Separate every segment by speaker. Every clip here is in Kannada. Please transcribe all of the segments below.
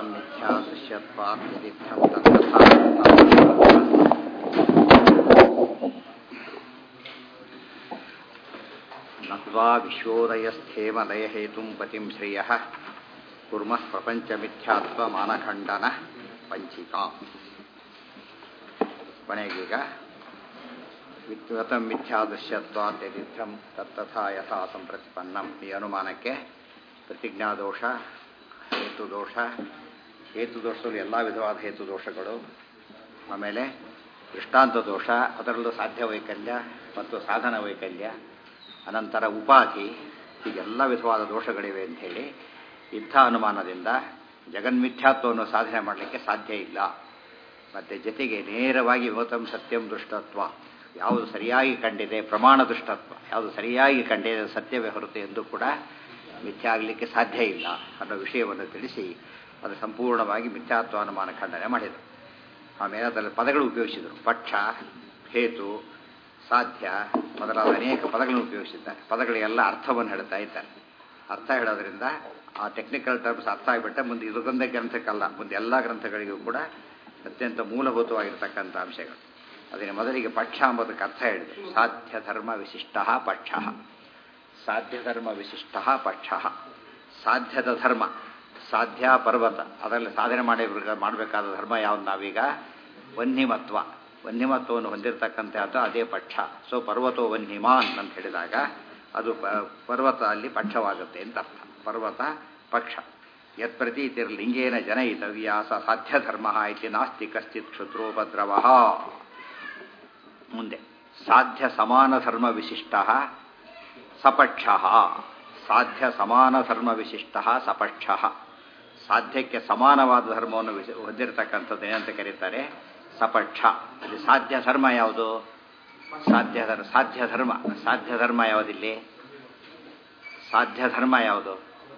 Speaker 1: मिथ्या दृश्यत्वात् निदिद्धं तत्तथा नत्वा विश्वोदयस्थेम लयहेतुं पतिं श्रियः कुर्मः प्रपञ्चमिथ्यात्वमानखण्डनः ಪಂಚಿಕಾ ಕೊನೆಗೀಗ ವಿದ್ವತಂ ಮಿಥ್ಯಾದೃಶ್ಯತ್ವಾದ್ಯದಿದ್ಧಂ ತತ್ತಥಾ ಯಥಾ ಸಂಪ್ರತಿಪನ್ನಂ ಈ ಅನುಮಾನಕ್ಕೆ ಪ್ರತಿಜ್ಞಾದೋಷ ಹೇತುದೋಷ ಹೇತುದೋಷದಲ್ಲಿ ಎಲ್ಲ ವಿಧವಾದ ಹೇತುದೋಷಗಳು ಆಮೇಲೆ ದೃಷ್ಟಾಂತ ದೋಷ ಅದರಲ್ಲೂ ಸಾಧ್ಯ ವೈಕಲ್ಯ ಮತ್ತು ಸಾಧನ ವೈಕಲ್ಯ ಅನಂತರ ಉಪಾಧಿ ಹೀಗೆಲ್ಲ ವಿಧವಾದ ದೋಷಗಳಿವೆ ಅಂಥೇಳಿ ಇಂಥ ಅನುಮಾನದಿಂದ ಜಗನ್ಮಿಥ್ಯಾತ್ವವನ್ನು ಸಾಧನೆ ಮಾಡಲಿಕ್ಕೆ ಸಾಧ್ಯ ಇಲ್ಲ ಮತ್ತು ಜೊತೆಗೆ ನೇರವಾಗಿ ವಿಮತಂ ಸತ್ಯಂ ದುಷ್ಟತ್ವ ಯಾವುದು ಸರಿಯಾಗಿ ಕಂಡಿದೆ ಪ್ರಮಾಣ ದುಷ್ಟತ್ವ ಯಾವುದು ಸರಿಯಾಗಿ ಕಂಡಿದೆ ಸತ್ಯವೇ ಹೊರತು ಎಂದು ಕೂಡ ಮಿಥ್ಯ ಆಗಲಿಕ್ಕೆ ಸಾಧ್ಯ ಇಲ್ಲ ಅನ್ನೋ ವಿಷಯವನ್ನು ತಿಳಿಸಿ ಅದು ಸಂಪೂರ್ಣವಾಗಿ ಮಿಥ್ಯಾತ್ವ ಅನುಮಾನ ಖಂಡನೆ ಮಾಡಿದರು ಆಮೇಲೆ ಅದರಲ್ಲಿ ಪದಗಳು ಉಪಯೋಗಿಸಿದರು ಪಕ್ಷ ಹೇತು ಸಾಧ್ಯ ಮೊದಲಾದ ಅನೇಕ ಪದಗಳನ್ನು ಉಪಯೋಗಿಸಿದ್ದಾರೆ ಪದಗಳಿಗೆಲ್ಲ ಅರ್ಥವನ್ನು ಹೇಳ್ತಾ ಇದ್ದಾರೆ ಅರ್ಥ ಹೇಳೋದ್ರಿಂದ ಆ ಟೆಕ್ನಿಕಲ್ ಟರ್ಮ್ಸ್ ಅರ್ಥ ಆಗಿಬಿಟ್ಟೆ ಮುಂದೆ ಇದೊಂದೇ ಗ್ರಂಥಕ್ಕಲ್ಲ ಮುಂದೆ ಎಲ್ಲ ಗ್ರಂಥಗಳಿಗೂ ಕೂಡ ಅತ್ಯಂತ ಮೂಲಭೂತವಾಗಿರ್ತಕ್ಕಂಥ ಅಂಶಗಳು ಅದನ್ನು ಮೊದಲಿಗೆ ಪಕ್ಷ ಎಂಬುದಕ್ಕೆ ಅರ್ಥ ಹೇಳಿದೆ ಸಾಧ್ಯ ಧರ್ಮ ವಿಶಿಷ್ಟ ಪಕ್ಷ ಸಾಧ್ಯ ಧರ್ಮ ವಿಶಿಷ್ಟ ಪಕ್ಷ ಸಾಧ್ಯದ ಧರ್ಮ ಸಾಧ್ಯ ಪರ್ವತ ಅದರಲ್ಲಿ ಸಾಧನೆ ಮಾಡಿ ಮಾಡಬೇಕಾದ ಧರ್ಮ ಯಾವ್ದು ನಾವೀಗ ವನ್ಹಿಮತ್ವ ವನ್ಹಿಮತ್ವವನ್ನು ಹೊಂದಿರತಕ್ಕಂಥದ್ದು ಅದೇ ಪಕ್ಷ ಸೊ ಪರ್ವತೋ ವನ್ಹಿಮಾನ್ ಅಂತ ಹೇಳಿದಾಗ ಅದು ಪರ್ವತ ಅಲ್ಲಿ ಪಕ್ಷವಾಗುತ್ತೆ ಅಂತ ಅರ್ಥ ಪರ್ವತ ಪಕ್ಷ ಯತ್ಪ್ರತೀತಿರ್ಲಿಂಗೇನ ಜನಯಿತವ್ಯ ಸ ಸಾಧ್ಯ ಧರ್ಮ ಇತಿ ನಾಸ್ತಿ ಕಶ್ಚಿತ್ ಕ್ಷುದ್ರೋಪದ್ರವ ಮುಂದೆ ಸಾಧ್ಯ ಸಮಾನ ಧರ್ಮ ವಿಶಿಷ್ಟ ಸಪಕ್ಷ ಸಾಧ್ಯ ಸಮಾನ ಧರ್ಮ ವಿಶಿಷ್ಟ ಸಪಕ್ಷ ಸಾಧ್ಯಕ್ಕೆ ಸಮಾನವಾದ ಧರ್ಮವನ್ನು ಹೊಂದಿರತಕ್ಕಂಥದ್ದು ಏನಂತ ಕರೀತಾರೆ ಸಪಕ್ಷ ಅಲ್ಲಿ ಸಾಧ್ಯ ಧರ್ಮ ಯಾವುದು ಸಾಧ್ಯ ಧರ್ಮ ಸಾಧ್ಯ ಧರ್ಮ ಸಾಧ್ಯ ಧರ್ಮ ಯಾವುದಿಲ್ಲಿ ಸಾಧ್ಯ ಧರ್ಮ ಯಾವುದು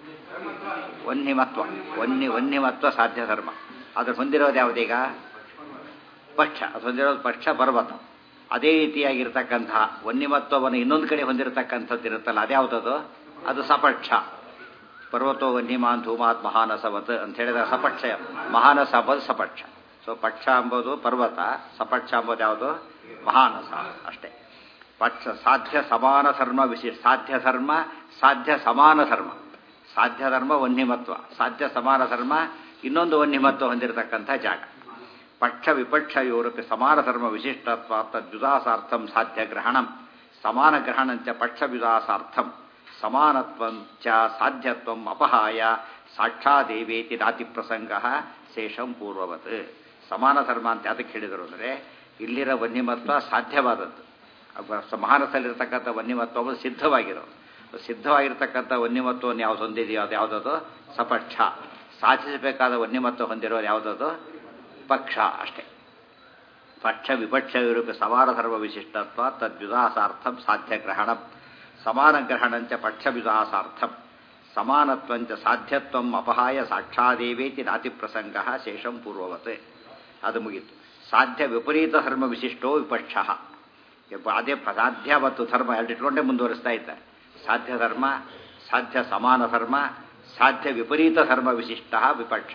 Speaker 1: ವನ್ಯಮತ್ವ ವನ್ಯ ವನ್ಯಮತ್ವ ಸಾಧ್ಯ ಧರ್ಮ ಅದು ಹೊಂದಿರೋದು ಯಾವುದೀಗ ಪಕ್ಷ ಅದು ಹೊಂದಿರೋದು ಪಕ್ಷ ಪರ್ವತ ಅದೇ ರೀತಿಯಾಗಿರ್ತಕ್ಕಂತಹ ವನ್ಯಮತ್ವವನ್ನು ಇನ್ನೊಂದು ಕಡೆ ಹೊಂದಿರತಕ್ಕಂಥದ್ದು ಇರುತ್ತಲ್ಲ ಅದ್ಯಾವುದದು ಅದು ಸಪಕ್ಷ ಪರ್ವತೋ ವನ್ಯಮಾನ್ ಧೂಮಾತ್ ಮಹಾನಸವತ್ ಅಂತ ಹೇಳಿದ ಸಪಕ್ಷ ಮಹಾನಸ ಅಂಬೋದು ಸಪಕ್ಷ ಸೊ ಪಕ್ಷ ಎಂಬುದು ಪರ್ವತ ಸಪಕ್ಷ ಎಂಬುದು ಯಾವುದು ಮಹಾನಸ ಅಷ್ಟೇ ಪಕ್ಷ ಸಾಧ್ಯ ಸಮಾನ ಧರ್ಮ ವಿಶೇಷ ಸಾಧ್ಯ ಧರ್ಮ ಸಾಧ್ಯ ಸಮಾನ ಧರ್ಮ ಸಾಧ್ಯ ಧರ್ಮ ವನ್ಯಮತ್ವ ಸಾಧ್ಯ ಸಮಾನ ಧರ್ಮ ಇನ್ನೊಂದು ವನ್ಯಮತ್ವ ಹೊಂದಿರತಕ್ಕಂಥ ಜಾಗ ಪಕ್ಷ ವಿಪಕ್ಷ ಯೋರಪಿ ಸಮಾನ ಧರ್ಮ ವಿಶಿಷ್ಟತ್ವ ತದ್ವಿದಾಸಾರ್ಥಂ ಸಾಧ್ಯ ಗ್ರಹಣಂ ಸಮಾನ ಗ್ರಹಣಂಚ ಪಕ್ಷ ವಿದಾಸಾರ್ಥಂ ಸಮಾನತ್ವಂಚ ಸಾಧ್ಯತ್ವಂ ಅಪಹಾಯ ಸಾಕ್ಷಾದೇವೇತಿ ನಾತಿ ಪ್ರಸಂಗ ಶೇಷಂ ಪೂರ್ವವತ್ ಸಮಾನ ಧರ್ಮ ಅಂತ ಅದಕ್ಕೆ ಹೇಳಿದರು ಅಂದರೆ ಇಲ್ಲಿರೋ ವನ್ಯಮತ್ವ ಸಾಧ್ಯವಾದದ್ದು ಮಹಾನಸಲ್ಲಿರ್ತಕ್ಕಂಥ ವನ್ಯಮತ್ವ ಸಿದ್ಧವಾಗಿರೋದು ಸಿದ್ಧವಾಗಿರ್ತಕ್ಕಂಥ ವನ್ಯಮತ್ವವನ್ನು ಯಾವ್ದು ಹೊಂದಿದೆಯೋ ಅದು ಯಾವುದದು ಸಪಕ್ಷ ಸಾಧಿಸಬೇಕಾದ ವನ್ಯಮತ್ವ ಹೊಂದಿರೋದು ಯಾವುದದು ಪಕ್ಷ ಅಷ್ಟೇ ಪಕ್ಷ ವಿಪಕ್ಷ ವಿರೂಪ ಸಮಾನ ಧರ್ಮ ವಿಶಿಷ್ಟತ್ವ ತದ್ವಿದಾಸಾರ್ಥಂ ಸಾಧ್ಯ ಗ್ರಹಣ ಸಮಾನ ಗ್ರಹಣಂಚ ಪಕ್ಷ ವಿದಾಸಾರ್ಥಂ ಸಮಾನತ್ವಂಚ ಸಾಧ್ಯತ್ವಂ ಅಪಹಾಯ ಸಾಕ್ಷಾದೇವೇತಿ ನಾತಿ ಪ್ರಸಂಗ ಶೇಷಂ ಪೂರ್ವವತ್ ಅದು ಮುಗೀತು ಸಾಧ್ಯ ವಿಪರೀತ ಧರ್ಮ ವಿಶಿಷ್ಟೋ ವಿಪಕ್ಷ ಅದೇ ಸಾಧ್ಯ ಮತ್ತು ಧರ್ಮ ಎರಡಿಟ್ಕೊಂಡೇ ಮುಂದುವರಿಸ್ತಾ ಇದ್ದಾರೆ ಸಾಧ್ಯ ಧರ್ಮ ಸಾಧ್ಯ ಸಮಾನ ಧರ್ಮ ಸಾಧ್ಯ ವಿಪರೀತ ಧರ್ಮ ವಿಶಿಷ್ಟ ವಿಪಕ್ಷ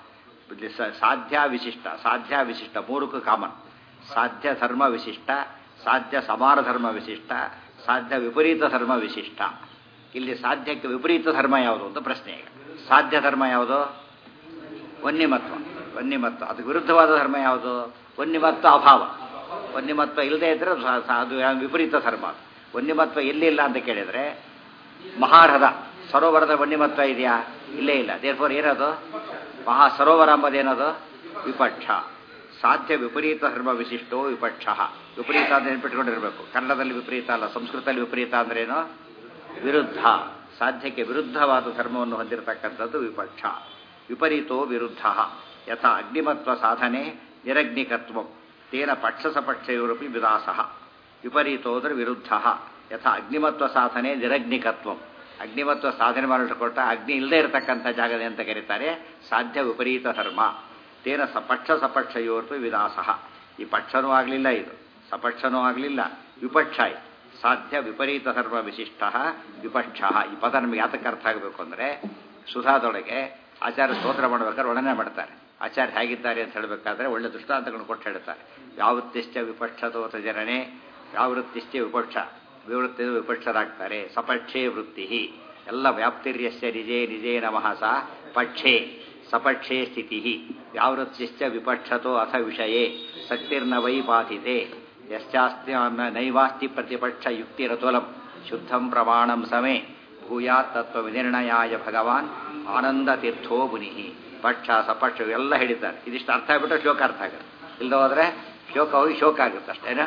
Speaker 1: ಸಾಧ್ಯ ವಿಶಿಷ್ಟ ಸಾಧ್ಯ ವಿಶಿಷ್ಟ ಮೂರಕ್ಕೂ ಕಾಮನ್ ಸಾಧ್ಯ ಧರ್ಮ ವಿಶಿಷ್ಟ ಸಾಧ್ಯ ಸಮಾನ ಧರ್ಮ ವಿಶಿಷ್ಟ ಸಾಧ್ಯ ವಿಪರೀತ ಧರ್ಮ ವಿಶಿಷ್ಟ ಇಲ್ಲಿ ಸಾಧ್ಯಕ್ಕೆ ವಿಪರೀತ ಧರ್ಮ ಯಾವುದು ಅಂತ ಪ್ರಶ್ನೆ ಈಗ ಸಾಧ್ಯ ಧರ್ಮ ಯಾವುದು ವನ್ಯಮತ್ವ ವನ್ಯಮತ್ವ ಅದಕ್ಕೆ ವಿರುದ್ಧವಾದ ಧರ್ಮ ಯಾವುದು ವನ್ಯಮತ್ವ ಅಭಾವ ವನ್ಯಮತ್ವ ಇಲ್ಲದೆ ಇದ್ರೆ ಅದು ವಿಪರೀತ ಧರ್ಮ ವನ್ಯಮತ್ವ ಎಲ್ಲಿಲ್ಲ ಅಂತ ಕೇಳಿದರೆ ಮಹಾರಥ ಸರೋವರದ ವನ್ಯಮತ್ವ ಇದೆಯಾ ಇಲ್ಲೇ ಇಲ್ಲ ದೇರ್ಫೋರ್ ಏನದು ಮಹಾ ಸರೋವರ ಎಂಬುದೇನದು ವಿಪಕ್ಷ ಸಾಧ್ಯ ವಿಪರೀತ ಧರ್ಮ ವಿಶಿಷ್ಟೋ ವಿಪಕ್ಷ ವಿಪರೀತ ಅಂತ ನೆನ್ಪಿಟ್ಕೊಂಡಿರ್ಬೇಕು ಕನ್ನಡದಲ್ಲಿ ವಿಪರೀತ ಅಲ್ಲ ಸಂಸ್ಕೃತದಲ್ಲಿ ವಿಪರೀತ ಅಂದ್ರೇನು ವಿರುದ್ಧ ಸಾಧ್ಯಕ್ಕೆ ವಿರುದ್ಧವಾದ ಧರ್ಮವನ್ನು ಹೊಂದಿರತಕ್ಕಂಥದ್ದು ವಿಪಕ್ಷ ವಿಪರೀತೋ ವಿರುದ್ಧ ಯಥಾ ಅಗ್ನಿಮತ್ವ ಸಾಧನೆ ನಿರಗ್ನಿಕತ್ವ ತೇನ ಪಕ್ಷಸಪಕ್ಷಯೋರಪಿ ವಿದಾಸ ವಿಪರೀತೋ ಅಂದರೆ ವಿರುದ್ಧ ಯಥಾ ಅಗ್ನಿಮತ್ವ ಸಾಧನೆ ನಿರಗ್ನಿಕತ್ವ ಅಗ್ನಿಮತ್ವ ಸಾಧನೆ ಮಾಡಿಕೊಟ್ಟ ಅಗ್ನಿ ಇಲ್ಲದೆ ಇರತಕ್ಕಂಥ ಜಾಗದ ಅಂತ ಕರೀತಾರೆ ಸಾಧ್ಯ ವಿಪರೀತ ಧರ್ಮ ತೇನ ಸ ಪಕ್ಷ ಸಪಕ್ಷಯೋರ್ಪಿ ವಿದಾಸ ಈ ಪಕ್ಷನೂ ಆಗಲಿಲ್ಲ ಇದು ಸಪಕ್ಷನೂ ಆಗಲಿಲ್ಲ ವಿಪಕ್ಷ ಸಾಧ್ಯ ವಿಪರೀತ ಧರ್ಮ ವಿಶಿಷ್ಟ ವಿಪಕ್ಷ ಈ ಪದ ನಮಗೆ ಯಾತಕ್ಕೆ ಅರ್ಥ ಆಗಬೇಕು ಅಂದರೆ ಸುಧಾದೊಳಗೆ ಆಚಾರ್ಯ ಸ್ತೋತ್ರ ಮಾಡ್ಬೇಕಾದ್ರೆ ವರ್ಣನೆ ಮಾಡ್ತಾರೆ ಆಚಾರ್ಯ ಹೇಗಿದ್ದಾರೆ ಅಂತ ಹೇಳಬೇಕಾದ್ರೆ ಒಳ್ಳೆ ದೃಷ್ಟಾಂತಗಳನ್ನು ಕೊಟ್ಟು ಹೇಳ್ತಾರೆ ಯಾವತ್ತಿಷ್ಟ ವಿಪಕ್ಷತೋತ ಜನನೆ ಯಾವೃತ್ತಿಷ್ಟ ವಿಪಕ್ಷ ವಿವೃತ್ತಿ ವಿಪಕ್ಷರಾಗ್ತಾರೆ ಸಪಕ್ಷೇ ವೃತ್ತಿ ಎಲ್ಲ ವ್ಯಾಪ್ತಿರ್ಯಸ್ಯ ನಿಜೇ ನಿಜೇ ನಮಃ ಸ ಪಕ್ಷೇ ಸಪಕ್ಷೇ ಸ್ಥಿತಿ ಯಾವೃತ್ತಿಶ್ಚ ವಿಪಕ್ಷತೋ ಅಥ ವಿಷಯೇ ಸಕ್ತಿರ್ನ ವೈ ಪಾತಿತೆ ಯಶ್ಚಾಸ್ತಿ ನೈವಾಸ್ತಿ ಪ್ರತಿಪಕ್ಷ ಯುಕ್ತಿರತುಲಂ ಶುದ್ಧಂ ಪ್ರಮಾಣಂ ಸಮೇ ಭೂಯಾತ್ ತತ್ವ ವಿನಿರ್ಣಯಾಯ ಭಗವಾನ್ ಆನಂದ ತೀರ್ಥೋ ಮುನಿ ಪಕ್ಷ ಸಪಕ್ಷ ಎಲ್ಲ ಹೇಳಿದ್ದಾರೆ ಇದಿಷ್ಟು ಅರ್ಥ ಆಗ್ಬಿಟ್ರೆ ಶ್ಲೋಕ ಅರ್ಥ ಆಗುತ್ತೆ ಇಲ್ಲದ ಹೋದ್ರೆ ಶ್ಲೋಕ ಹೋಗಿ ಶೋಕ ಆಗುತ್ತೆ ಅಷ್ಟೇನಾ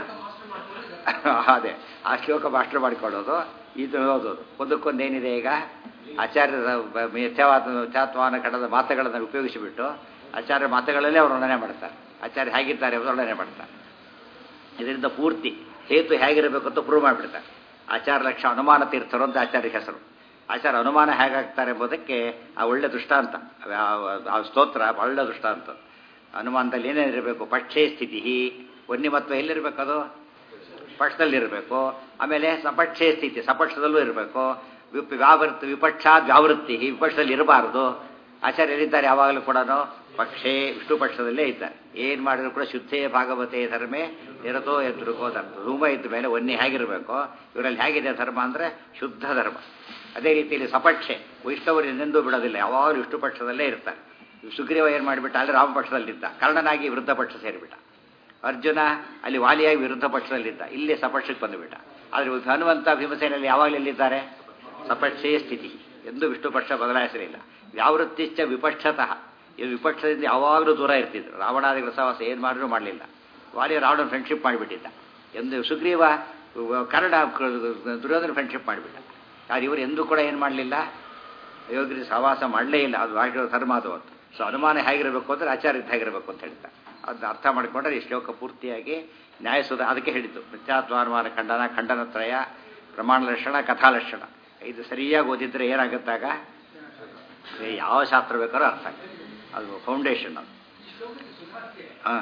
Speaker 1: ಅದೇ ಆ ಶ್ಲೋಕ ಮಾಸ್ಟರ್ ಮಾಡಿಕೊಳ್ಳೋದು ಇದು ಓದೋದು ಒಂದಕ್ಕೊಂದು ಏನಿದೆ ಈಗ ಆಚಾರ್ಯರ ಮಿಥ್ಯಾವಾದ ಮಿಥ್ಯಾತ್ವಾನ ಕಡದ ಮಾತುಗಳನ್ನು ಉಪಯೋಗಿಸಿಬಿಟ್ಟು ಆಚಾರ್ಯ ಮಾತುಗಳಲ್ಲೇ ಅವರು ವರ್ಣನೆ ಮಾಡ್ತಾರೆ ಆಚಾರ್ಯ ಹೇಗಿದ್ದಾರೆ ಅವರು ವರ್ಣನೆ ಮಾಡ್ತಾರೆ ಇದರಿಂದ ಪೂರ್ತಿ ಹೇತು ಹೇಗಿರಬೇಕು ಅಂತ ಪ್ರೂವ್ ಮಾಡಿಬಿಡ್ತಾರೆ ಆಚಾರ ಲಕ್ಷ ಅನುಮಾನ ತೀರ್ಥರು ಅಂತ ಆಚಾರ್ಯ ಹೆಸರು ಆಚಾರ ಅನುಮಾನ ಹೇಗಾಗ್ತಾರೆ ಎಂಬುದಕ್ಕೆ ಆ ಒಳ್ಳೆ ದೃಷ್ಟಾಂತ ಆ ಸ್ತೋತ್ರ ಒಳ್ಳೆ ದೃಷ್ಟಾಂತ ಅನುಮಾನದಲ್ಲಿ ಏನೇನಿರಬೇಕು ಪಕ್ಷೇ ಸ್ಥಿತಿ ವನ್ಯಮತ್ವ ಎಲ್ಲಿರಬೇಕು ಅದು ಪಕ್ಷದಲ್ಲಿರಬೇಕು ಆಮೇಲೆ ಸಪಕ್ಷೇ ಸ್ಥಿತಿ ಸಪಕ್ಷದಲ್ಲೂ ಇರಬೇಕು ವಿಪ್ ವ್ಯಾವೃತ್ತಿ ವಿಪಕ್ಷ ವ್ಯಾವೃತ್ತಿ ವಿಪಕ್ಷದಲ್ಲಿ ಇರಬಾರದು ಆಚಾರ್ಯ ಎಲ್ಲಿದ್ದಾರೆ ಯಾವಾಗಲೂ ಕೂಡ ಪಕ್ಷೇ ವಿಷ್ಣು ಪಕ್ಷದಲ್ಲೇ ಇದ್ದಾರೆ ಏನು ಮಾಡಿದ್ರು ಕೂಡ ಶುದ್ಧೇ ಭಾಗವತೆ ಧರ್ಮೇ ನಿರತೋ ಎದುರುಕೋ ಧರ್ಮ ಧೂಮ ಇದ್ದ ಮೇಲೆ ಒನ್ನೆ ಹೇಗಿರಬೇಕು ಇವರಲ್ಲಿ ಹೇಗಿದೆ ಧರ್ಮ ಅಂದರೆ ಶುದ್ಧ ಧರ್ಮ ಅದೇ ರೀತಿಯಲ್ಲಿ ಸಪಕ್ಷೆ ವೈಷ್ಣವರು ಎಂದೆಂದೂ ಬಿಡೋದಿಲ್ಲ ಯಾವಾಗಲೂ ವಿಷ್ಣು ಪಕ್ಷದಲ್ಲೇ ಇರ್ತಾರೆ ಸುಗ್ರೀವ ಏನು ಮಾಡಿಬಿಟ್ಟ ಅಲ್ಲಿ ರಾಮ ಪಕ್ಷದಲ್ಲಿದ್ದ ಕರ್ಣನಾಗಿ ವಿರುದ್ಧ ಪಕ್ಷ ಸೇರಿಬಿಟ್ಟ ಅರ್ಜುನ ಅಲ್ಲಿ ವಾಲಿಯಾಗಿ ವಿರುದ್ಧ ಪಕ್ಷದಲ್ಲಿದ್ದ ಇಲ್ಲಿ ಸಪಕ್ಷಕ್ಕೆ ಬಂದುಬಿಟ್ಟ ಆದರೆ ಹನುಮಂತ ಭೀಮಸೇನಲ್ಲಿ ಯಾವಾಗಲೂ ಎಲ್ಲಿದ್ದಾರೆ ಸಪಕ್ಷೇ ಸ್ಥಿತಿ ಎಂದು ವಿಷ್ಣು ಪಕ್ಷ ಬದಲಾಯಿಸಲಿಲ್ಲ ವ್ಯಾವೃತ್ತಿಶ್ಚ ವಿಪಕ್ಷತಃ ಇದು ವಿಪಕ್ಷದಿಂದ ಯಾವಾಗಲೂ ದೂರ ಇರ್ತಿದ್ರು ರಾವಣಾದಿಗಳ ಸಹವಾಸ ಏನು ಮಾಡಿದ್ರು ಮಾಡಲಿಲ್ಲ ವಾಲಿ ರಾವಣ ಫ್ರೆಂಡ್ಶಿಪ್ ಮಾಡಿಬಿಟ್ಟಿದ್ದ ಎಂದು ಸುಗ್ರೀವ ಕನ್ನಡ ದುರ್ಯೋಧನ ಫ್ರೆಂಡ್ಶಿಪ್ ಮಾಡಿಬಿಟ್ಟ ಆದರೆ ಇವರು ಎಂದೂ ಕೂಡ ಏನು ಮಾಡಲಿಲ್ಲ ಯೋಗ್ಯ ಸಹವಾಸ ಮಾಡಲೇ ಇಲ್ಲ ಅದು ಆಗಿರೋ ಧರ್ಮ ಅದು ಅಂತ ಸೊ ಅನುಮಾನ ಹೇಗಿರಬೇಕು ಅಂದರೆ ಆಚಾರ್ಯದ ಹೇಗಿರಬೇಕು ಅಂತ ಹೇಳ್ತಾರೆ ಅದನ್ನ ಅರ್ಥ ಮಾಡಿಕೊಂಡ್ರೆ ಈ ಶ್ಲೋಕ ಪೂರ್ತಿಯಾಗಿ ನ್ಯಾಯಸುಧ ಅದಕ್ಕೆ ಹೇಳಿದ್ದು ಮಿಥ್ಯಾತ್ವಾನುಮಾನ ಖಂಡನ ಖಂಡನತ್ರಯ ಪ್ರಮಾಣ ಲಕ್ಷಣ ಕಥಾಲಕ್ಷಣ ಇದು ಸರಿಯಾಗಿ ಓದಿದ್ರೆ ಏನಾಗುತ್ತಾಗ ಯಾವ ಶಾಸ್ತ್ರ ಬೇಕಾದ್ರೂ ಅರ್ಥ ಆಗುತ್ತೆ ಅದು ಫೌಂಡೇಶನ್ ಅದು ಹಾಂ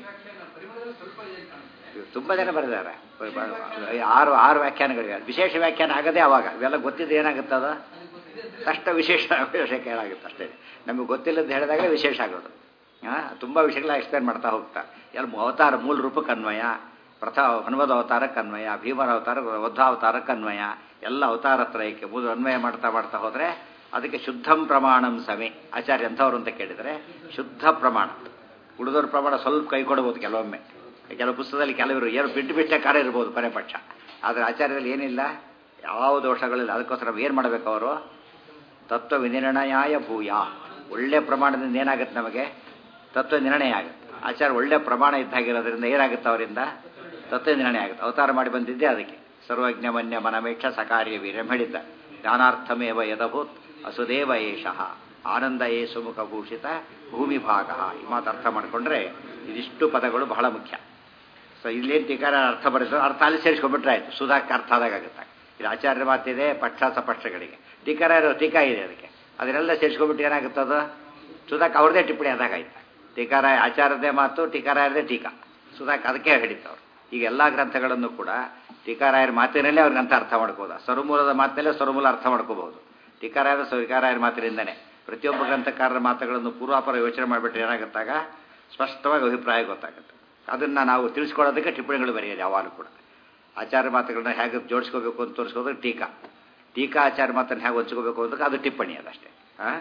Speaker 1: ತುಂಬ ಜನ ಬರೆದಿದ್ದಾರೆ ಆರು ಆರು ವ್ಯಾಖ್ಯಾನಗಳಿವೆ ವಿಶೇಷ ವ್ಯಾಖ್ಯಾನ ಆಗದೆ ಅವಾಗ ಇವೆಲ್ಲ ಗೊತ್ತಿದ್ದು ಏನಾಗುತ್ತೆ ಅದು ಕಷ್ಟ ವಿಶೇಷ ವಿಶೇಷ ಏನಾಗುತ್ತೆ ಅಷ್ಟೇ ನಮಗೆ ಗೊತ್ತಿಲ್ಲದ ಹೇಳಿದಾಗ ವಿಶೇಷ ಆಗೋದು ಹಾಂ ತುಂಬ ವಿಷಯಗಳ ಎಕ್ಸ್ಪ್ಲೇನ್ ಮಾಡ್ತಾ ಹೋಗ್ತಾ ಎಲ್ಲ ಅವತಾರ ಮೂಲ ರೂಪಕ್ಕೆ ಅನ್ವಯ ಪ್ರಥ ಹನುಮದ ಅವತಾರಕ್ಕೆ ಅನ್ವಯ ಭೀಮನ ಅವತಾರ ವದ್ಧಾವತಾರಕ್ಕೆ ಅನ್ವಯ ಎಲ್ಲ ಅವತಾರ ತ್ರಯಕ್ಕೆ ಮೂಲ ಅನ್ವಯ ಮಾಡ್ತಾ ಮಾಡ್ತಾ ಹೋದರೆ ಅದಕ್ಕೆ ಶುದ್ಧಂ ಪ್ರಮಾಣಂ ಸಮೆ ಆಚಾರ್ಯ ಎಂಥವ್ರು ಅಂತ ಕೇಳಿದರೆ ಶುದ್ಧ ಪ್ರಮಾಣ ಉಳಿದವ್ರ ಪ್ರಮಾಣ ಸ್ವಲ್ಪ ಕೈ ಕೊಡ್ಬೋದು ಕೆಲವೊಮ್ಮೆ ಕೆಲವು ಪುಸ್ತಕದಲ್ಲಿ ಕೆಲವರು ಏನು ಬಿಟ್ಟು ಬಿಟ್ಟೆ ಕಾರ್ಯ ಇರ್ಬೋದು ಕೊನೆ ಪಕ್ಷ ಆದರೆ ಆಚಾರ್ಯದಲ್ಲಿ ಏನಿಲ್ಲ ಯಾವ ದೋಷಗಳಿಲ್ಲ ಅದಕ್ಕೋಸ್ಕರ ಏನು ಮಾಡಬೇಕು ಅವರು ತತ್ವ ವಿನಿರ್ಣಯಾಯ ಭೂಯ ಒಳ್ಳೆ ಪ್ರಮಾಣದಿಂದ ಏನಾಗುತ್ತೆ ನಮಗೆ ತತ್ವ ನಿರ್ಣಯ ಆಗುತ್ತೆ ಆಚಾರ ಒಳ್ಳೆ ಪ್ರಮಾಣ ಇದ್ದಾಗಿರೋದ್ರಿಂದ ಏನಾಗುತ್ತೆ ಅವರಿಂದ ತತ್ವ ನಿರ್ಣಯ ಆಗುತ್ತೆ ಅವತಾರ ಮಾಡಿ ಬಂದಿದ್ದೆ ಅದಕ್ಕೆ ಸರ್ವಜ್ಞ ಮನ್ಯ ಮನಮೇಕ್ಷ ಸಕಾರ್ಯ ವೀರ್ಯಂ ಹೇಳಿದ್ದ ಜ್ಞಾನಾರ್ಥಮೇವ ಯದಭೂತ್ ಅಸುದೇವ ಏಷಃ ಆನಂದ ಏ ಸುಮುಖಭೂಷಿತ ಭೂಮಿ ಭಾಗ ಈ ಮಾತು ಅರ್ಥ ಮಾಡಿಕೊಂಡ್ರೆ ಇದಿಷ್ಟು ಪದಗಳು ಬಹಳ ಮುಖ್ಯ ಸೊ ಇಲ್ಲೇನು ಟೀಕಾರ ಅರ್ಥ ಬರೆದು ಅರ್ಥ ಅಲ್ಲಿ ಸೇರಿಸ್ಕೊಂಡ್ಬಿಟ್ರೆ ಆಯ್ತು ಸುಧಾಕ್ಕೆ ಅರ್ಥ ಆದಾಗುತ್ತೆ ಇದು ಆಚಾರ್ಯ ಮಾತಿದೆ ಪಕ್ಷ ಸಪಕ್ಷಗಳಿಗೆ ಟೀಕಾರ ಇರೋ ಟೀಕಾ ಇದೆ ಅದಕ್ಕೆ ಅದನ್ನೆಲ್ಲ ಸೇರಿಸ್ಕೊಂಡ್ಬಿಟ್ಟು ಏನಾಗುತ್ತೆ ಅದು ಸುಧಾಕ್ ಅವ್ರದೇ ಟಿಪ್ಪಣಿ ಆದಾಗಾಯ್ತು ಟೀಕಾರ ಆಚಾರದೇ ಮಾತು ಟೀಕಾರಾಯರದೇ ಟೀಕಾ ಸುಧಾಕ್ ಅದಕ್ಕೆ ಹೇಳಿದ್ದವ್ರು ಈಗ ಎಲ್ಲ ಗ್ರಂಥಗಳನ್ನು ಕೂಡ ಟೀಕಾರಾಯರ ಮಾತಿನಲ್ಲೇ ಅವ್ರ ಗ್ರಂಥ ಅರ್ಥ ಮಾಡ್ಕೋದ ಸರ್ವಮೂಲದ ಮಾತಿನಲ್ಲೇ ಸರ್ವಮೂಲ ಅರ್ಥ ಮಾಡ್ಕೋಬಹುದು ಟೀಕಾರಾಯರ ಸ್ವೀಕಾರಾಯರ ಮಾತಿನಿಂದನೇ ಪ್ರತಿಯೊಬ್ಬ ಗ್ರಂಥಕಾರರ ಮಾತುಗಳನ್ನು ಪೂರ್ವಾಪರ ಯೋಚನೆ ಮಾಡಿಬಿಟ್ರೆ ಏನಾಗುತ್ತಾಗ ಸ್ಪಷ್ಟವಾಗಿ ಅಭಿಪ್ರಾಯ ಗೊತ್ತಾಗುತ್ತೆ ಅದನ್ನು ನಾವು ತಿಳಿಸ್ಕೊಳ್ಳೋದಕ್ಕೆ ಟಿಪ್ಪಣಿಗಳು ಬರೆಯೋದು ಯಾವಾಗಲೂ ಕೂಡ ಆಚಾರ ಮಾತುಗಳನ್ನ ಹೇಗೆ ಜೋಡಿಸ್ಕೋಬೇಕು ಅಂತ ತೋರಿಸ್ಕೋದ್ರೆ ಟೀಕಾ ಟೀಕಾ ಆಚಾರ ಮಾತನ್ನು ಹೇಗೆ ಹೊಂಚ್ಕೋಬೇಕು ಅನ್ನೋದಕ್ಕೆ ಅದು ಟಿಪ್ಪಣಿ ಅದಷ್ಟೇ ಹಾಂ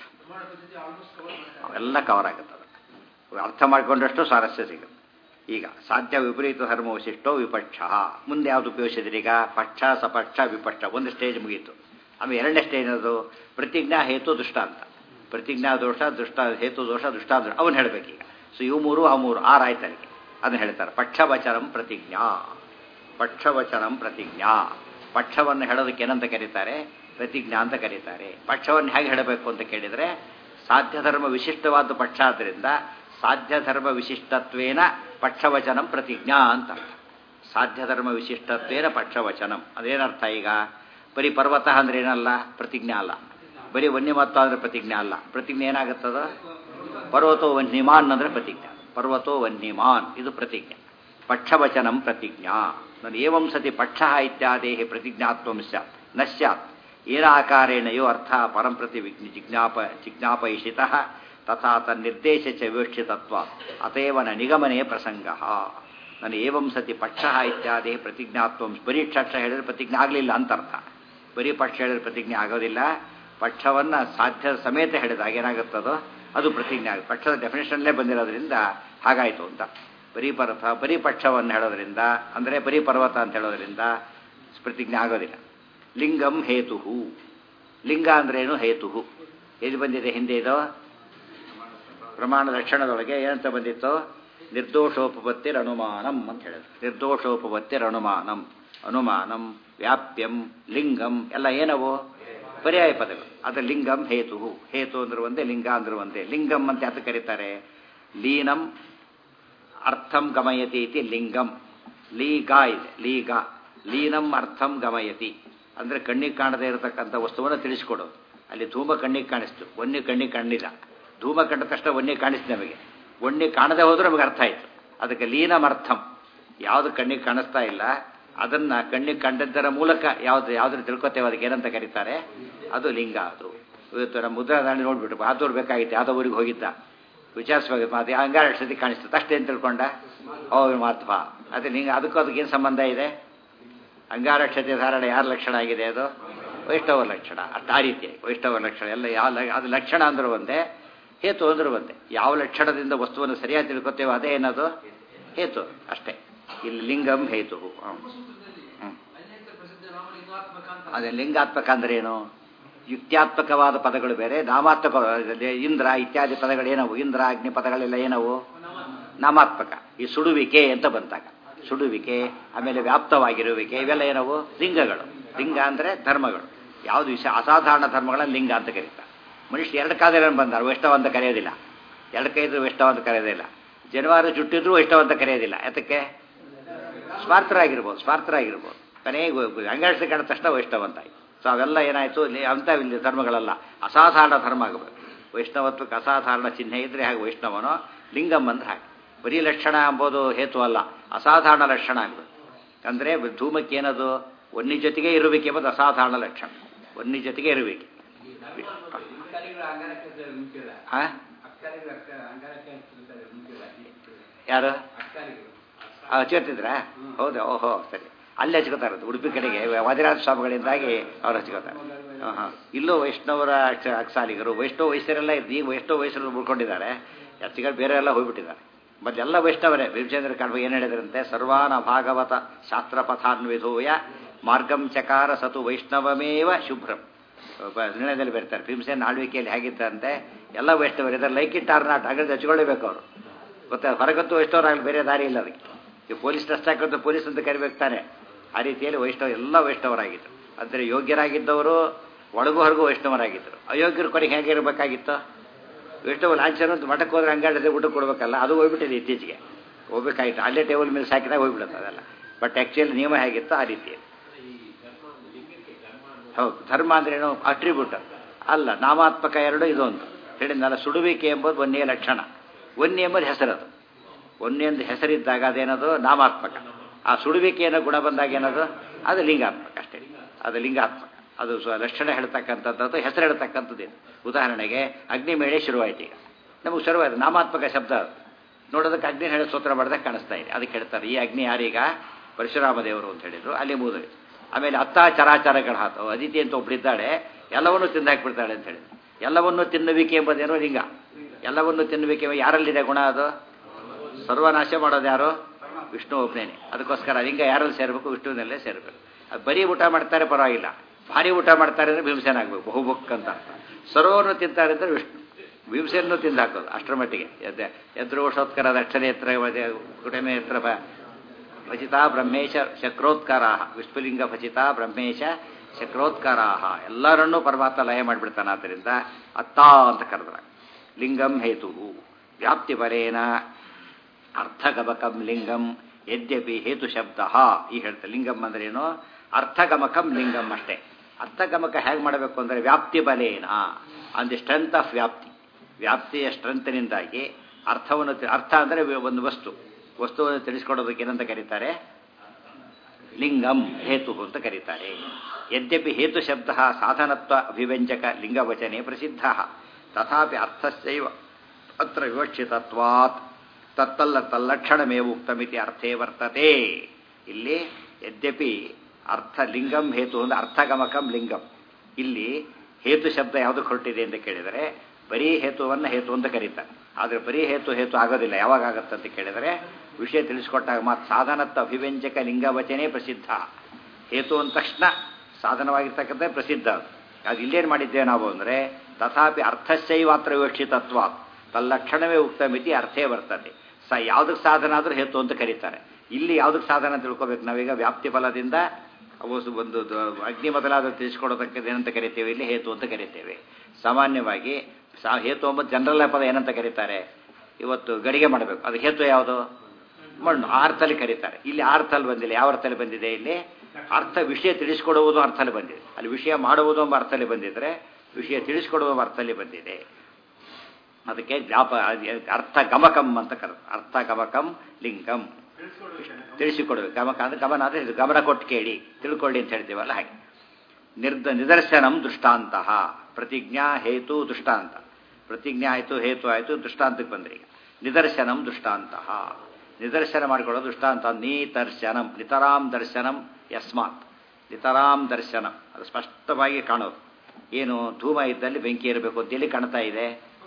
Speaker 1: ಅವೆಲ್ಲ ಕವರ್ ಆಗುತ್ತೆ ಅದು ಅರ್ಥ ಮಾಡಿಕೊಂಡಷ್ಟು ಸ್ವಾರಸ್ಯ ಸಿಗುತ್ತೆ ಈಗ ಸಾಧ್ಯ ವಿಪರೀತ ಧರ್ಮ ವಶಿಷ್ಟೋ ವಿಪಕ್ಷ ಮುಂದೆ ಯಾವುದು ಉಪಯೋಗಿಸಿದ್ರಿ ಈಗ ಪಕ್ಷ ಸಪಕ್ಷ ವಿಪಕ್ಷ ಒಂದು ಸ್ಟೇಜ್ ಮುಗೀತು ಆಮೇಲೆ ಎರಡನೇ ಸ್ಟೇಜ್ ಅದು ಪ್ರತಿಜ್ಞಾ ಹೇತು ದುಷ್ಟಾಂತ ಪ್ರತಿಜ್ಞಾ ದೋಷ ದುಷ್ಟ ಹೇತು ದೋಷ ದುಷ್ಟಾಂತ ಅವನು ಹೇಳಬೇಕೀಗ ಸೊ ಇವು ಮೂರು ಆ ಮೂರು ಆರು ಆಯ್ತು ಅದಕ್ಕೆ ಅದನ್ನ ಹೇಳ್ತಾರೆ ಪಕ್ಷವಚನಂ ಪ್ರತಿಜ್ಞಾ ಪಕ್ಷವಚನಂ ಪ್ರತಿಜ್ಞಾ ಪಕ್ಷವನ್ನು ಹೇಳೋದಕ್ಕೆ ಏನಂತ ಕರೀತಾರೆ ಪ್ರತಿಜ್ಞಾ ಅಂತ ಕರೀತಾರೆ ಪಕ್ಷವನ್ನು ಹೇಗೆ ಹೇಳಬೇಕು ಅಂತ ಕೇಳಿದರೆ ಸಾಧ್ಯ ಧರ್ಮ ವಿಶಿಷ್ಟವಾದ ಪಕ್ಷ ಆದ್ದರಿಂದ ಸಾಧ್ಯ ಧರ್ಮ ವಿಶಿಷ್ಟತ್ವೇನ ಪಕ್ಷವಚನಂ ಪ್ರತಿಜ್ಞಾ ಅಂತ ಅರ್ಥ ಸಾಧ್ಯ ಧರ್ಮ ವಿಶಿಷ್ಟತ್ವೇನ ಪಕ್ಷವಚನಂ ಅದೇನರ್ಥ ಈಗ ಬರೀ ಪರ್ವತ ಅಂದ್ರೆ ಏನಲ್ಲ ಪ್ರತಿಜ್ಞಾ ಅಲ್ಲ ಬರೀ ವನ್ಯಮತ್ವ ಅಂದ್ರೆ ಪ್ರತಿಜ್ಞೆ ಅಲ್ಲ ಪ್ರತಿಜ್ಞೆ ಏನಾಗುತ್ತದ ಪರ್ವತೋ ವನ್ಯಮಾನ್ ಅಂದ್ರೆ ಪ್ರತಿಜ್ಞೆ ಪರ್ವತೋ ವನ್ಯಮಾನ್ ಇದು ಪ್ರತಿಜ್ಞೆ ಪಕ್ಷವಚನಂ ಪ್ರತಿಜ್ಞಾ ನಾನು ಏವಂ ಸತಿ ಪಕ್ಷ ಇತ್ಯಾದಿ ಪ್ರತಿಜ್ಞಾತ್ವಂ ಸ್ಯಾತ್ ನ ಸ್ಯಾತ್ ಏನಾಕಾರೇಣಯೋ ಅರ್ಥ ಪರಂಪ್ರತಿ ವಿಜ್ಞ ಜಿಜ್ಞಾಪ ಜಿಜ್ಞಾಪಯಿಷಿತ ತಥಾ ತನ್ನಿರ್ದೇಶ ಚ ವಿವಕ್ಷಿತತ್ವ ಅತೇವನ ನಿಗಮನೆ ಪ್ರಸಂಗ ನಾನು ಏವಂ ಸತಿ ಪಕ್ಷ ಇತ್ಯಾದಿ ಪ್ರತಿಜ್ಞಾತ್ವ ಬರೀ ಪಕ್ಷ ಹೇಳಿದ್ರೆ ಪ್ರತಿಜ್ಞೆ ಆಗಲಿಲ್ಲ ಅಂತ ಅರ್ಥ ಬರೀ ಪಕ್ಷ ಹೇಳಿದ್ರೆ ಪ್ರತಿಜ್ಞೆ ಆಗೋದಿಲ್ಲ ಪಕ್ಷವನ್ನು ಸಾಧ್ಯ ಸಮೇತ ಹೇಳಿದಾಗ ಏನಾಗುತ್ತದೋ ಅದು ಪ್ರತಿಜ್ಞೆ ಆಗುತ್ತೆ ಪಕ್ಷದ ಡೆಫಿನೇಷನ್ಲೇ ಬಂದಿರೋದ್ರಿಂದ ಹಾಗಾಯಿತು ಅಂತ ಬರೀ ಪರ್ವತ ಬರೀ ಪಕ್ಷವನ್ನು ಹೇಳೋದ್ರಿಂದ ಅಂದರೆ ಬರೀ ಪರ್ವತ ಅಂತ ಹೇಳೋದ್ರಿಂದ ಪ್ರತಿಜ್ಞೆ ಆಗೋದಿಲ್ಲ ಲಿಂಗಂ ಹೇತು ಲಿಂಗ ಅಂದ್ರೇನು ಹೇತು ಎಲ್ಲಿ ಬಂದಿದೆ ಹಿಂದೆ ಇದು ಪ್ರಮಾಣ ಲಕ್ಷಣದೊಳಗೆ ಏನಂತ ಬಂದಿತ್ತು ನಿರ್ದೋಷೋಪಪತ್ತಿರ ಅನುಮಾನಂ ಅಂತ ಹೇಳಿದ್ರು ನಿರ್ದೋಷೋಪಪತ್ತಿರ ಅನುಮಾನಂ ಅನುಮಾನಂ ವ್ಯಾಪ್ಯಂ ಲಿಂಗಂ ಎಲ್ಲ ಏನವು ಪರ್ಯಾಯ ಪದಗಳು ಅದು ಲಿಂಗಂ ಹೇತು ಹೇತು ಅಂದ್ರೆ ಒಂದೇ ಲಿಂಗ ಅಂದ್ರೆ ಒಂದೇ ಲಿಂಗಂ ಅಂತ ಯಾತ ಕರೀತಾರೆ ಲೀನಂ ಅರ್ಥಂ ಗಮಯತಿ ಇತಿ ಲಿಂಗಂ ಲೀಗ ಇದೆ ಲೀಗ ಲೀನಂ ಅರ್ಥಂ ಗಮಯತಿ ಅಂದ್ರೆ ಕಣ್ಣಿಗೆ ಕಾಣದೇ ಇರತಕ್ಕಂಥ ವಸ್ತುವನ್ನು ತಿಳಿಸ್ಕೊಡೋದು ಅಲ್ಲಿ ಧೂಮ ಕಣ್ಣಿಗೆ ಕಾಣಿಸ್ತು ಒನ್ನೆ ಕಣ್ಣಿಗೆ ಕಾಣಲಿಲ್ಲ ಧೂಮ ಕಂಡ ತಕ್ಷಣ ಒನ್ನೆ ಕಾಣಿಸ್ತು ನಮಗೆ ಒಣ್ಣೆ ಕಾಣದೆ ಹೋದ್ರೂ ನಮಗೆ ಅರ್ಥ ಆಯ್ತು ಅದಕ್ಕೆ ಲೀನಂ ಅರ್ಥಂ ಯಾವುದು ಕಣ್ಣಿಗೆ ಕಾಣಿಸ್ತಾ ಇಲ್ಲ ಅದನ್ನ ಕಣ್ಣಿಗೆ ಕಂಡದ್ದರ ಮೂಲಕ ಯಾವ್ದು ಯಾವ್ದು ತಿಳ್ಕೊತೇವೆ ಅದಕ್ಕೆ ಏನಂತ ಕರೀತಾರೆ ಅದು ಲಿಂಗ ಅದು ಇವತ್ತು ನಮ್ಮ ಮುದ್ರಾದಾಂಡಿ ನೋಡ್ಬಿಟ್ಟು ಬಹದ್ದೂರು ಬೇಕಾಗಿತ್ತು ಯಾವುದೋ ಊರಿಗೆ ಹೋಗಿದ್ದ ವಿಚಾರಿಸುವಾಗ ಮಾತು ಅಂಗಾರ ಸತಿ ಕಾಣಿಸ್ತು ಅಷ್ಟೇ ಅಂತ ತಿಳ್ಕೊಂಡ ಅವ್ರ ಮಹತ್ವ ಅದೇ ಲಿಂಗ ಅದಕ್ಕೂ ಅದಕ್ಕೇನು ಸಂಬಂಧ ಇದೆ ಅಂಗಾರಕ್ಷತೆ ಧಾರಣೆ ಯಾರ ಲಕ್ಷಣ ಆಗಿದೆ ಅದು ವೈಷ್ಣವ ಲಕ್ಷಣ ಅಷ್ಟು ಆ ರೀತಿ ವೈಷ್ಣವ ಲಕ್ಷಣ ಎಲ್ಲ ಯಾವ ಅದು ಲಕ್ಷಣ ಅಂದ್ರೆ ಒಂದೇ ಹೇತು ಅಂದ್ರೆ ಒಂದೇ ಯಾವ ಲಕ್ಷಣದಿಂದ ವಸ್ತುವನ್ನು ಸರಿಯಾಗಿ ತಿಳ್ಕೊತೇವೋ ಅದೇ ಏನದು ಹೇತು ಅಷ್ಟೇ ಇಲ್ಲಿ ಲಿಂಗಂ ಹೇತು ಅದೇ ಲಿಂಗಾತ್ಮಕ ಅಂದ್ರೆ ಏನು ಯುಕ್ತ್ಯಾತ್ಮಕವಾದ ಪದಗಳು ಬೇರೆ ನಾಮಾತ್ಮಕ ಇಂದ್ರ ಇತ್ಯಾದಿ ಪದಗಳೇನವು ಇಂದ್ರ ಅಗ್ನಿ ಪದಗಳೆಲ್ಲ ಏನವು ನಾಮಾತ್ಮಕ ಈ ಸುಡುವಿಕೆ ಅಂತ ಬಂತಾಗ ಸುಡುವಿಕೆ ಆಮೇಲೆ ವ್ಯಾಪ್ತವಾಗಿರುವಿಕೆ ಇವೆಲ್ಲ ಏನವು ಲಿಂಗಗಳು ಲಿಂಗ ಅಂದ್ರೆ ಧರ್ಮಗಳು ಯಾವುದು ವಿಷಯ ಅಸಾಧಾರಣ ಧರ್ಮಗಳನ್ನ ಲಿಂಗ ಅಂತ ಕರೀತಾರೆ ಮನುಷ್ಯ ಎರಡು ಕಾದರೆ ಬಂದಾರ ವೈಷ್ಣವ ಅಂತ ಕರೆಯೋದಿಲ್ಲ ಎರಡು ಕೈ ಇದ್ರು ವೈಷ್ಣವ ಅಂತ ಕರೆಯೋದಿಲ್ಲ ಜನವಾರ ಜುಟ್ಟಿದ್ರು ವೈಷ್ಣವ ಅಂತ ಕರೆಯೋದಿಲ್ಲ ಯಾತಕ್ಕೆ ಸ್ವಾರ್ಥರಾಗಿರ್ಬೋದು ಸ್ವಾರ್ಥರಾಗಿರ್ಬೋದು ಕೊನೆಗೆ ಅಂಗಾಡಿಸಿ ಕಾಣ ತಕ್ಷಣ ವೈಷ್ಣವ ಅಂತ ಆಯ್ತು ಸೊ ಅವೆಲ್ಲ ಏನಾಯಿತು ಅಂತ ಇಲ್ಲಿ ಧರ್ಮಗಳಲ್ಲ ಅಸಾಧಾರಣ ಧರ್ಮ ಆಗಬೇಕು ವೈಷ್ಣವತ್ವಕ್ಕೆ ಅಸಾಧಾರಣ ಚಿಹ್ನೆ ಇದ್ರೆ ಹಾಗೆ ವೈಷ್ಣವನೋ ಲಿಂಗಂ ಅಂದ್ರೆ ಹಾಗೆ ಬರೀ ಲಕ್ಷಣ ಎಂಬುದು ಹೇತು ಅಲ್ಲ ಅಸಾಧಾರಣ ಲಕ್ಷಣ ಆಗಬೇಕು ಅಂದರೆ ಧೂಮಕ್ಕೆ ಏನದು ಒನ್ನಿ ಜೊತೆಗೆ ಇರಬೇಕು ಎಂಬುದು ಅಸಾಧಾರಣ ಲಕ್ಷಣ ಒನ್ನಿ ಜೊತೆಗೆ ಇರಬೇಕು ಯಾರು ಹಚ್ಕೋತಿದ್ರ ಹೌದಾ ಓಹೋ ಸರಿ ಅಲ್ಲಿ ಹಚ್ಕೋತಾರೆ ಉಡುಪಿ ಕಡೆಗೆ ವಾದಿರಾಜ ಸ್ವಾಮಿಗಳಿಂದಾಗಿ ಅವ್ರು ಹಚ್ಕೋತಾರೆ ಹಾಂ ಇಲ್ಲೂ ವೈಷ್ಣವರ ಅಕ್ಸಾಲಿಗರು ವೈಷ್ಣವ ವಯಸ್ಸರೆಲ್ಲ ಈಗ ವೈಷ್ಣವ ವಯಸ್ಸರು ಉಳ್ಕೊಂಡಿದ್ದಾರೆ ಹೆಚ್ಚಿಗಳು ಬೇರೆ ಎಲ್ಲ ಹೋಗ್ಬಿಟ್ಟಿದ್ದಾರೆ ಮೊದಲೆಲ್ಲ ವೈಷ್ಣವರೇ ಭೀಮಚಂದ್ರ ಕಾಣ್ಬ ಏನು ಹೇಳಿದ್ರಂತೆ ಸರ್ವಾನ ಭಾಗವತ ಶಾಸ್ತ್ರಪಥಾನ್ವಿಧೂಯ ಮಾರ್ಗಂ ಚಕಾರ ಸತು ವೈಷ್ಣವಮೇವ ಶುಭ್ರಂ ನಿರ್ಣಯದಲ್ಲಿ ಬರ್ತಾರೆ ಭೀಮಸೇನ ಆಳ್ವಿಕೆಯಲ್ಲಿ ಹೇಗಿದ್ದಂತೆ ಎಲ್ಲ ವೈಷ್ಣವರು ಇದರ ಲೈಕ್ ಇಟ್ ಆರ್ ನಾಟ್ ಹಾಗಾದ್ರೆ ಹಚ್ಕೊಳ್ಳೇಬೇಕು ಅವರು ಗೊತ್ತಾ ಹೊರಗಂತೂ ವೈಷ್ಣವರಾಗಲಿ ಬೇರೆ ದಾರಿ ಇಲ್ಲ ಅದಕ್ಕೆ ಈ ಪೊಲೀಸ್ ಟೆಸ್ಟ್ ಹಾಕೋದು ಪೊಲೀಸ್ ಅಂತ ಕರಿಬೇಕು ತಾನೆ ಆ ರೀತಿಯಲ್ಲಿ ವೈಷ್ಣವ ಎಲ್ಲ ವೈಷ್ಣವರಾಗಿದ್ದರು ಅಂದರೆ ಯೋಗ್ಯರಾಗಿದ್ದವರು ಒಳಗೂ ಹೊರಗೂ ವೈಷ್ಣವರಾಗಿದ್ದರು ಅಯೋಗ್ಯರು ಕೊನೆಗೆ ಹೇಗೆ ಇರಬೇಕಾಗಿತ್ತು ವೈಷ್ಣವ ಲಾಂಛನ ಅಂತ ಮಠಕ್ಕೆ ಹೋದ್ರೆ ಹಂಗಾಡಿದ್ರೆ ಊಟಕ್ಕೆ ಕೊಡ್ಬೇಕಲ್ಲ ಅದು ಹೋಗ್ಬಿಟ್ಟಿದೆ ಇತ್ತೀಚೆಗೆ ಹೋಗ್ಬೇಕಾಗಿತ್ತು ಅಲ್ಲೇ ಟೇಬಲ್ ಮೇಲೆ ಸಾಕಿದಾಗ ಹೋಗ್ಬಿಡುತ್ತೆ ಅದೆಲ್ಲ ಬಟ್ ಆ್ಯಕ್ಚುಲಿ ನಿಯಮ ಹೇಗಿತ್ತು ಆ ರೀತಿ ಹೌದು ಧರ್ಮ ಅಂದ್ರೆ ಏನು ಅಟ್ರಿಬ್ಯೂಟ್ ಅಲ್ಲ ನಾಮಾತ್ಮಕ ಎರಡು ಇದೊಂದು ಹೇಳಿದ್ನಲ್ಲ ಸುಡುವಿಕೆ ಎಂಬುದು ಒಂದೇ ಲಕ್ಷಣ ಒನ್ನೆ ಎಂಬುದು ಹೆಸರದು ಒನ್ನೆ ಎಂದು ಹೆಸರಿದ್ದಾಗ ಅದೇನದು ನಾಮಾತ್ಮಕ ಆ ಸುಡುವಿಕೆ ಏನೋ ಗುಣ ಬಂದಾಗ ಏನದು ಅದು ಲಿಂಗಾತ್ಮಕ ಅಷ್ಟೇ ಅದು ಲಿಂಗಾತ್ಮಕ ಅದು ಸ್ವ ಲಕ್ಷಣ ಹೇಳ್ತಕ್ಕಂಥದ್ದು ಹೆಸರು ಹೇಳ್ತಕ್ಕಂಥದ್ದೇನು ಉದಾಹರಣೆಗೆ ಅಗ್ನಿಮೇಳೆ ಶುರುವಾಯ್ತು ಈಗ ನಮಗೆ ಶುರುವಾಯಿತು ನಾಮಾತ್ಮಕ ಶಬ್ದ ಅದು ನೋಡೋದಕ್ಕೆ ಅಗ್ನಿ ಹೇಳಿ ಸ್ತೋತ್ರ ಮಾಡಿದಾಗ ಕಾಣಿಸ್ತಾ ಇದೆ ಅದಕ್ಕೆ ಹೇಳ್ತಾರೆ ಈ ಅಗ್ನಿ ಯಾರೀಗ ಪರಶುರಾಮ ದೇವರು ಅಂತ ಹೇಳಿದ್ರು ಅಲ್ಲಿ ಮೂದು ಆಮೇಲೆ ಅತ್ತ ಚರಾಚರಗಳ ಹಾತು ಅದಿತಿ ಅಂತ ಒಬ್ಬಳಿದ್ದಾಳೆ ಎಲ್ಲವನ್ನೂ ತಿಂದು ಹಾಕಿಬಿಡ್ತಾಳೆ ಅಂತ ಹೇಳಿ ಎಲ್ಲವನ್ನೂ ತಿನ್ನುವಿಕೆ ಎಂಬುದೇನೋ ಲಿಂಗ ಎಲ್ಲವನ್ನೂ ತಿನ್ನುವಿಕೆ ಯಾರಲ್ಲಿದೆ ಗುಣ ಅದು ಸರ್ವನಾಶ ಮಾಡೋದು ಯಾರು ವಿಷ್ಣು ಒಬ್ಬನೇನೆ ಅದಕ್ಕೋಸ್ಕರ ಲಿಂಗ ಯಾರಲ್ಲಿ ಸೇರಬೇಕು ವಿಷ್ಣುವಿನಲ್ಲೇ ಸೇರಬೇಕು ಅದು ಬರೀ ಊಟ ಮಾಡ್ತಾರೆ ಪರವಾಗಿಲ್ಲ ಭಾರಿ ಊಟ ಮಾಡ್ತಾರೆ ಅಂದರೆ ಭೀಮಸೇನ ಆಗಬೇಕು ಬಹುಬುಕ್ ಅಂತ ಸರ್ವವನ್ನು ತಿಂತಾರೆ ಅಂದರೆ ವಿಷ್ಣು ಭೀಮಸೇನೂ ತಿಂದು ಹಾಕೋದು ಅಷ್ಟರ ಮಟ್ಟಿಗೆ ಯದ್ರೋಷೋತ್ಕರ ದಕ್ಷಿಣೇತ್ರ ಕುಟಮೇತ್ರ ಭಜಿತಾ ಬ್ರಹ್ಮೇಶ ಶಕ್ರೋತ್ಕಾರ ವಿಶ್ವಲಿಂಗ ಭಜಿತಾ ಬ್ರಹ್ಮೇಶ ಶಕ್ರೋತ್ಕಾರ ಎಲ್ಲರನ್ನೂ ಪರಮಾತ್ಮ ಲಯ ಮಾಡಿಬಿಡ್ತಾನೆ ಆದ್ದರಿಂದ ಅತ್ತ ಅಂತ ಕರೆದ್ರ ಲಿಂಗಂ ಹೇತು ವ್ಯಾಪ್ತಿ ಬರೇನ ಅರ್ಥಗಮಕಂ ಲಿಂಗಂ ಯದ್ಯಪಿ ಹೇತು ಶಬ್ದ ಈ ಹೇಳ್ತಾರೆ ಲಿಂಗಂ ಅಂದ್ರೆ ಏನು ಅರ್ಥಗಮಕಂ ಲಿಂಗಂ ಅಷ್ಟೇ ಅರ್ಥಗಮಕ ಹೇಗೆ ಮಾಡಬೇಕು ಅಂದರೆ ವ್ಯಾಪ್ತಿ ಬಲೇನ ಆನ್ ದಿ ಸ್ಟ್ರೆಂತ್ ಆಫ್ ವ್ಯಾಪ್ತಿ ವ್ಯಾಪ್ತಿಯ ಸ್ಟ್ರೆಂತ್ನಿಂದಾಗಿ ಅರ್ಥವನ್ನು ಅರ್ಥ ಅಂದರೆ ಒಂದು ವಸ್ತು ವಸ್ತುವನ್ನು ತಿಳಿಸ್ಕೊಡೋದಕ್ಕೆ ಏನಂತ ಕರೀತಾರೆ ಲಿಂಗಂ ಹೇತು ಅಂತ ಕರೀತಾರೆ ಯದ್ಯಪಿ ಹೇತು ಶಬ್ದ ಸಾಧನತ್ವ ಅಭಿವ್ಯಂಜಕ ಲಿಂಗವಚನೆ ಪ್ರಸಿದ್ಧ ತಥಾಪಿ ಅರ್ಥಸ್ಯೈವ ಅತ್ರ ವಿವಕ್ಷಿತತ್ವಾತ್ ತತ್ತಲ್ಲ ತಲ್ಲಕ್ಷಣಮೇ ಉಕ್ತಮಿತಿ ಅರ್ಥೇ ವರ್ತತೆ ಇಲ್ಲಿ ಯದ್ಯಪಿ ಅರ್ಥ ಲಿಂಗಂ ಹೇತು ಅಂದ್ರೆ ಅರ್ಥಗಮಕಂ ಲಿಂಗಂ ಇಲ್ಲಿ ಹೇತು ಶಬ್ದ ಯಾವುದು ಹೊರಟಿದೆ ಅಂತ ಕೇಳಿದರೆ ಬರೀ ಹೇತುವನ್ನು ಹೇತು ಅಂತ ಕರೀತಾರೆ ಆದರೆ ಬರೀ ಹೇತು ಹೇತು ಆಗೋದಿಲ್ಲ ಯಾವಾಗ ಆಗುತ್ತೆ ಅಂತ ಕೇಳಿದರೆ ವಿಷಯ ತಿಳಿಸ್ಕೊಟ್ಟಾಗ ಮಾತ್ರ ಸಾಧನತ್ವ ಅಭಿವ್ಯಂಜಕ ಲಿಂಗವಚನೆ ಪ್ರಸಿದ್ಧ ಹೇತು ಅಂದ ತಕ್ಷಣ ಸಾಧನವಾಗಿರ್ತಕ್ಕಂಥ ಪ್ರಸಿದ್ಧ ಅದು ಅದು ಇಲ್ಲೇನು ಮಾಡಿದ್ದೇವೆ ನಾವು ಅಂದರೆ ತಥಾಪಿ ಅರ್ಥಶೈವಾತ್ರ ವಿವಕ್ಷಿತತ್ವ ತಲ್ಲಕ್ಷಣವೇ ಉಕ್ತ ಮಿತಿ ಅರ್ಥೇ ಬರ್ತದೆ ಸ ಯಾವುದಕ್ಕೆ ಸಾಧನ ಆದರೂ ಹೇತು ಅಂತ ಕರೀತಾರೆ ಇಲ್ಲಿ ಯಾವುದಕ್ಕೆ ಸಾಧನ ತಿಳ್ಕೊಬೇಕು ನಾವೀಗ ವ್ಯಾಪ್ತಿ ಫಲದಿಂದ ಅವು ಸು- ಒಂದು ದ- ಅಗ್ನಿ ಮೊದಲಾದ ತಿಳಿಸ್ಕೊಡೋದಕ್ಕೆ ಏನಂತ ಕರಿತೇವೆ ಇಲ್ಲಿ ಹೇತು ಅಂತ ಕರಿತೇವೆ ಸಾಮಾನ್ಯವಾಗಿ ಸಾ ಹೇತು ಎಂಬ ಜನರಲ್ ಪದ ಏನಂತ ಕರೀತಾರೆ ಇವತ್ತು ಗಡಿಗೆ ಮಾಡಬೇಕು ಅದು ಹೇತು ಯಾವುದು ಮಣ್ಣು ಆ ಅರ್ಥದಲ್ಲಿ ಕರೀತಾರೆ ಇಲ್ಲಿ ಆ ಅರ್ಥದಲ್ಲಿ ಬಂದಿಲ್ಲ ಯಾವ ಅರ್ಥದಲ್ಲಿ ಬಂದಿದೆ ಇಲ್ಲಿ ಅರ್ಥ ವಿಷಯ ತಿಳಿಸ್ಕೊಡುವುದು ಅರ್ಥದಲ್ಲಿ ಬಂದಿದೆ ಅಲ್ಲಿ ವಿಷಯ ಮಾಡುವುದು ಎಂಬ ಅರ್ಥದಲ್ಲಿ ಬಂದಿದ್ರೆ ವಿಷಯ ತಿಳಿಸ್ಕೊಡುವ ಎಂಬ ಅರ್ಥದಲ್ಲಿ ಬಂದಿದೆ ಅದಕ್ಕೆ ಜ್ಞಾಪ ಅರ್ಥ ಗಮಕಂ ಅಂತ ಕರ ಅರ್ಥ ಗಮಕಂ ಲಿಂಗಂ ತಿಳಿಸಿಕೊಡ್ಬೇಕು ಗಮಕ ಅಂದ್ರೆ ಗಮನ ಅಂದ್ರೆ ಇದು ಗಮನ ಕೊಟ್ಟು ಕೇಳಿ ತಿಳ್ಕೊಳ್ಳಿ ಅಂತ ಹೇಳ್ತೀವಲ್ಲ ಹಾಗೆ ನಿರ್ದ ನಿದರ್ಶನಂ ದೃಷ್ಟಾಂತ ಪ್ರತಿಜ್ಞಾ ಹೇತು ದೃಷ್ಟಾಂತ ಪ್ರತಿಜ್ಞಾ ಆಯಿತು ಹೇತು ಆಯಿತು ದೃಷ್ಟಾಂತಕ್ಕೆ ಬಂದ್ರಿ ಈಗ ನಿದರ್ಶನಂ ದೃಷ್ಟಾಂತ ನಿದರ್ಶನ ಮಾಡಿಕೊಳ್ಳೋದು ದೃಷ್ಟಾಂತ ನೀತರ್ಶನಂ ನಿತರಾಂ ದರ್ಶನಂ ಯಸ್ಮಾತ್ ನಿತರಾಂ ದರ್ಶನಂ ಅದು ಸ್ಪಷ್ಟವಾಗಿ ಕಾಣೋದು ಏನು ಧೂಮ ಇದ್ದಲ್ಲಿ ಬೆಂಕಿ ಇರಬೇಕು ಅಂತ ಎಲ್ಲಿ ಕಾಣ್ತಾ ಇದೆ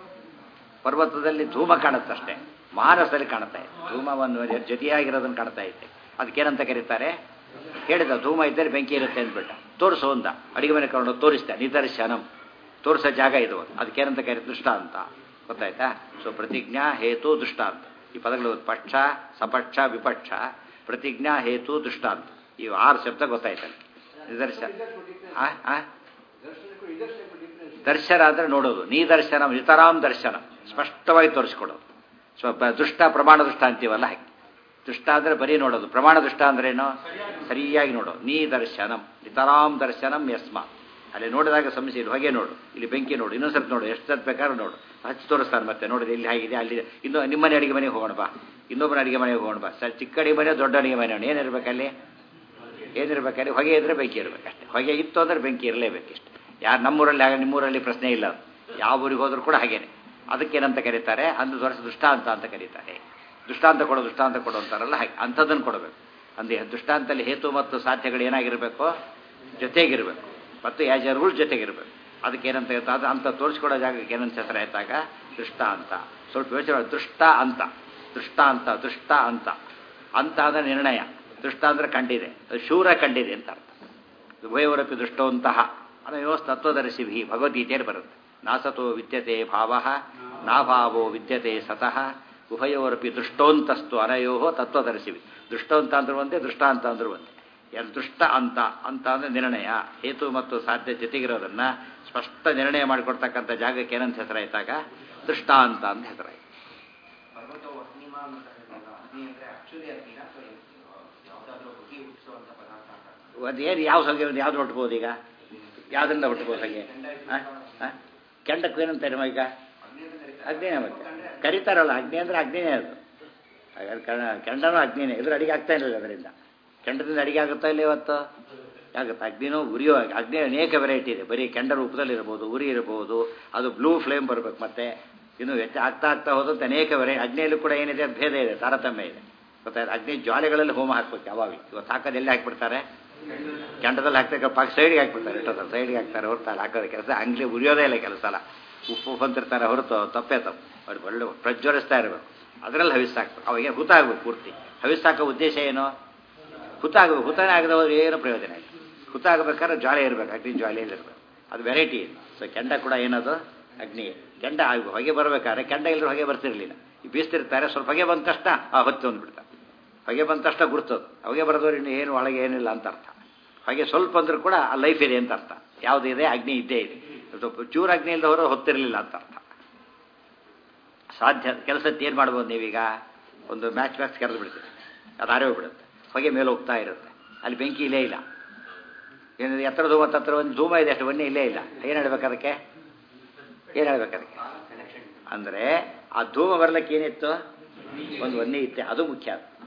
Speaker 1: ಪರ್ವತದಲ್ಲಿ ಧೂಮ ಕಾಣುತ್ತಷ್ಟೇ ಮಾನಸದಲ್ಲಿ ಕಾಣ್ತಾ ಇದೆ ಧೂಮವನ್ನು ಜೊತೆಯಾಗಿರೋದನ್ನು ಕಾಣ್ತಾ ಇದೆ ಅದಕ್ಕೇನಂತ ಕರೀತಾರೆ ಹೇಳಿದ ಧೂಮ ಇದ್ದರೆ ಬೆಂಕಿ ಇರುತ್ತೆ ಅಂದ್ಬಿಟ್ಟ ತೋರಿಸು ಅಂದ ಅಡಿಗೆ ಮನೆ ಕರ್ಕೊಂಡು ತೋರಿಸ್ದೆ ನಿದರ್ಶನಂ ತೋರಿಸೋ ಜಾಗ ಇದು ಅದಕ್ಕೇನಂತ ಕರೀ ದೃಷ್ಟಾಂತ ಗೊತ್ತಾಯ್ತಾ ಸೊ ಪ್ರತಿಜ್ಞಾ ಹೇತು ದೃಷ್ಟಾಂತ ಈ ಪದಗಳು ಪಕ್ಷ ಸಪಕ್ಷ ವಿಪಕ್ಷ ಪ್ರತಿಜ್ಞಾ ಹೇತು ದೃಷ್ಟಾಂತ ಈ ಆರು ಶಬ್ದ ಗೊತ್ತಾಯ್ತಲ್ಲ ನಿದರ್ಶನ ಆ ಆ ದರ್ಶನ ಅಂದ್ರೆ ನೋಡೋದು ನೀ ದರ್ಶನ ನಿತರಾಮ್ ದರ್ಶನ ಸ್ಪಷ್ಟವಾಗಿ ತೋರಿಸ್ಕೊಡೋದು ಸ್ವಲ್ಪ ದುಷ್ಟ ಪ್ರಮಾಣ ದುಷ್ಟ ಅಂತೀವಲ್ಲ ಹಾಗೆ ದುಷ್ಟ ಅಂದ್ರೆ ಬರೀ ನೋಡೋದು ಪ್ರಮಾಣ ದುಷ್ಟ ಅಂದ್ರೇನು ಸರಿಯಾಗಿ ನೋಡೋದು ನೀ ದರ್ಶನಂ ನಿತರಾಮ್ ದರ್ಶನಂ ಯಸ್ಮ ಅಲ್ಲಿ ನೋಡಿದಾಗ ಸಮಸ್ಯೆ ಇಲ್ಲಿ ಹೊಗೆ ನೋಡು ಇಲ್ಲಿ ಬೆಂಕಿ ನೋಡು ಇನ್ನೊಂದ್ಸರ್ತಿ ನೋಡು ಎಷ್ಟು ಸತ್ ಬೇಕಾದ್ರೂ ನೋಡು ಹಚ್ಚಿ ತೋರಿಸ್ತಾನೆ ಮತ್ತೆ ನೋಡಿದ್ರೆ ಇಲ್ಲಿ ಹೇಗಿದೆ ಅಲ್ಲಿ ಇನ್ನು ನಿಮ್ಮನೆ ಅಡಿಗೆ ಮನೆಗೆ ಹೋಗೋಣ ಬಾ ಇನ್ನೊಬ್ಬನ ಅಡಿಗೆ ಮನೆಗೆ ಹೋಗೋಣ ಬಾ ಸರ್ ಚಿಕ್ಕ ಅಡಿಗೆ ಮನೆ ದೊಡ್ಡ ಅಡಿಗೆ ಮನೆ ಏನಿರ್ಬೇಕಲ್ಲಿ ಏನಿರ್ಬೇಕಲ್ಲಿ ಹೊಗೆ ಇದ್ರೆ ಬೆಂಕಿ ಇರಬೇಕಷ್ಟೇ ಹೊಗೆ ಇತ್ತು ಅಂದ್ರೆ ಬೆಂಕಿ ಇರಲೇಬೇಕಿಷ್ಟು ಯಾರು ನಮ್ಮೂರಲ್ಲಿ ಆಗ ನಿಮ್ಮೂರಲ್ಲಿ ಪ್ರಶ್ನೆ ಇಲ್ಲ ಅದು. ಯಾವ ಊರಿಗೆ ಹೋದ್ರೂ ಕೂಡ ಹಾಗೇನೆ ಅದಕ್ಕೇನಂತ ಕರೀತಾರೆ ಅಂದು ತೋರಿಸಿ ದೃಷ್ಟಾಂತ ಅಂತ ಕರೀತಾರೆ ದೃಷ್ಟಾಂತ ಕೊಡು ದೃಷ್ಟಾಂತ ಕೊಡು ಅಂತಾರಲ್ಲ ಹಾಗೆ ಅಂಥದ್ದನ್ನು ಕೊಡಬೇಕು ಅಂದ್ರೆ ದೃಷ್ಟಾಂತದಲ್ಲಿ ಹೇತು ಮತ್ತು ಸಾಧ್ಯಗಳು ಏನಾಗಿರಬೇಕು ಜೊತೆಗಿರಬೇಕು ಮತ್ತು ಆ್ಯಸ್ ಎ ರೂಲ್ ಜೊತೆಗಿರಬೇಕು ಅದಕ್ಕೇನಂತ ಹೇಳ್ತಾ ಅದು ಅಂತ ತೋರಿಸ್ಕೊಡೋ ಜಾಗಕ್ಕೆ ಏನಂತ ಹೆಸರು ಆಯ್ತಾಗ ದೃಷ್ಟ ಅಂತ ಸ್ವಲ್ಪ ಯೋಚನೆ ಮಾಡಿ ದೃಷ್ಟ ಅಂತ ದೃಷ್ಟ ಅಂತ ದೃಷ್ಟ ಅಂತ ಅಂತ ಅಂದ್ರೆ ನಿರ್ಣಯ ದೃಷ್ಟ ಅಂದ್ರೆ ಕಂಡಿದೆ ಅದು ಶೂರ ಕಂಡಿದೆ ಅಂತ ಅರ್ಥ ಉಭಯವರಪಿ ದೃಷ್ಟವಂತಹ ಅನ್ನೋ ತತ್ವದರ್ಶಿ ಭಿ ಭಗವದ್ಗೀತೆಯಲ್ಲಿ ಬರುತ್ತೆ ನಾಸತೋ ವಿದ್ಯತೆ ಭಾವ ನಾಭಾವೋ ವಿದ್ಯತೆ ಸತಃ ಉಭಯೋರಪಿ ದೃಷ್ಟೋಂತಸ್ತು ಅನಯೋ ತತ್ವದರ್ಶಿವಿ ದೃಷ್ಟವಂತ ಅಂದ್ರೆ ಒಂದೇ ದೃಷ್ಟಾಂತ ಅಂದ್ರೆ ಒಂದೇ ಎರಡು ದೃಷ್ಟ ಅಂತ ಅಂತ ಅಂದ್ರೆ ನಿರ್ಣಯ ಹೇತು ಮತ್ತು ಸಾಧ್ಯ ಜೊತೆಗಿರೋದನ್ನ ಸ್ಪಷ್ಟ ನಿರ್ಣಯ ಮಾಡಿಕೊಡ್ತಕ್ಕಂಥ ಜಾಗಕ್ಕೆ ಏನಂತ ಹೆಸರಾಯ್ತಾಗ ದೃಷ್ಟಾಂತ ಅಂತ ಹೆಸರಾಯ್ತು
Speaker 2: ಪರ್ವತವು ಅಗ್ನಿಮ ಅಂತ ಹೇಳಿದಾಗ ಅಗ್ನಿ ಅಂದ್ರೆ ಆಕ್ಚುಲಿ ಅಗ್ನಿನ ಅಥವಾ ಯಾವುದಾದ್ರೂ ಹೊಗೆ ಹುಟ್ಟಿಸುವಂತ ಪದಾರ್ಥ ಅಂತ
Speaker 1: ಅದು ಏನು ಯಾವ ಹೊಗೆ ಯಾವ್ದು ಹುಟ್ಬೋದು ಈಗ ಯಾವ್ದ್ರಿಂದ ಹುಟ್ಬೋದು ಹಾಗೆ ಆ? ಆ? ಕೆಂಡಕ್ಕೂ ಏನಂತಾರೆ ಈಗ ಅಗ್ನಿನೇ ಮತ್ತೆ ಕರೀತಾರಲ್ಲ ಅಗ್ನಿ ಅಂದ್ರೆ ಅಗ್ನಿನೇ ಅದು ಹಾಗಾದ್ರೆ ಕಣ- ಕೆಂಡನೂ ಅಗ್ನಿನೇ ಇದ್ರ ಅಡಿಗೆ ಆಗ್ತಾ ಇರಲಿಲ್ಲ ಅದರಿಂದ ಕೆಂಡದಿಂದ ಅಡಿಗೆ ಆಗುತ್ತಾ ಇಲ್ಲ ಇವತ್ತು ಆಗುತ್ತೆ ಅಗ್ನಿನೂ ಉರಿಯೋ ಅಗ್ನಿ ಅನೇಕ ವೆರೈಟಿ ಇದೆ ಬರೀ ಕೆಂಡ ರೂಪದಲ್ಲಿ ಇರ್ಬೋದು ಉರಿ ಇರ್ಬೋದು ಅದು ಬ್ಲೂ ಫ್ಲೇಮ್ ಬರಬೇಕು ಮತ್ತೆ ಇನ್ನು ಹೆಚ್ಚು ಆಗ್ತಾ ಆಗ್ತಾ ಹೋದಂತೆ ಅನೇಕ ವೆರೈ ಅಗ್ನಿಯಲ್ಲೂ ಕೂಡ ಏನಿದೆ ಅದು ಭೇದ ಇದೆ ತಾರತಮ್ಯ ಇದೆ ಗೊತ್ತಾಯ್ತು ಅಗ್ನಿ ಜ್ವಾಲೆಗಳಲ್ಲಿ ಹೋಮ ಹಾಕ್ಬೇಕು ಯಾವಾಗಲೂ ಇವತ್ತು ಹಾಕೋದು ಎಲ್ಲಿ ಹಾಕ್ಬಿಡ್ತಾರೆ ಕೆಂಡದಲ್ಲಿ ಹಾಕ್ತಾರೆ ಪಾಕ್ ಸೈಡ್ಗೆ ಹಾಕ್ಬಿಡ್ತಾರೆ ಎಷ್ಟೊತ್ತ ಸೈಡ್ಗೆ ಹಾಕ್ತಾರೆ ಹೊರತು ಅಲ್ಲಿ ಹಾಕೋದು ಕೆಲಸ ಅಂಗ್ಲಿ ಉರಿಯೋದೇ ಇಲ್ಲ ಕೆಲಸ ಅಲ್ಲ ಉಪ್ಪು ಬಂತಿರ್ತಾರೆ ಹೊರತು ತಪ್ಪೇ ತಪ್ಪು ಅವ್ರು ಒಳ್ಳೆ ಪ್ರಜ್ವಲಿಸ್ತಾ ಇರಬೇಕು ಅದರಲ್ಲಿ ಹವಿಸ್ ಹಾಕ್ಬೇಕು ಅವಾಗ ಹುತ ಆಗ್ಬೇಕು ಪೂರ್ತಿ ಹವಿಸ್ ಹಾಕೋ ಉದ್ದೇಶ ಏನು ಹುತ ಆಗಬೇಕು ಹುತನೇ ಆಗದ ಹೋದ್ರೆ ಏನು ಪ್ರಯೋಜನ ಇಲ್ಲ ಹುತ ಆಗಬೇಕಾದ್ರೆ ಜ್ವಾಲೆ ಇರಬೇಕು ಅಗ್ನಿ ಜ್ವಾಲೆಯಲ್ಲಿ ಇರಬೇಕು ಅದು ವೆರೈಟಿ ಇದೆ ಸೊ ಕೆಂಡ ಕೂಡ ಏನದು ಅಗ್ನಿ ಕೆಂಡ ಆಗ ಹೊಗೆ ಬರಬೇಕಾದ್ರೆ ಕೆಂಡ ಇಲ್ಲರೂ ಹೊಗೆ ಬರ್ತಿರ್ಲಿಲ್ಲ ಈ ಬೀಸ್ತಿರ್ತಾರೆ ಸ್ವಲ್ಪ ಹೊಗೆ ಬಂದ ತಕ್ಷಣ ಆ ಹೊತ್ತು ಅಂದ್ಬಿಡ್ತಾರೆ ಹೊಗೆ ಬಂದ ತಕ್ಷಣ ಗುರ್ತದು ಹೊಗೆ ಬರೋದವ್ರು ಇನ್ನು ಏನು ಒಳಗೆ ಏನಿಲ್ಲ ಅಂತ ಅರ್ಥ ಹಾಗೆ ಸ್ವಲ್ಪ ಅಂದ್ರೂ ಕೂಡ ಆ ಲೈಫ್ ಇದೆ ಅಂತ ಅರ್ಥ ಯಾವುದು ಇದೆ ಅಗ್ನಿ ಇದ್ದೇ ಇದೆ ಸ್ವಲ್ಪ ಚೂರು ಅಗ್ನಿ ಇಲ್ಲದವರು ಹೊತ್ತಿರಲಿಲ್ಲ ಅಂತ ಅರ್ಥ ಸಾಧ್ಯ ಕೆಲಸಕ್ಕೆ ಏನು ಮಾಡ್ಬೋದು ನೀವೀಗ ಒಂದು ಮ್ಯಾಚ್ ಮ್ಯಾಚ್ ಕರೆದು ಬಿಡ್ತೀರಿ ಅದು ಆರೇ ಹೋಗ್ಬಿಡುತ್ತೆ ಹೊಗೆ ಮೇಲೆ ಹೋಗ್ತಾ ಇರುತ್ತೆ ಅಲ್ಲಿ ಬೆಂಕಿ ಇಲ್ಲೇ ಇಲ್ಲ ಏನಿದೆ ಎತ್ತರ ಧೂಮ ಹತ್ರ ಒಂದು ಧೂಮ ಇದೆ ಅಷ್ಟು ಬನ್ನಿ ಇಲ್ಲೇ ಇಲ್ಲ ಏನು ಹೇಳ್ಬೇಕು ಅದಕ್ಕೆ ಏನು ಹೇಳ್ಬೇಕು ಅದಕ್ಕೆ ಅಂದರೆ ಆ ಧೂಮ ಬರ್ಲಿಕ್ಕೆ ಏನಿತ್ತು ಒಂದು ಒನ್ನೆ ಇತ್ತೆ ಅದು ಮುಖ್ಯ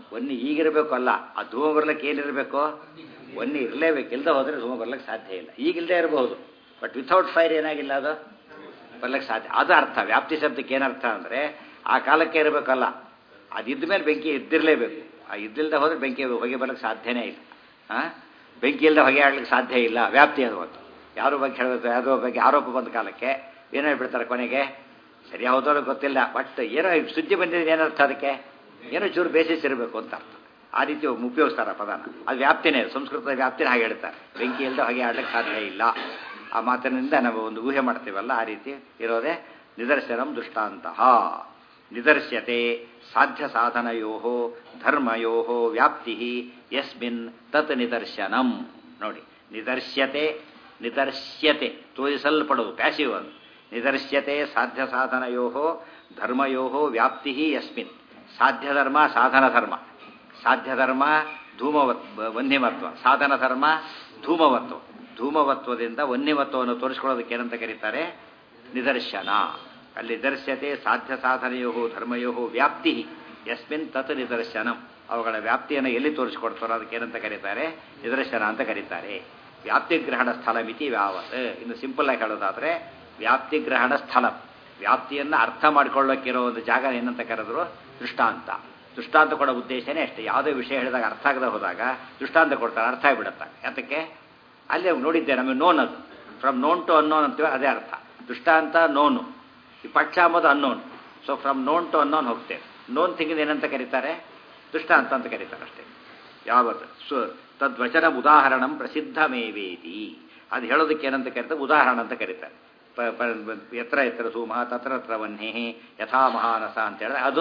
Speaker 1: ಒನ್ನಿ ಈಗಿರಬೇಕು ಅಲ್ಲ ಆ ಧೂಮ ಬರ್ಲಿಕ್ಕೆ ಏನಿರಬೇಕು ಒನ್ನಿ ಇರಲೇಬೇಕು ಇಲ್ಲದೆ ಹೋದರೆ ಧೂಮ ಬರ್ಲಿಕ್ಕೆ ಸಾಧ್ಯ ಇಲ್ಲ ಈಗಿಲ್ಲದೆ ಇರಬಹುದು ಬಟ್ ವಿಥೌಟ್ ಫೈರ್ ಏನಾಗಿಲ್ಲ ಅದು ಬರ್ಲಿಕ್ಕೆ ಸಾಧ್ಯ ಅದು ಅರ್ಥ ವ್ಯಾಪ್ತಿ ಶಬ್ದಕ್ಕೆ ಏನರ್ಥ ಅಂದರೆ ಆ ಕಾಲಕ್ಕೆ ಇರಬೇಕಲ್ಲ ಅದಿದ್ದ ಮೇಲೆ ಬೆಂಕಿ ಇದ್ದಿರಲೇಬೇಕು ಆ ಇದ್ದಿಲ್ಲದೆ ಹೋದ್ರೆ ಬೆಂಕಿ ಹೊಗೆ ಬರ್ಲಿಕ್ಕೆ ಸಾಧ್ಯನೇ ಇಲ್ಲ ಆ ಬೆಂಕಿ ಇಲ್ಲದೆ ಹೊಗೆ ಆಡ್ಲಿಕ್ಕೆ ಸಾಧ್ಯ ಇಲ್ಲ ವ್ಯಾಪ್ತಿ ಅದು ಒಂದು ಯಾರೋ ಬಗ್ಗೆ ಹೇಳಬೇಕು ಯಾವುದೋ ಬಗ್ಗೆ ಆರೋಪ ಬಂದ ಕಾಲಕ್ಕೆ ಏನು ಹೇಳ್ಬಿಡ್ತಾರೆ ಕೊನೆಗೆ ಸರಿ ಹೌದೋ ಗೊತ್ತಿಲ್ಲ ಬಟ್ ಏನೋ ಸುದ್ದಿ ಬಂದಿದೆ ಏನರ್ಥ ಅದಕ್ಕೆ ಏನೋ ಚೂರು ಬೇಸಿಸ್ ಇರಬೇಕು ಅಂತ ಅರ್ಥ ಆ ರೀತಿ ಉಪಯೋಗಿಸ್ತಾರೆ ಆ ಪದನ ಅದು ವ್ಯಾಪ್ತಿನೇ ಸಂಸ್ಕೃತದ ವ್ಯಾಪ್ತಿನ ಹಾಗೆ ಹೇಳ್ತಾರೆ ಬೆಂಕಿ ಇಲ್ಲದೆ ಹಾಗೆ ಆಡ್ಲಿಕ್ಕೆ ಸಾಧ್ಯ ಇಲ್ಲ ಆ ಮಾತಿನಿಂದ ನಾವು ಒಂದು ಊಹೆ ಮಾಡ್ತೀವಲ್ಲ ಆ ರೀತಿ ಇರೋದೇ ನಿದರ್ಶನಂ ದುಷ್ಟಾಂತಹ ನಿದರ್ಶ್ಯತೆ ಸಾಧ್ಯ ಸಾಧನಯೋ ಧರ್ಮಯೋ ವ್ಯಾಪ್ತಿ ಯಸ್ಮಿನ್ ತತ್ ನಿದರ್ಶನಂ ನೋಡಿ ನಿದರ್ಶ್ಯತೆ ನಿದರ್ಶ್ಯತೆ ತೋರಿಸಲ್ಪಡುವುದು ಪ್ಯಾಸಿವ್ ಅದು ನಿದರ್ಶ್ಯತೆ ಸಾಧ್ಯ ಸಾಧನಯೋ ಧರ್ಮಯೋ ವ್ಯಾಪ್ತಿ ಯಸ್ಮಿನ್ ಸಾಧ್ಯ ಧರ್ಮ ಸಾಧನ ಧರ್ಮ ಸಾಧ್ಯ ಧರ್ಮ ಧೂಮವತ್ ವನ್ಯಮತ್ವ ಸಾಧನ ಧರ್ಮ ಧೂಮವತ್ವ ಧೂಮವತ್ವದಿಂದ ವನ್ಯಮತ್ವವನ್ನು ತೋರಿಸ್ಕೊಳ್ಳೋದಕ್ಕೆ ಏನಂತ ಕರೀತಾರೆ ನಿದರ್ಶನ ಅಲ್ಲಿ ನಿದರ್ಶ್ಯತೆ ಸಾಧ್ಯ ಸಾಧನೆಯೋ ಧರ್ಮಯೋ ವ್ಯಾಪ್ತಿ ಯಸ್ಮಿನ್ ತತ್ ನಿದರ್ಶನಂ ಅವುಗಳ ವ್ಯಾಪ್ತಿಯನ್ನು ಎಲ್ಲಿ ತೋರಿಸ್ಕೊಡ್ತಾರೋ ಅದಕ್ಕೆ ಏನಂತ ಕರೀತಾರೆ ನಿದರ್ಶನ ಅಂತ ಕರೀತಾರೆ ವ್ಯಾಪ್ತಿಗ್ರಹಣ ಸ್ಥಳ ಮಿತಿ ಯಾವತ್ ಇನ್ನು ಸಿಂಪಲ್ ಆಗಿ ಹೇಳೋದಾದ್ರೆ ವ್ಯಾಪ್ತಿಗ್ರಹಣ ಸ್ಥಳ ವ್ಯಾಪ್ತಿಯನ್ನು ಅರ್ಥ ಮಾಡ್ಕೊಳ್ಳೋಕ್ಕಿರೋ ಒಂದು ಜಾಗ ಏನಂತ ಕರೆದ್ರು ದೃಷ್ಟಾಂತ ದೃಷ್ಟಾಂತ ಕೊಡೋ ಉದ್ದೇಶನೇ ಅಷ್ಟೇ ಯಾವುದೇ ವಿಷಯ ಹೇಳಿದಾಗ ಅರ್ಥ ಆಗದೆ ಹೋದಾಗ ದೃಷ್ಟಾಂತ ಕೊಡ್ತಾರೆ ಅರ್ಥ ಆಗಿಬಿಡುತ್ತೆ ಯಾತಕ್ಕೆ ಅಲ್ಲಿ ನೋಡಿದ್ದೆ ನಮಗೆ ನೋನ್ ಅದು ಫ್ರಮ್ ನೋನ್ ಟು ಅನ್ನೋನ್ ಅಂತೀವಿ ಅದೇ ಅರ್ಥ ದೃಷ್ಟಾಂತ ನೋನು ಈ ಪಕ್ಷ ಅಂಬೋದು unknown so from known to unknown ಹೋಗ್ತೇವೆ ನೋನ್ ಥಿಂಗಿಂದ ಏನಂತ ಕರೀತಾರೆ ದೃಷ್ಟಾಂತ ಅಂತ ಕರೀತಾರೆ ಅಷ್ಟೇ ಯಾವತ್ತು ಸೊ ತದ್ವಚನ ಉದಾಹರಣಂ ಪ್ರಸಿದ್ಧಮೇವೇತಿ ಅದು ಹೇಳೋದಕ್ಕೆ ಏನಂತ ಕರೀತಾರೆ ಉದಾಹರಣ ಅಂತ ಕರೀತಾರೆ ಪ- ಪ- ಎತ್ರ ಎತ್ರ ಸೂಮ ತತ್ರ ಹತ್ರ ವನ್ಹಿ ಯಥಾ ಮಹಾನಸ ಅಂತ ಹೇಳಿದ್ರೆ ಅದು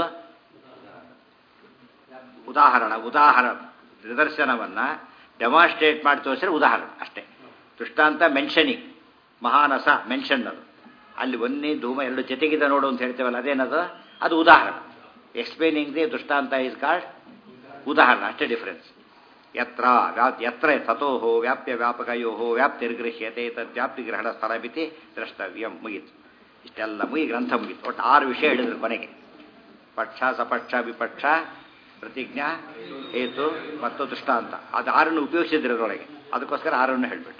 Speaker 1: ಉದಾಹರಣ ಉದಾಹರಣ ನಿದರ್ಶನವನ್ನ ಡೆಮಾನ್ಸ್ಟ್ರೇಟ್ ಮಾಡಿ ತೋರಿಸಿದ್ರೆ ಉದಾಹರಣೆ ಅಷ್ಟೇ ದೃಷ್ಟಾಂತ ಮೆನ್ಷನಿಂಗ್ ಮಹಾನಸ ಮೆನ್ಷನ್ ಅದು ಅಲ್ಲಿ ಒನ್ನಿ ಧೂಮ ಎರಡು ಜೊತೆಗಿದ ನೋಡು ಅಂತ ಹೇಳ್ತೇವಲ್ಲ ಅದೇನದು ಅದು ಉದಾಹರಣೆ ಎಕ್ಸ್ಪ್ಲೇನಿಂಗ್ ದಿ ದೃಷ್ಟಾಂತ ಇಸ್ ಕಾಲ್ಡ್ ಉದಾಹರಣೆ ಅಷ್ಟೇ ಡಿಫರೆನ್ಸ್ ಯತ್ರ ವ್ಯಾ- ಯತ್ರ ತಥೋ ವ್ಯಾಪ್ಯ ವ್ಯಾಪಕಯೋ ವ್ಯಾಪ್ತಿರ್ಗೃಹ್ಯತೆ ತದ್ವ್ಯಾಪ್ತಿ ಗ್ರಹಣ ಸ್ಥಳ ಮಿತಿ ದ್ರಷ್ಟವ್ಯಂ ಮುಗೀತು ಇಷ್ಟೆಲ್ಲ ಮುಗಿ ಗ್ರಂಥ ಮುಗೀತು ಒಟ್ಟು ಆರು ವಿಷಯ ಹೇಳಿದ್ರು ಕೊನೆಗೆ ಪಕ್ಷ ಸಪಕ್ಷ ವಿಪಕ್ಷ ಪ್ರತಿಜ್ಞಾ ಹೇತು ಮತ್ತು ದೃಷ್ಟಾಂತ ಅದು ಆರನ್ನು ಉಪಯೋಗಿಸಿದ್ರು ಅದರೊಳಗೆ ಅದಕ್ಕೋಸ್ಕರ ಆರನ್ನು ಹೇಳ್ಬಿಟ್ಟು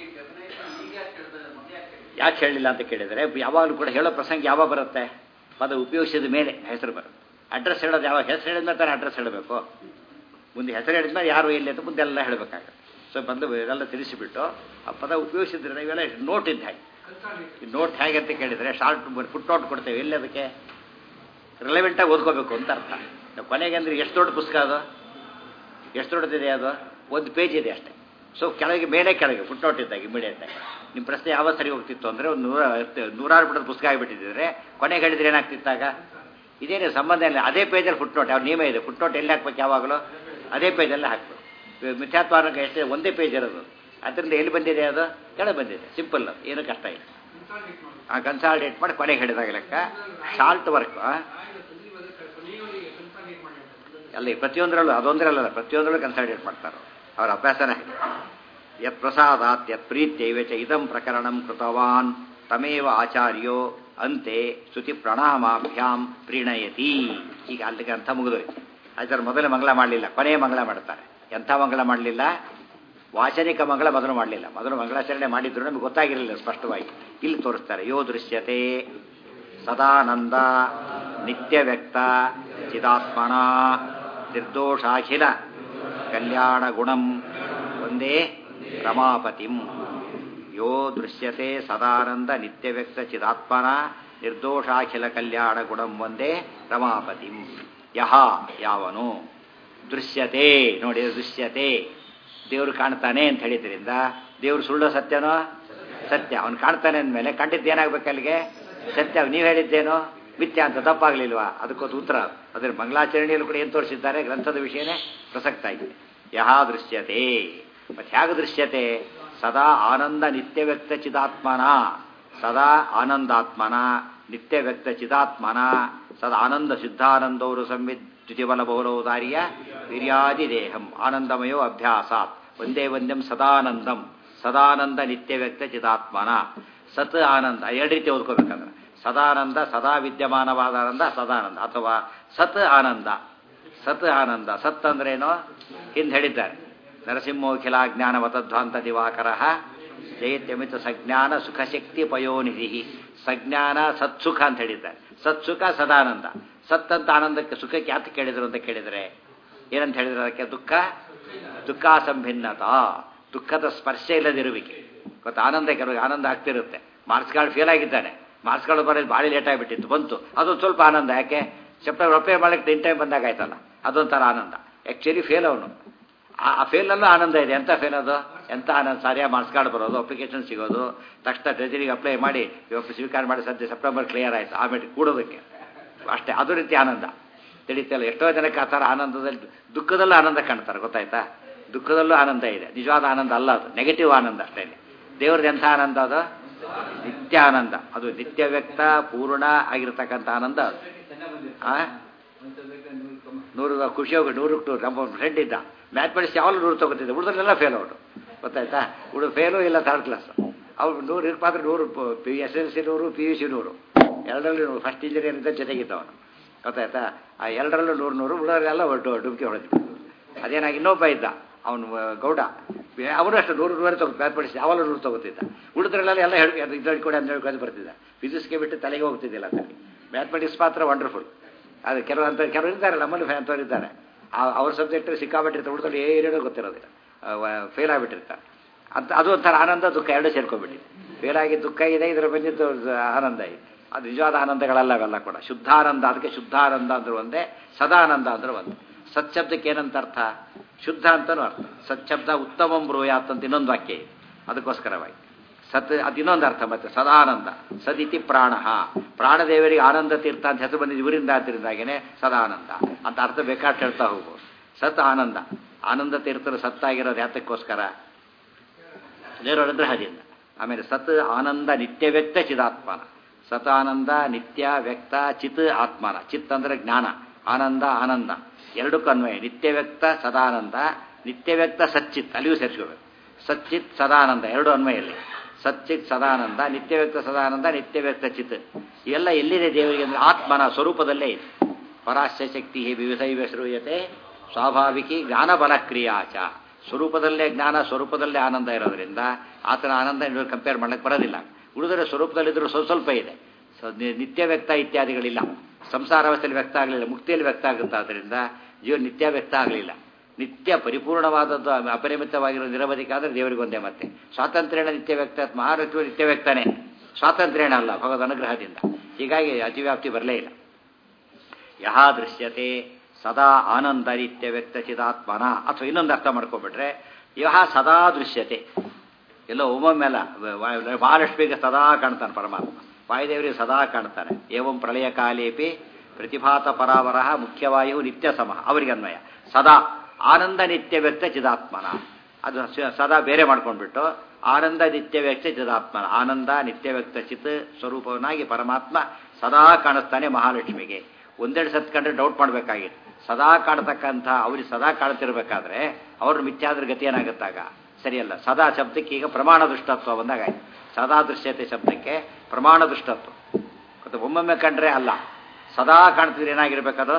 Speaker 1: ಯಾಕೆ ಹೇಳಿಲ್ಲ ಅಂತ ಕೇಳಿದರೆ ಯಾವಾಗಲೂ ಕೂಡ ಹೇಳೋ ಪ್ರಸಂಗ ಯಾವಾಗ ಬರುತ್ತೆ ಪದ ಉಪಯೋಗಿಸಿದ ಮೇಲೆ ಹೆಸರು ಬರುತ್ತೆ ಅಡ್ರೆಸ್ ಹೇಳೋದು ಯಾವಾಗ ಹೆಸರು ಹೇಳಿದ ಮೇಲೆ ತಾನೇ ಅಡ್ರೆಸ್ ಹೇಳಬೇಕು ಮುಂದೆ ಹೆಸರು ಹೇಳಿದ ಮೇಲೆ ಯಾರು ಎಲ್ಲಿ ಅಂತ ಮುಂದೆ ಎಲ್ಲ ಹೇಳಬೇಕಾಗುತ್ತೆ ಸೊ ಬಂದು ಇದೆಲ್ಲ ತಿಳಿಸಿಬಿಟ್ಟು ಆ ಪದ ಉಪಯೋಗಿಸಿದ್ರೆ ಇವೆಲ್ಲ ನೋಟ್ ಇದ್ದ ಹಾಗೆ ಈ ನೋಟ್ ಹೇಗೆ ಅಂತ ಕೇಳಿದರೆ ಶಾರ್ಟ್ ಫುಟ್ ನೋಟ್ ಕೊಡ್ತೇವೆ ಎಲ್ಲಿ ಅದಕ್ಕೆ ರಿಲೆವೆಂಟಾಗಿ ಓದ್ಕೋಬೇಕು ಅಂತ ಅರ್ಥ ನಾವು ಕೊನೆಗೆ ಅಂದ್ರೆ ಎಷ್ಟು ದೊಡ್ಡ ಪುಸ್ತಕ ಅದು ಎಷ್ಟು ದೊಡ್ಡದಿದೆ ಅದು ಒಂದು ಪೇಜ್ ಇದೆ ಅಷ್ಟೇ ಸೊ ಕೆಳಗೆ ಮೇಲೆ ಕೆಳಗೆ ಫುಟ್ ನೋಟ್ ಇದ್ದಾಗ ಇಮಿಡಿಯೇಟ್ ಆಗಿ ನಿಮ್ಮ ಪ್ರಶ್ನೆ ಯಾವ ಸರಿ ಹೋಗ್ತಿತ್ತು ಅಂದರೆ ಒಂದು ನೂರ ನೂರಾರು ಬಿಡೋದು ಪುಸ್ತಕ ಆಗಿಬಿಟ್ಟಿದ್ರೆ ಕೊನೆಗೆ ಹೇಳಿದ್ರೆ ಏನಾಗ್ತಿತ್ತಾಗ ಇದೇನು ಸಂಬಂಧ ಇಲ್ಲ ಅದೇ ಪೇಜಲ್ಲಿ ಫುಟ್ ನೋಟ್ ಯಾವ ನಿಯಮ ಇದೆ ಫುಟ್ ನೋಟ್ ಎಲ್ಲಿ ಹಾಕ್ಬೇಕು ಯಾವಾಗಲೂ ಅದೇ ಪೇಜಲ್ಲೇ ಹಾಕ್ಬೇಕು ಮಿಥ್ಯಾತ್ವಾನಕ್ಕೆ ಎಷ್ಟೇ ಒಂದೇ ಪೇಜ್ ಇರೋದು ಅದರಿಂದ ಎಲ್ಲಿ ಬಂದಿದೆ ಅದು ಕೆಳಗೆ ಬಂದಿದೆ ಸಿಂಪಲ್ ಏನು ಕಷ್ಟ ಇಲ್ಲ ಆ ಕನ್ಸಾಲ್ಟೇಟ್ ಮಾಡಿ ಕೊನೆಗೆ ಹೇಳಿದಾಗ ಲೆಕ್ಕ ಶಾರ್ಟ್ ವರ್ಕ್ ಅಲ್ಲಿ ಪ್ರತಿಯೊಂದರಲ್ಲೂ ಅದೊಂದರಲ್ಲ ಪ್ರತಿಯೊಂದರಲ್ಲೂ ಕನ್ಸಲ್ಟೇಟ್ ಮಾಡ್ತಾರೆ ಅವರ ಅಭ್ಯಾಸನೇ ಹಾಗೆ. ಯತ್ ಪ್ರಸಾದಾತ್ ಯತ್ ಪ್ರೀತ್ಯೈವ ಚ ಇದಂ ಪ್ರಕರಣಂ ಕೃತವಾನ್ ತಮೇವ ಆಚಾರ್ಯೋ ಅಂತೆ ಸ್ತುತಿ ಪ್ರಣಾಮಾಭ್ಯಾಂ ಪ್ರೀಣಯತಿ ಈಗ ಅಲ್ಲಿಗೆ ಅಂತ ಮುಗಿದೋಯ್ತು ಆಚಾರ್ಯ ಮೊದಲೇ ಮಂಗಳ ಮಾಡಲಿಲ್ಲ ಕೊನೆಯ ಮಂಗಳ ಮಾಡ್ತಾರೆ ಎಂಥ ಮಂಗಳ ಮಾಡಲಿಲ್ಲ ವಾಚನಿಕ ಮಂಗಳ ಮೊದಲು ಮಾಡಲಿಲ್ಲ ಮೊದಲು ಮಂಗಳಾಚರಣೆ ಮಾಡಿದ್ರು ನಮಗೆ ಗೊತ್ತಾಗಿರಲಿಲ್ಲ ಸ್ಪಷ್ಟವಾಗಿ ಇಲ್ಲಿ ತೋರಿಸ್ತಾರೆ ಯೋ ದೃಶ್ಯತೆ ಸದಾನಂದ ನಿತ್ಯ ವ್ಯಕ್ತ ಚಿದಾತ್ಮನ ನಿರ್ದೋಷಾಖಿಲ ಕಲ್ಯಾಣ ಗುಣಂ ಒಂದೇ ರಮಾಪತಿಂ ಯೋ ದೃಶ್ಯತೆ ಸದಾನಂದ ನಿತ್ಯ ವ್ಯಕ್ತ ಚಿದಾತ್ಮನ ನಿರ್ದೋಷಾಖಿಲ ಕಲ್ಯಾಣ ಗುಣಂ ಒಂದೇ ರಮಾಪತಿಂ ಯಹ ಯಾವನು ದೃಶ್ಯತೆ ನೋಡಿ ದೃಶ್ಯತೆ ದೇವರು ಕಾಣ್ತಾನೆ ಅಂತ ಹೇಳಿದ್ರಿಂದ ದೇವರು ಸುಳ್ಳು ಸತ್ಯನೋ ಸತ್ಯ ಅವನು ಕಾಣ್ತಾನೆ ಅಂದಮೇಲೆ ಕಂಡಿದ್ದು ಏನಾಗ್ಬೇಕು ಅಲ್ಲಿಗೆ ಸತ್ಯ ನೀವು ಹೇಳಿದ್ದೇನೋ ಮಿಥ್ಯ ಅಂತ ತಪ್ಪಾಗ್ಲಿಲ್ವಾ ಅದಕ್ಕೊಂದು ಉತ್ತರ ಅದ್ರ ಮಂಗಳಾಚರಣೆಯಲ್ಲೂ ಕೂಡ ಏನು ತೋರಿಸಿದ್ದಾರೆ ಗ್ರಂಥದ ವಿಷಯನೇ ಪ್ರಸಕ್ತ ಆಗಿದೆ ಯಹ ದೃಶ್ಯತೆ ಮತ್ತೆ ಹೇಗೆ ದೃಶ್ಯತೆ ಸದಾ ಆನಂದ ನಿತ್ಯ ವ್ಯಕ್ತ ಚಿದಾತ್ಮನ ಸದಾ ಆನಂದಾತ್ಮನ ನಿತ್ಯ ವ್ಯಕ್ತ ಚಿದಾತ್ಮನ ಸದಾ ಆನಂದ ಸಿದ್ಧಾನಂದವರು ಸಂವಿತ್ ದ್ವಿತಿಬಲ ಬಹುಲೋದಾರ್ಯ ವೀರ್ಯಾದಿ ದೇಹಂ ಆನಂದಮಯೋ ಅಭ್ಯಾಸಾತ್ ಒಂದೇ ಒಂದಂ ಸದಾನಂದಂ ಸದಾನಂದ ನಿತ್ಯ ವ್ಯಕ್ತ ಚಿದಾತ್ಮನ ಸತ್ ಆನಂದ ಎರಡು ರೀತಿ ಓದ್ಕೋಬೇಕಂದ್ರೆ ಸದಾನಂದ ಸದಾ ವಿದ್ಯಮಾನವಾದ ಆನಂದ ಸದಾನಂದ ಅಥವಾ ಸತ್ ಆನಂದ ಸತ್ ಆನಂದ ಸತ್ ಅಂದ್ರೇನು ಹಿಂದೆ ಹೇಳಿದ್ದಾರೆ ನರಸಿಂಹೋಖಿಲ ಜ್ಞಾನ ವತಧ್ವಾಂತ ದಿವಾಕರ ಜಯತ್ಯಮಿತ ಸಜ್ಞಾನ ಸುಖಶಕ್ತಿ ಪಯೋನಿಧಿ ಸಜ್ಞಾನ ಸತ್ಸುಖ ಅಂತ ಹೇಳಿದ್ದಾರೆ ಸತ್ಸುಖ ಸದಾನಂದ ಸತ್ ಅಂತ ಆನಂದಕ್ಕೆ ಸುಖಕ್ಕೆ ಯಾಕೆ ಕೇಳಿದ್ರು ಅಂತ ಕೇಳಿದರೆ ಏನಂತ ಹೇಳಿದ್ರೆ ಅದಕ್ಕೆ ದುಃಖ ದುಃಖ ಸಂಭಿನ್ನತ ದುಃಖದ ಸ್ಪರ್ಶ ಇಲ್ಲದಿರುವಿಕೆ ಗೊತ್ತಾ ಆನಂದ ಕೆಲವು ಆನಂದ ಆಗ್ತಿರುತ್ತೆ ಮಾರ್ಕ್ಸ್ ಕಾರ್ಡ್ ಫೇಲ್ ಆಗಿದ್ದಾನೆ ಮಾರ್ಕ್ಸ್ ಕಾರ್ಡ್ ಬರೋದು ಭಾಳ ಲೇಟ್ ಆಗಿಬಿಟ್ಟಿತ್ತು ಬಂತು ಅದೊಂದು ಸ್ವಲ್ಪ ಆನಂದ ಯಾಕೆ ಸೆಪ್ಟೆಂಬರ್ ಅಪ್ಲೈ ಮಾಡಕ್ಕೆ ಇನ್ ಟೈಮ್ ಬಂದಾಗ ಆಯ್ತಲ್ಲ ಅದೊಂಥರ ಆನಂದ ಆ್ಯಕ್ಚುಲಿ ಫೇಲ್ ಅವನು ಆ ಫೇಲಲ್ಲೂ ಆನಂದ ಇದೆ ಎಂಥ ಫೇಲ್ ಅದು ಎಂಥ ಆನಂದ ಸರಿಯಾಗಿ ಮಾರ್ಕ್ಸ್ ಕಾರ್ಡ್ ಬರೋದು ಅಪ್ಲಿಕೇಶನ್ ಸಿಗೋದು ತಕ್ಷಣ ಟ್ರೆಜರಿಗೆ ಅಪ್ಲೈ ಮಾಡಿ ಇವತ್ತು ಸ್ವೀಕಾರ ಮಾಡಿ ಸದ್ಯ ಸೆಪ್ಟೆಂಬರ್ ಕ್ಲಿಯರ್ ಆಯಿತು ಆಮೇಲೆ ಕೂಡೋದಕ್ಕೆ ಅಷ್ಟೇ ಅದು ರೀತಿ ಆನಂದ ತಿಳಿತಲ್ಲ ಎಷ್ಟೋ ಜನಕ್ಕೆ ಆ ಥರ ಆನಂದದಲ್ಲಿ ದುಃಖದಲ್ಲೂ ಆನಂದ ಕಾಣ್ತಾರೆ ಗೊತ್ತಾಯ್ತಾ ದುಃಖದಲ್ಲೂ ಆನಂದ ಇದೆ ನಿಜವಾದ ಆನಂದ ಅಲ್ಲ ಅದು ನೆಗೆಟಿವ್ ಆನಂದ ಅಷ್ಟೇ ದೇವ್ರದ್ದು ಎಂಥ ಆನಂದ ಅದು ನಿತ್ಯ ಆನಂದ ಅದು ನಿತ್ಯ ವ್ಯಕ್ತ ಪೂರ್ಣ ಆಗಿರ್ತಕ್ಕಂಥ ಆನಂದ ಅದು ಆ ನೂರು ಖುಷಿ ಹೋಗಿ ನೂರಕ್ಕೆ ನೂರು ನಮ್ಮ ಫ್ರೆಂಡ್ ಇದ್ದ ಮ್ಯಾಥಮೆಟಿಕ್ಸ್ ಯಾವಾಗಲೂ ನೂರು ತಗೋತಿದ್ದ ಉಳಿದ್ರೆಲ್ಲ ಫೇಲ್ ಅವರು ಗೊತ್ತಾಯ್ತಾ ಉಳಿದು ಫೇಲು ಇಲ್ಲ ಥರ್ಡ್ ಕ್ಲಾಸ್ ಅವ್ರು ನೂರು ಇರ್ ಮಾತ್ರ ನೂರು ಪಿ ಎಸ್ ಎಲ್ ಸಿ ನೂರು ಪಿ ಯು ಸಿ ನೂರು ಎರಡರಲ್ಲಿ ನೂರು ಫಸ್ಟ್ ಇಂಜಿನಿಯರ್ ಇದ್ದ ಜೊತೆಗಿದ್ದ ಅವನು ಗೊತ್ತಾಯ್ತಾ ಆ ಎರಡರಲ್ಲೂ ನೂರು ನೂರು ಉಳಿದವರೆಲ್ಲ ಒಟ್ಟು ಡುಮ್ಕಿ ಹೊಡೆದ್ಬಿಟ್ಟು ಅದೇನಾಗಿ ಇನ್ನೊಬ್ಬ ಇದ್ದ ಅವನು ಗೌಡ ಅವನು ಅಷ್ಟು ನೂರು ನೂರೇ ತಗೋ ಮ್ಯಾಥಮೆಟಿಕ್ಸ್ ಯಾವಾಗಲೂ ನೂರು ತಗೋತಿದ್ದ ಉಳಿದ್ರಲ್ಲೆಲ್ಲ ಎಲ್ಲ ಹೇಳಿ ಇದು ಹೇಳ್ಕೊಡಿ ಅಂತ ಹೇಳ್ಕೊಂಡು ಬರ್ತಿದ್ದ ಫಿಸಿಕ್ಸ್ಗೆ ಬಿಟ್ಟು ತಲೆಗೆ ಹೋಗ್ತಿದ್ದಿಲ್ಲ ಅಂತ ಮ್ಯಾಥಮೆಟಿಕ್ಸ್ ಮಾತ್ರ ವಂಡರ್ಫುಲ್ ಅದು ಕೆಲವು ಅಂತ ಕೆಲವರು ಇದ್ದಾರೆ ನಮ್ಮಲ್ಲಿ ಅಂಥವ್ರು ಇದ್ದಾರೆ ಅವ್ರ ಸಬ್ಜೆಕ್ಟ್ ಸಿಕ್ಕಾಬಿಟ್ಟಿರ್ತಾರೆ ಉಳಿದಲ್ಲಿ ಏನೇನೋ ಗೊತ್ತಿರೋದಿಲ್ಲ ಫೇಲ್ ಆಗಿಬಿಟ್ಟಿರ್ತಾರೆ ಅಂತ ಅದು ಒಂಥರ ಆನಂದ ದುಃಖ ಎರಡು ಸೇರ್ಕೊಂಡ್ಬಿಟ್ಟಿದೆ ಫೇಲ್ ಆಗಿ ದುಃಖ ಇದೆ ಇದರ ಬಂದಿದ್ದು ಆನಂದ ಇದೆ ಅದು ನಿಜವಾದ ಆನಂದಗಳಲ್ಲ ಅವೆಲ್ಲ ಕೂಡ ಶುದ್ಧಾನಂದ ಅದಕ್ಕೆ ಶುದ್ಧಾನಂದ ಅಂದ್ರೆ ಒಂದೇ ಸದಾನಂದ ಅಂದ್ರೆ ಒಂದೇ ಸತ್ಶಬ್ದಕ್ಕೆ ಏನಂತ ಅರ್ಥ ಶುದ್ಧ ಅಂತನೂ ಅರ್ಥ ಸತ್ಶಬ್ದ ಉತ್ತಮಂ ಬ್ರೂಯಾತ್ ಅಂತ ಇನ್ನೊಂದು ವಾಕ್ಯ ಇದೆ ಅದಕ್ಕೋಸ್ಕರವಾಗಿ ಸತ್ ಅದು ಇನ್ನೊಂದು ಅರ್ಥ ಮತ್ತೆ ಸದಾನಂದ ಸದಿತಿ ಪ್ರಾಣ ಪ್ರಾಣದೇವರಿಗೆ ಆನಂದ ತೀರ್ಥ ಅಂತ ಹೆಸರು ಬಂದಿದ್ದು ಇವರಿಂದ ಆದ್ದರಿಂದಾಗೇನೆ ಸದಾನಂದ ಅಂತ ಅರ್ಥ ಬೇಕಾದ್ರೆ ಹೇಳ್ತಾ ಹೋಗ್ಬೋದು ಸತ್ ಆನಂದ ಆನಂದ ತೀರ್ಥರು ಸತ್ತಾಗಿರೋದು ಯಾತಕ್ಕೋಸ್ಕರ ನಿರನುಗ್ರಹದಿಂದ ಆಮೇಲೆ ಸತ್ ಆನಂದ ನಿತ್ಯ ವ್ಯಕ್ತ ಚಿದಾತ್ಮನ ಸತ್ ಆನಂದ ನಿತ್ಯ ವ್ಯಕ್ತ ಚಿತ್ ಆತ್ಮನ ಚಿತ್ ಅಂದ್ರೆ ಜ್ಞಾನ ಆನಂದ ಆನಂದ ಎರಡಕ್ಕೂ ಅನ್ವಯ ನಿತ್ಯ ವ್ಯಕ್ತ ಸದಾನಂದ ನಿತ್ಯ ವ್ಯಕ್ತ ಸಚ್ಚಿತ್ ಅಲ್ಲಿಯೂ ಸೇರಿಸ್ಕೋಬೇಕು ಸಚ್ಚಿತ್ ಸದಾನಂದ ಎರಡು ಅನ್ವಯಲ್ಲಿ ಸಚ್ಚಿತ್ ಸದಾನಂದ ನಿತ್ಯ ವ್ಯಕ್ತ ಸದಾನಂದ ನಿತ್ಯ ವ್ಯಕ್ತ ಚಿತ್ ಇವೆಲ್ಲ ಎಲ್ಲಿದೆ ದೇವರಿಗೆ ಅಂದ್ರೆ ಆತ್ಮನ ಸ್ವರೂಪದಲ್ಲೇ ಇದೆ ಪರಾಶ್ಯ ಶಕ್ತಿ ವಿವಿಧೈವ ಶ್ರೂಯತೆ ಸ್ವಾಭಾವಿಕಿ ಜ್ಞಾನ ಬಲ ಕ್ರಿಯಾಚ ಸ್ವರೂಪದಲ್ಲೇ ಜ್ಞಾನ ಸ್ವರೂಪದಲ್ಲೇ ಆನಂದ ಇರೋದ್ರಿಂದ ಆತನ ಆನಂದ ನೀವು ಕಂಪೇರ್ ಮಾಡಕ್ಕೆ ಬರೋದಿಲ್ಲ ಉಳಿದರೆ ಸ್ವರೂಪದಲ್ಲಿದ್ದರೂ ಸ್ವಲ್ಪ ಸ್ವಲ್ಪ ಇದೆ ನಿತ್ಯ ವ್ಯಕ್ತ ಇತ್ಯಾದಿಗಳಿಲ್ಲ ಸಂಸಾರ ಅವಸ್ಥೆಯಲ್ಲಿ ವ್ಯಕ್ತ ಆಗಲಿಲ್ಲ ಮುಕ್ತಿಯಲ್ಲಿ ವ್ಯಕ್ತ ಆಗುತ್ತೆ ಆದ್ದರಿಂದ ಜೀವ ನಿತ್ಯ ವ್ಯಕ್ತ ಆಗಲಿಲ್ಲ ನಿತ್ಯ ಪರಿಪೂರ್ಣವಾದದ್ದು ಅಪರಿಮಿತವಾಗಿರೋ ನಿರವಧಿಕ ಆದರೆ ದೇವರಿಗೆ ಒಂದೇ ಮತ್ತೆ ಸ್ವಾತಂತ್ರ್ಯನ ನಿತ್ಯ ವ್ಯಕ್ತ ಮಹಾಲಕ್ಷ್ಮಿ ನಿತ್ಯ ವ್ಯಕ್ತನೇ ಸ್ವಾತಂತ್ರ್ಯನ ಅಲ್ಲ ಭಗವದ್ ಅನುಗ್ರಹದಿಂದ ಹೀಗಾಗಿ ಅತಿವ್ಯಾಪ್ತಿ ಬರಲೇ ಇಲ್ಲ ಯಹ ದೃಶ್ಯತೆ ಸದಾ ಆನಂದ ನಿತ್ಯ ವ್ಯಕ್ತ ಚಿದಾತ್ಮನ ಅಥವಾ ಇನ್ನೊಂದು ಅರ್ಥ ಮಾಡ್ಕೊಬಿಟ್ರೆ ಯಹ ಸದಾ ದೃಶ್ಯತೆ ಎಲ್ಲೋ ಒಮ್ಮೊಮ್ಮೆಲ್ಲ ಮಹಾಲಕ್ಷ್ಮಿಗೆ ಸದಾ ಕಾಣ್ತಾನೆ ಪರಮಾತ್ಮ ವಾಯುದೇವರಿಗೆ ಸದಾ ಕಾಣ್ತಾನೆ ಏವಂ ಪ್ರಳಯ ಕಾಲೇಪಿ ಪ್ರತಿಭಾತ ಪರಾವರ ಮುಖ್ಯವಾಯು ನಿತ್ಯ ಸಮ ಅವರಿಗೆ ಅನ್ವಯ ಸದಾ ಆನಂದ ನಿತ್ಯ ವ್ಯಕ್ತ ಚಿದಾತ್ಮನ ಅದು ಸದಾ ಬೇರೆ ಮಾಡ್ಕೊಂಡ್ಬಿಟ್ಟು ಆನಂದ ನಿತ್ಯ ವ್ಯಕ್ತ ಚಿದಾತ್ಮನ ಆನಂದ ನಿತ್ಯ ವ್ಯಕ್ತ ಚಿತ್ ಸ್ವರೂಪವನ್ನಾಗಿ ಪರಮಾತ್ಮ ಸದಾ ಕಾಣಿಸ್ತಾನೆ ಮಹಾಲಕ್ಷ್ಮಿಗೆ ಒಂದೆರಡು ಸತ್ ಕಂಡ್ರೆ ಡೌಟ್ ಮಾಡಬೇಕಾಗಿತ್ತು ಸದಾ ಕಾಣ್ತಕ್ಕಂಥ ಅವ್ರಿಗೆ ಸದಾ ಕಾಣ್ತಿರ್ಬೇಕಾದ್ರೆ ಅವ್ರ ಮಿಥ್ಯಾದ್ರ ಗತಿ ಏನಾಗುತ್ತಾಗ ಸರಿಯಲ್ಲ ಸದಾ ಶಬ್ದಕ್ಕೆ ಈಗ ಪ್ರಮಾಣ ದುಷ್ಟತ್ವ ಬಂದಾಗ ಆಯ್ತು ಸದಾ ದೃಶ್ಯತೆ ಶಬ್ದಕ್ಕೆ ಪ್ರಮಾಣ ದುಷ್ಟತ್ವ ಮತ್ತು ಒಮ್ಮೊಮ್ಮೆ ಕಂಡ್ರೆ ಅಲ್ಲ ಸದಾ ಕಾಣ್ತಿದ್ರೆ ಏನಾಗಿರ್ಬೇಕದು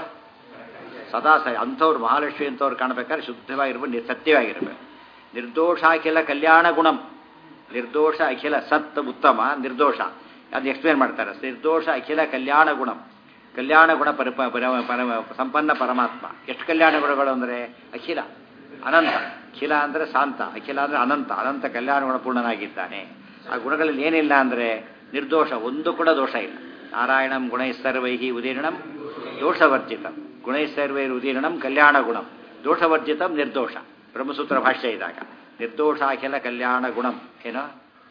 Speaker 1: ಸದಾ ಸ ಅಂಥವ್ರು ಮಹಾಲಕ್ಷ್ಮಿ ಅಂಥವ್ರು ಕಾಣಬೇಕಾದ್ರೆ ಶುದ್ಧವಾಗಿರ್ಬೇಕು ಸತ್ಯವಾಗಿರ್ಬೇಕು ನಿರ್ದೋಷ ಅಖಿಲ ಕಲ್ಯಾಣ ಗುಣಂ ನಿರ್ದೋಷ ಅಖಿಲ ಸತ್ ಉತ್ತಮ ನಿರ್ದೋಷ ಅದು ಎಕ್ಸ್ಪ್ಲೇನ್ ಮಾಡ್ತಾರೆ ನಿರ್ದೋಷ ಅಖಿಲ ಕಲ್ಯಾಣ ಗುಣಂ ಕಲ್ಯಾಣ ಗುಣ ಪರಿ ಪರಮ ಸಂಪನ್ನ ಪರಮಾತ್ಮ ಎಷ್ಟು ಕಲ್ಯಾಣ ಗುಣಗಳು ಅಂದರೆ ಅಖಿಲ ಅನಂತ ಅಖಿಲ ಅಂದರೆ ಶಾಂತ ಅಖಿಲ ಅಂದರೆ ಅನಂತ ಅನಂತ ಕಲ್ಯಾಣ ಗುಣಪೂರ್ಣನಾಗಿದ್ದಾನೆ ಆ ಗುಣಗಳಲ್ಲಿ ಏನಿಲ್ಲ ಅಂದರೆ ನಿರ್ದೋಷ ಒಂದು ಕೂಡ ದೋಷ ಇಲ್ಲ ನಾರಾಯಣಂ ಗುಣೈಸ್ತರ್ವೈಹಿ ಉದೀರ್ಣಂ ದೋಷವರ್ಜಿತಂ ಗುಣೈಸ್ತರ್ವೈರ್ ಉದೀರ್ಣಂ ಕಲ್ಯಾಣ ಗುಣಂ ದೋಷವರ್ಜಿತಂ ನಿರ್ದೋಷ ಬ್ರಹ್ಮಸೂತ್ರ ಭಾಷ್ಯ ಇದ್ದಾಗ ನಿರ್ದೋಷ ಅಖಿಲ ಕಲ್ಯಾಣ ಗುಣಂ ಏನೋ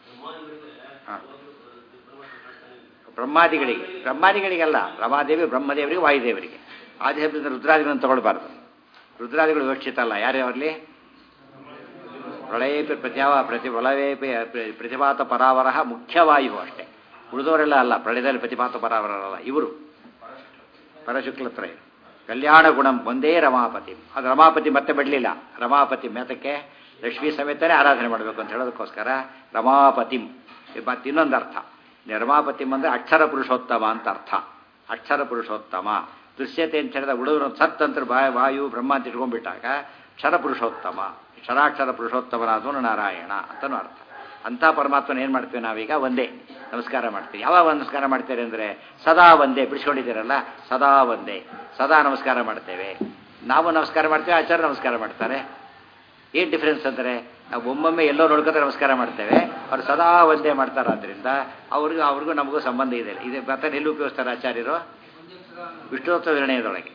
Speaker 1: ಬ್ರಹ್ಮಾದಿಗಳಿಗೆ ಬ್ರಹ್ಮಾದಿಗಳಿಗೆಲ್ಲ ರಮಾದೇವಿ ಬ್ರಹ್ಮದೇವರಿಗೆ ವಾಯುದೇವರಿಗೆ ಆದಿಶಬ್ದದಿಂದ ರುದ್ರಾದಿಗಳನ್ನು ತಗೊಳ್ಬಾರ್ದು ರುದ್ರಾದಿಗಳು ವಿವಕ್ಷಿತ ಅಲ್ಲ ಯಾರ್ಯಾವಲ್ಲಿ ಪ್ರಳಯೇಪಿ ಪ್ರತ್ಯಾವ ಪ್ರತಿ ಪ್ರಳಯೇಪಿ ಪ್ರತಿಭಾತ ಪರಾವರ ಮುಖ್ಯವಾಯು ಅಷ್ಟೇ ಉಳಿದವರೆಲ್ಲ ಅಲ್ಲ ಪ್ರಳಯದಲ್ಲಿ ಪ್ರತಿಭಾತ ಪರಾವರಲ್ಲ ಇವರು ಪರಶುಕ್ಲತ್ರ ಕಲ್ಯಾಣ ಗುಣಂ ಒಂದೇ ರಮಾಪತಿ ಅದು ರಮಾಪತಿ ಮತ್ತೆ ಬಿಡಲಿಲ್ಲ ರಮಾಪತಿ ಮೇತಕ್ಕೆ ಲಕ್ಷ್ಮೀ ಸಮೇತನೇ ಆರಾಧನೆ ಮಾಡಬೇಕು ಅಂತ ಹೇಳೋದಕ್ಕೋಸ್ಕರ ರಮಾಪತಿಂ ಮತ್ತೆ ಇನ್ನೊಂದು ಅರ್ಥ ರಮಾಪತಿಂ ಅಂದರೆ ಅಕ್ಷರ ಪುರುಷೋತ್ತಮ ಅಂತ ಅರ್ಥ ಅಕ್ಷರ ಪುರುಷೋತ್ತಮ ದೃಶ್ಯತೆ ಅಂತ ಹೇಳಿದಾಗ ಉಳಿದ್ರು ಸತ್ ಅಂತ ಬಾ ವಾಯು ಬ್ರಹ್ಮ ಅಂತ ಇಟ್ಕೊಂಡ್ಬಿಟ್ಟಾಗ ಕ್ಷರ ಪುರುಷೋತ್ತಮ ಕ್ಷರಾಕ್ಷರ ಪುರುಷೋತ್ತಮನಾದವನು ನಾರಾಯಣ ಅಂತನೂ ಅರ್ಥ ಅಂಥ ಪರಮಾತ್ಮನ ಏನು ಮಾಡ್ತೀವಿ ನಾವೀಗ ಒಂದೇ ನಮಸ್ಕಾರ ಮಾಡ್ತೀವಿ ಯಾವಾಗ ನಮಸ್ಕಾರ ಮಾಡ್ತೇವೆ ಅಂದರೆ ಸದಾ ಒಂದೇ ಬಿಡಿಸ್ಕೊಂಡಿದ್ದೀರಲ್ಲ ಸದಾ ಒಂದೇ ಸದಾ ನಮಸ್ಕಾರ ಮಾಡ್ತೇವೆ ನಾವು ನಮಸ್ಕಾರ ಮಾಡ್ತೇವೆ ಆಚಾರ್ಯ ನಮಸ್ಕಾರ ಮಾಡ್ತಾರೆ ಏನು ಡಿಫ್ರೆನ್ಸ್ ಅಂದರೆ ನಾವು ಒಮ್ಮೊಮ್ಮೆ ಎಲ್ಲೋ ನೋಡ್ಕೊಂಡ್ರೆ ನಮಸ್ಕಾರ ಮಾಡ್ತೇವೆ ಅವ್ರು ಸದಾ ಒಂದೇ ಮಾಡ್ತಾರಾದ್ರಿಂದ ಅವ್ರಿಗೂ ಅವ್ರಿಗೂ ನಮಗೂ ಸಂಬಂಧ ಇದೆ ಇದೆ ಮತ್ತೆ ಎಲ್ಲಿ ಉಪಯೋಗಿಸ್ತಾರೆ ಆಚಾರ್ಯರು ವಿಷ್ಣುತ್ವ ನಿರ್ಣಯದೊಳಗೆ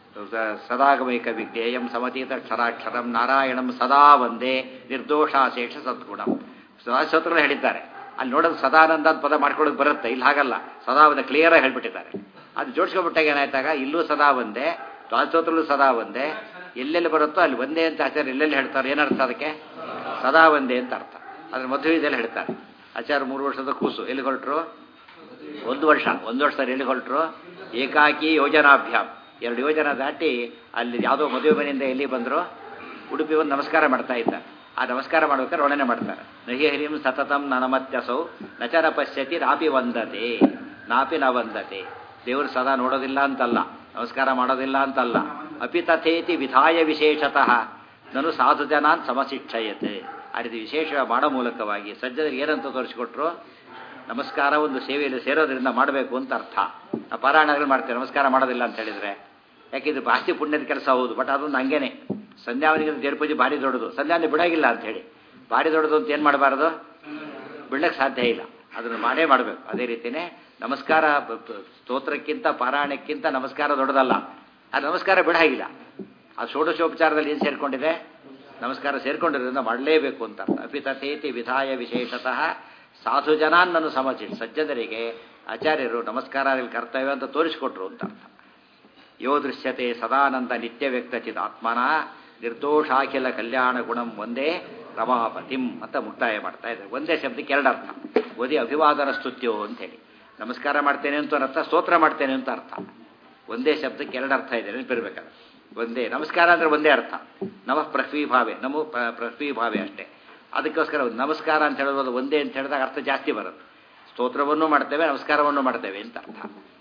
Speaker 1: ಸದಾಗಮೈಕ ವಿಜ್ಞೇಯಂ ಸಮತೀತ ಕ್ಷರಾಕ್ಷರಂ ನಾರಾಯಣಂ ಸದಾ ಒಂದೇ ನಿರ್ದೋಷಾಶೇಷ ಸದ್ಗುಣಂ ಸದಾಶೋತ್ರ ಹೇಳಿದ್ದಾರೆ ಅಲ್ಲಿ ನೋಡೋದು ಸದಾನಂದ ಅಂತ ಪದ ಮಾಡ್ಕೊಳ್ಳೋದು ಬರುತ್ತೆ ಇಲ್ಲಿ ಹಾಗಲ್ಲ ಸದಾ ಒಂದೇ ಕ್ಲಿಯರಾಗಿ ಹೇಳ್ಬಿಟ್ಟಿದ್ದಾರೆ ಅದು ಜೋಡಿಸ್ಕೊಬಿಟ್ಟಾಗ ಏನಾಯ್ತಾಗ ಇಲ್ಲೂ ಸದಾ ಒಂದೇ ದ್ವಾದಶೋತ್ರಲ್ಲೂ ಸದಾ ಒಂದೇ ಎಲ್ಲೆಲ್ಲಿ ಬರುತ್ತೋ ಅಲ್ಲಿ ಒಂದೇ ಅಂತ ಆಚಾರ್ಯ ಎಲ್ಲೆಲ್ಲಿ ಹೇಳ್ತಾರೆ ಏನರ್ಥ ಅದಕ್ಕೆ ಸದಾ ಒಂದೇ ಅಂತ ಅರ್ಥ ಅದ್ರ ಮದುವೆದಲ್ಲಿ ಹೇಳ್ತಾರೆ ಆಚಾರ್ಯ ಮೂರು ವರ್ಷದ ಕೂಸು ಎಲ್ಲಿ ಹೊರಟ್ರು ಒಂದು ವರ್ಷ ಒಂದು ವರ್ಷ ಎಲ್ಲಿ ಹೊರಟ್ರು ಏಕಾಕಿ ಯೋಜನಾಭ್ಯಾಮ್ ಎರಡು ಯೋಜನ ದಾಟಿ ಅಲ್ಲಿ ಯಾವುದೋ ಮದುವೆ ಮನೆಯಿಂದ ಎಲ್ಲಿ ಬಂದರು ಉಡುಪಿ ಒಂದು ನಮಸ್ಕಾರ ಮಾಡ್ತಾ ಇದ್ದ ಆ ನಮಸ್ಕಾರ ಮಾಡ್ಬೇಕಾದ್ರೆ ಒಳನೆ ಮಾಡ್ತಾರೆ ನಹಿ ಹರಿಂ ಸತತಂ ನನಮತ್ಯಸೌ ನಚರ ಪಶ್ಯತಿ ನಾಪಿ ವಂದತೆ ನಾಪಿ ನ ವಂದತೆ ದೇವರು ಸದಾ ನೋಡೋದಿಲ್ಲ ಅಂತಲ್ಲ ನಮಸ್ಕಾರ ಮಾಡೋದಿಲ್ಲ ಅಂತಲ್ಲ ಅಪಿ ತಥೇತಿ ವಿಧಾಯ ವಿಶೇಷತಃ ನಾನು ಸಾಧು ಜನಾನ್ ಸಮಶಿಕ್ಷಯತೆ ಆ ರೀತಿ ವಿಶೇಷ ಮಾಡೋ ಮೂಲಕವಾಗಿ ಸಜ್ಜನರಿಗೆ ಏನಂತ ತೋರಿಸಿಕೊಟ್ರು ನಮಸ್ಕಾರ ಒಂದು ಸೇವೆಯಲ್ಲಿ ಸೇರೋದ್ರಿಂದ ಮಾಡಬೇಕು ಅಂತ ಅರ್ಥ ಆ ಪಾರಾಯಣಗಳು ಮಾಡ್ತೇವೆ ನಮಸ್ಕಾರ ಮಾಡೋದಿಲ್ಲ ಅಂತ ಹೇಳಿದ್ರೆ ಯಾಕಿದ್ರೆ ಜಾಸ್ತಿ ಪುಣ್ಯದ ಕೆಲಸ ಹೌದು ಬಟ್ ಅದೊಂದು ಹಂಗೇನೆ ಸಂಧ್ಯಾವನಿಗೆ ದೇವ್ರ ಪೂಜೆ ಭಾರಿ ದೊಡ್ಡದು ಸಂಧ್ಯಾವನಿ ಬಿಡೋಗಿಲ್ಲ ಅಂತ ಹೇಳಿ ಭಾರಿ ದೊಡ್ಡದು ಅಂತ ಏನು ಮಾಡಬಾರ್ದು ಬಿಡಕ್ಕೆ ಸಾಧ್ಯ ಇಲ್ಲ ಅದನ್ನು ಮಾಡೇ ಮಾಡಬೇಕು ಅದೇ ರೀತಿಯೇ ನಮಸ್ಕಾರ ಸ್ತೋತ್ರಕ್ಕಿಂತ ಪಾರಾಯಣಕ್ಕಿಂತ ನಮಸ್ಕಾರ ದೊಡ್ಡದಲ್ಲ ಅದು ನಮಸ್ಕಾರ ಬಿಡಾಗಿಲ್ಲ ಆ ಷೋಡಶೋಪಚಾರದಲ್ಲಿ ಏನು ಸೇರಿಕೊಂಡಿದೆ ನಮಸ್ಕಾರ ಸೇರ್ಕೊಂಡಿರೋದ್ರಿಂದ ಮಾಡಲೇಬೇಕು ಅಂತ ಅರ್ಥ ಅಪಿತಥೇತಿ ವಿಧಾಯ ವಿಶೇಷತಃ ಸಾಧು ಜನಾನ್ನನ್ನು ಸಮಚಿ ಸಜ್ಜನರಿಗೆ ಆಚಾರ್ಯರು ನಮಸ್ಕಾರ ಕರ್ತವ್ಯ ಅಂತ ತೋರಿಸಿಕೊಟ್ರು ಅಂತ ಅರ್ಥ ಯೋ ದೃಶ್ಯತೆ ಸದಾನಂದ ನಿತ್ಯ ವ್ಯಕ್ತಚಿತ್ ಆತ್ಮನ ನಿರ್ದೋಷಾಖಿಲ ಕಲ್ಯಾಣ ಗುಣಂ ಒಂದೇ ರಮಾಪತಿಂ ಅಂತ ಮುಕ್ತಾಯ ಮಾಡ್ತಾ ಇದ್ದಾರೆ ಒಂದೇ ಶಬ್ದಕ್ಕೆ ಎರಡು ಅರ್ಥ ಓದಿ ಅಭಿವಾದನ ಸ್ತುತ್ಯೋ ಅಂತ ಹೇಳಿ ನಮಸ್ಕಾರ ಮಾಡ್ತೇನೆ ಅಂತ ಅರ್ಥ ಸ್ತೋತ್ರ ಮಾಡ್ತೇನೆ ಅಂತ ಅರ್ಥ ಒಂದೇ ಶಬ್ದಕ್ಕೆ ಎರಡು ಅರ್ಥ ಇದೆ ನೆನಪಿರ್ಬೇಕಾದ್ರೆ ಒಂದೇ ನಮಸ್ಕಾರ ಅಂದ್ರೆ ಒಂದೇ ಅರ್ಥ ನಮಃ ಪೃಥ್ವಿಭಾವೆ ನಮೋ ಪೃಥ್ವಿಭಾವೆ ಅಷ್ಟೇ ಅದಕ್ಕೋಸ್ಕರ ನಮಸ್ಕಾರ ಅಂತ ಹೇಳೋದು ಒಂದೇ ಅಂತ ಹೇಳಿದಾಗ ಅರ್ಥ ಜಾಸ್ತಿ ಬರುತ್ತೆ ಸ್ತೋತ್ರವನ್ನು ಮಾಡ್ತೇವೆ ನಮಸ್ಕಾರವನ್ನು ಮಾಡ್ತೇವೆ ಅಂತ ಅರ್ಥ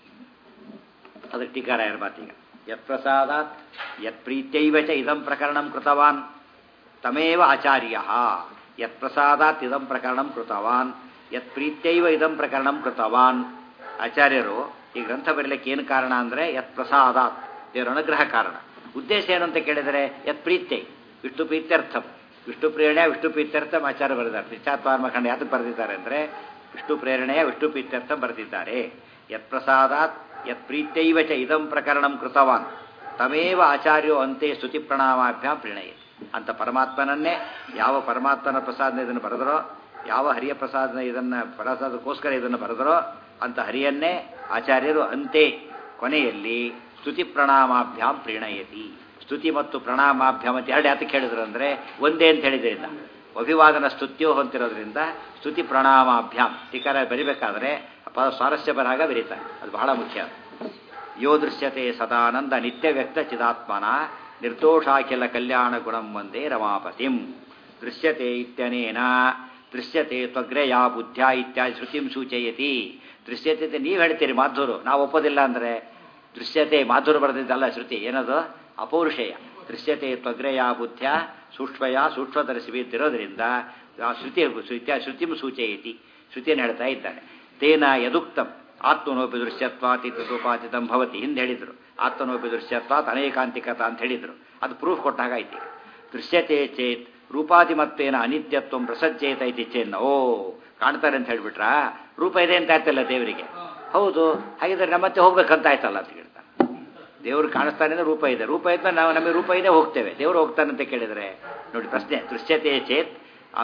Speaker 1: ಅದಕ್ಕೆ ಟೀಕಾರಾಯರ ಮಾತೀಗ ಯತ್ ಪ್ರಸಾದಾತ್ ಯತ್ ಪ್ರೀತ್ಯೈವ ಚ ಇದಂ ಪ್ರಕರಣಂ ಕೃತವಾನ್ ತಮೇವ ಆಚಾರ್ಯ ಯತ್ ಪ್ರಸಾದಾತ್ ಇದಂ ಪ್ರಕರಣಂ ಕೃತವಾನ್ ಯತ್ ಪ್ರೀತ್ಯೈವ ಇದಂ ಪ್ರಕರಣಂ ಕೃತವಾನ್ ಆಚಾರ್ಯರು ಈ ಗ್ರಂಥ ಬರೀಲಿಕ್ಕೆ ಏನು ಕಾರಣ ಅಂದರೆ ಯತ್ ಪ್ರಸಾದಾತ್ ದೇವರ ಅನುಗ್ರಹ ಕಾರಣ ಉದ್ದೇಶ ಏನು ಅಂತ ಕೇಳಿದರೆ ಯತ್ ಪ್ರೀತ್ಯೈ ವಿಷ್ಣು ಪ್ರೀತ್ಯರ್ಥಂ ವಿಷ್ಣು ಪ್ರೇರಣೆಯ ವಿಷ್ಣು ಪ್ರೀತ್ಯರ್ಥಂ ಆಚಾರ್ಯ ಬರೆದಿದ್ದಾರೆ ನಿಶ್ಚಾತ್ಮಾರ್ಮಖಂಡ ಯಾತಕ್ಕೆ ಬರೆದಿದ್ದಾರೆ ಅಂದರೆ ವಿಷ್ಣು ಪ್ರೇರಣೆಯ ವಿಷ್ಣು ಪ್ರೀತ್ಯರ್ಥಂ ಬರೆದಿದ್ದಾರೆ ಯತ್ ಪ್ರಸಾದಾತ್ ಯತ್ ಪ್ರೀತ್ಯೈವ ಚ ಇದಂ ಪ್ರಕರಣಂ ಕೃತವಾನ್ ತಮೇವ ಆಚಾರ್ಯೋ ಅಂತೆ ಸ್ತುತಿ ಪ್ರಣಾಮಾಭ್ಯಾಂ ಪ್ರಣಯ ಅಂತ ಪರಮಾತ್ಮನನ್ನೇ ಯಾವ ಪರಮಾತ್ಮನ ಪ್ರಸಾದನ ಇದನ್ನು ಬರೆದರೋ ಯಾವ ಹರಿಯ ಪ್ರಸಾದನ ಇದನ್ನು ಪ್ರಸಾದಕ್ಕೋಸ್ಕರ ಇದನ್ನು ಬರೆದರೋ ಅಂತ ಹರಿಯನ್ನೇ ಆಚಾರ್ಯರು ಅಂತೆ ಕೊನೆಯಲ್ಲಿ ಸ್ತುತಿ ಪ್ರಣಾಮಾಭ್ಯಾಂ ಪ್ರಣಯತಿ ಸ್ತುತಿ ಮತ್ತು ಪ್ರಣಾಮಾಭ್ಯಾಮ್ ಅಂತ ಎರಡು ಯಾತಕ್ಕೆ ಹೇಳಿದ್ರು ಅಂದರೆ ಒಂದೇ ಅಂತ ಹೇಳಿದ್ರಿಂದ ಅಭಿವಾದನ ಸ್ತುತ್ಯೋ ಹೊಂತಿರೋದ್ರಿಂದ ಸ್ತುತಿ ಪ್ರಣಾಮಾಭ್ಯಾಮ್ ಟೀಕಾರ ಬರಿಬೇಕಾದ್ರೆ ಪ ಸ್ವಾರಸ್ಯ ಬರಾಗ ಬರೀತಾರೆ ಅದು ಬಹಳ ಮುಖ್ಯ ಯೋ ದೃಶ್ಯತೆ ಸದಾನಂದ ನಿತ್ಯ ವ್ಯಕ್ತ ಚಿದಾತ್ಮನ ನಿರ್ದೋಷಾಖಿಲ ಕಲ್ಯಾಣ ಗುಣಂ ಒಂದೇ ರಮಾಪತಿಂ ದೃಶ್ಯತೆ ಇತ್ಯನೇನ ದೃಶ್ಯತೆ ತ್ವಗ್ರೆಯ ಬುದ್ಧ್ಯ ಇತ್ಯಾದಿ ಶ್ರುತಿಂ ಸೂಚಯತಿ ದೃಶ್ಯತೆ ಅಂತ ನೀವು ಹೇಳ್ತೀರಿ ಮಾಧುರು ನಾವು ಒಪ್ಪೋದಿಲ್ಲ ಅಂದರೆ ದೃಶ್ಯತೆ ಮಾಧುರು ಬರೆದಿದ್ದಲ್ಲ ಶ್ರುತಿ ಏನದು ಅಪೌರುಷೇಯ ದೃಶ್ಯತೆ ತ್ವಗ್ರೆಯ ಬುದ್ಧ್ಯ ಸೂಕ್ಷ್ಮಯ ಸೂಕ್ಷ್ಮದರ್ಶಿ ಇರೋದ್ರಿಂದ ಆ ಶ್ರುತಿ ಶ್ರುತಿಂ ಸೂಚಯತಿ ಶ್ರುತಿಯನ್ನು ಹೇಳ್ತಾ ಇದ್ದಾನೆ ತೇನ ಯದುಕ್ತಂ ಆತ್ಮನೋಪಿ ದೃಶ್ಯತ್ವಾತ್ ಇತ್ಯುಪಾತಿತಂ ಭವತಿ ಹಿಂದೆ ಹೇಳಿದರು ಆತ್ಮನೋಪಿ ದೃಶ್ಯತ್ವಾತ್ ಅನೇಕಾಂತಿಕತ ಅಂತ ಹೇಳಿದರು ಅದು ಪ್ರೂಫ್ ಕೊಟ್ಟಾಗೈತಿ ದೃಶ್ಯತೆ ಚೇತ್ ರೂಪಾದಿಮತ್ವೇನ ಅನಿತ್ಯತ್ವ ಪ್ರಸಜ್ಜೇತ ಇತಿ ಚೇನ್ನ ಓ ಕಾಣ್ತಾರೆ ಅಂತ ಹೇಳ್ಬಿಟ್ರಾ ರೂಪ ಇದೆ ಅಂತ ಆಯ್ತಲ್ಲ ದೇವರಿಗೆ ಹೌದು ಹಾಗಿದ್ರೆ ನಮ್ಮತ್ತೆ ಹೋಗ್ಬೇಕಂತ ಆಯ್ತಲ್ಲ ಅಂತ ಹೇಳ್ತಾರೆ ದೇವರು ಕಾಣಿಸ್ತಾನೆ ಅಂದ್ರೆ ರೂಪ ಇದೆ ರೂಪ ಇದ್ದ ನಾವು ನಮಗೆ ರೂಪ ಇದೆ ಹೋಗ್ತೇವೆ ದೇವರು ಹೋಗ್ತಾನೆ ಅಂತ ಕೇಳಿದರೆ ನೋಡಿ ಪ್ರಶ್ನೆ ದೃಶ್ಯತೆ ಚೇತ್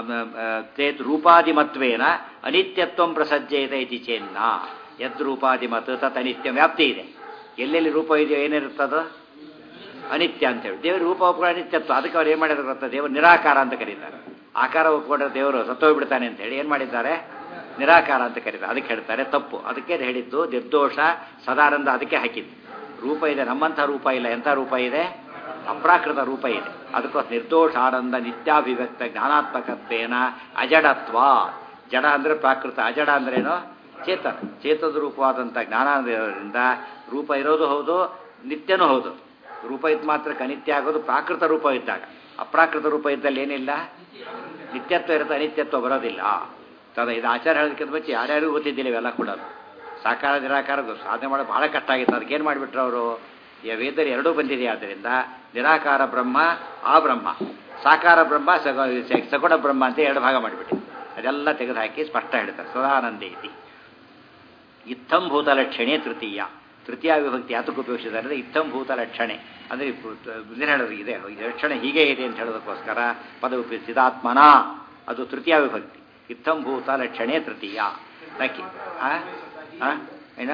Speaker 1: ಚೇತ್ ರೂಪಾದಿಮತ್ವೇನ ಅನಿತ್ಯತ್ವ ಪ್ರಸಜ್ಜೇತ ಇತಿ ಚೇನ್ನ ಯದ್ ರೂಪಾದಿಮತ್ ತತ್ ಅನಿತ್ಯ ವ್ಯಾಪ್ತಿ ಇದೆ ಎಲ್ಲೆಲ್ಲಿ ರೂಪ ಇದೆಯೋ ಏನಿರುತ್ತದೋ ಅನಿತ್ಯ ಅಂತ ಹೇಳಿ ದೇವರು ರೂಪ ಒಪ್ಕೊಂಡು ಅನಿತ್ಯತ್ವ ಅದಕ್ಕೆ ಅವ್ರು ಏನು ಮಾಡಿದ್ರು ಗೊತ್ತಾ ದೇವರು ನಿರಾಕಾರ ಅಂತ ಕರೀತಾರೆ ಆಕಾರ ಒಪ್ಕೊಂಡ್ರೆ ದೇವರು ಸತ್ತೋಗ್ಬಿಡ್ತಾನೆ ಅಂತ ಹೇಳಿ ಏನು ಮಾಡಿದ್ದಾರೆ ನಿರಾಕಾರ ಅಂತ ಕರೀತಾರೆ ಅದಕ್ಕೆ ಹೇಳ್ತಾರೆ ತಪ್ಪು ಅದಕ್ಕೆ ಹೇಳಿದ್ದು ನಿರ್ದೋಷ ಸದಾನಂದ ಅದಕ್ಕೆ ಹಾಕಿದ್ದು ರೂಪ ಇದೆ ನಮ್ಮಂಥ ರೂಪ ಇಲ್ಲ ಎಂಥ ರೂಪ ಇದೆ ಅಪ್ರಾಕೃತ ರೂಪ ಇದೆ ಅದಕ್ಕೋಸ್ಕರ ನಿರ್ದೋಷ ಆನಂದ ನಿತ್ಯಾಭಿವ್ಯಕ್ತ ಜ್ಞಾನಾತ್ಮಕತ್ವೇನ ಅಜಡತ್ವ ಜಡ ಅಂದರೆ ಪ್ರಾಕೃತ ಅಜಡ ಅಂದ್ರೇನು ಚೇತನ ಚೇತದ ರೂಪವಾದಂಥ ಜ್ಞಾನ ಇರೋದ್ರಿಂದ ರೂಪ ಇರೋದು ಹೌದು ನಿತ್ಯನೂ ಹೌದು ರೂಪ ಇದ್ದು ಮಾತ್ರಕ್ಕೆ ಅನಿತ್ಯ ಆಗೋದು ಪ್ರಾಕೃತ ರೂಪ ಇದ್ದಾಗ ಅಪ್ರಾಕೃತ ರೂಪ ಇದ್ದಲ್ಲಿ ಏನಿಲ್ಲ ನಿತ್ಯತ್ವ ಇರುತ್ತೆ ಅನಿತ್ಯತ್ವ ಬರೋದಿಲ್ಲ ತದ ಇದು ಆಚಾರ ಹೇಳೋದಕ್ಕಿಂತ ಮುಂಚೆ ಯಾರ್ಯಾರಿಗೂ ಗೊತ್ತಿದ್ದಿಲ್ಲ ಇವೆಲ್ಲ ಕೂಡ ಸಾಕಾರ ನಿರಾಕಾರ ಸಾಧನೆ ಮಾಡೋದು ಬಹಳ ಕಷ್ಟ ಆಗಿತ್ತು ಅದಕ್ಕೆ ಏನು ಮಾಡಿಬಿಟ್ರು ಅವರು ವೇದರಿ ಎರಡೂ ಬಂದಿದೆ ಆದ್ದರಿಂದ ನಿರಾಕಾರ ಬ್ರಹ್ಮ ಆ ಬ್ರಹ್ಮ ಸಾಕಾರ ಬ್ರಹ್ಮ ಸಗ ಸಗುಣ ಬ್ರಹ್ಮ ಅಂತ ಎರಡು ಭಾಗ ಮಾಡಿಬಿಟ್ಟು ಅದೆಲ್ಲ ತೆಗೆದುಹಾಕಿ ಸ್ಪಷ್ಟ ಹೇಳ್ತಾರೆ ಸದಾನಂದೇ ಇತಿ ಇತ್ತಂ ಭೂತ ಲಕ್ಷಣೆ ತೃತೀಯ ತೃತೀಯ ವಿಭಕ್ತಿ ಯಾತಕ್ಕೆ ಉಪಯೋಗಿಸಿದ್ದಾರೆ ಅಂದರೆ ಇತ್ತಂ ಭೂತ ಲಕ್ಷಣೆ ಅಂದರೆ ಮುಂದಿನ ಹೇಳೋದು ಇದೆ ಈ ಲಕ್ಷಣ ಹೀಗೆ ಇದೆ ಅಂತ ಹೇಳೋದಕ್ಕೋಸ್ಕರ ಪದ ಉಪಯೋಗಿಸಿದಾತ್ಮನ ಅದು ತೃತೀಯ ವಿಭಕ್ತಿ ಇತ್ತಂ ಭೂತ ಲಕ್ಷಣೆ ತೃತೀಯ ನಕ್ಕಿ ಆ? ಆ? ಏನ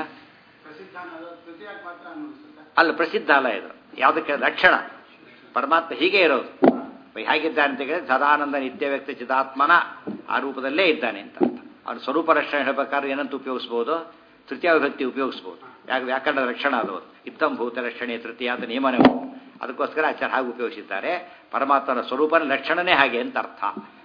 Speaker 1: ಅಲ್ಲ ಪ್ರಸಿದ್ಧ ಅಲ್ಲ ಇದು ಯಾವುದಕ್ಕೆ ಲಕ್ಷಣ ಪರಮಾತ್ಮ ಹೀಗೆ ಇರೋದು ಹೇಗಿದ್ದಾನೆ ಅಂತ ಹೇಳಿದ್ರೆ ಸದಾನಂದ ನಿತ್ಯ ವ್ಯಕ್ತಿ ಚಿದಾತ್ಮನ ಆ ರೂಪದಲ್ಲೇ ಇದ್ದಾನೆ ಅಂತ ಅರ್ಥ ಅವ್ರ ಸ್ವರೂಪ ರಕ್ಷಣೆ ಹೇಳಬೇಕಾದ್ರೆ ಏನಂತ ಉಪಯೋಗಿಸ್ಬೋದು ತೃತೀಯ ವಿಭಕ್ತಿ ಉಪಯೋಗಿಸ್ಬೋದು ಯಾಕೆ ವ್ಯಾಕರಣದ ರಕ್ಷಣೆ ಅದು ಇತ್ತಂ ಭೂತ ರಕ್ಷಣೆ ತೃತೀಯ ಅಂತ ನಿಯಮನೇ ಉಂಟು. ಅದಕ್ಕೋಸ್ಕರ ಆಚಾರ ಹಾಗೆ ಉಪಯೋಗಿಸಿದ್ದಾರೆ ಪರಮಾತ್ಮನ ಸ್ವರೂಪನ ಲಕ್ಷಣನೇ ಹಾಗೆ ಅಂತ ಅರ್ಥ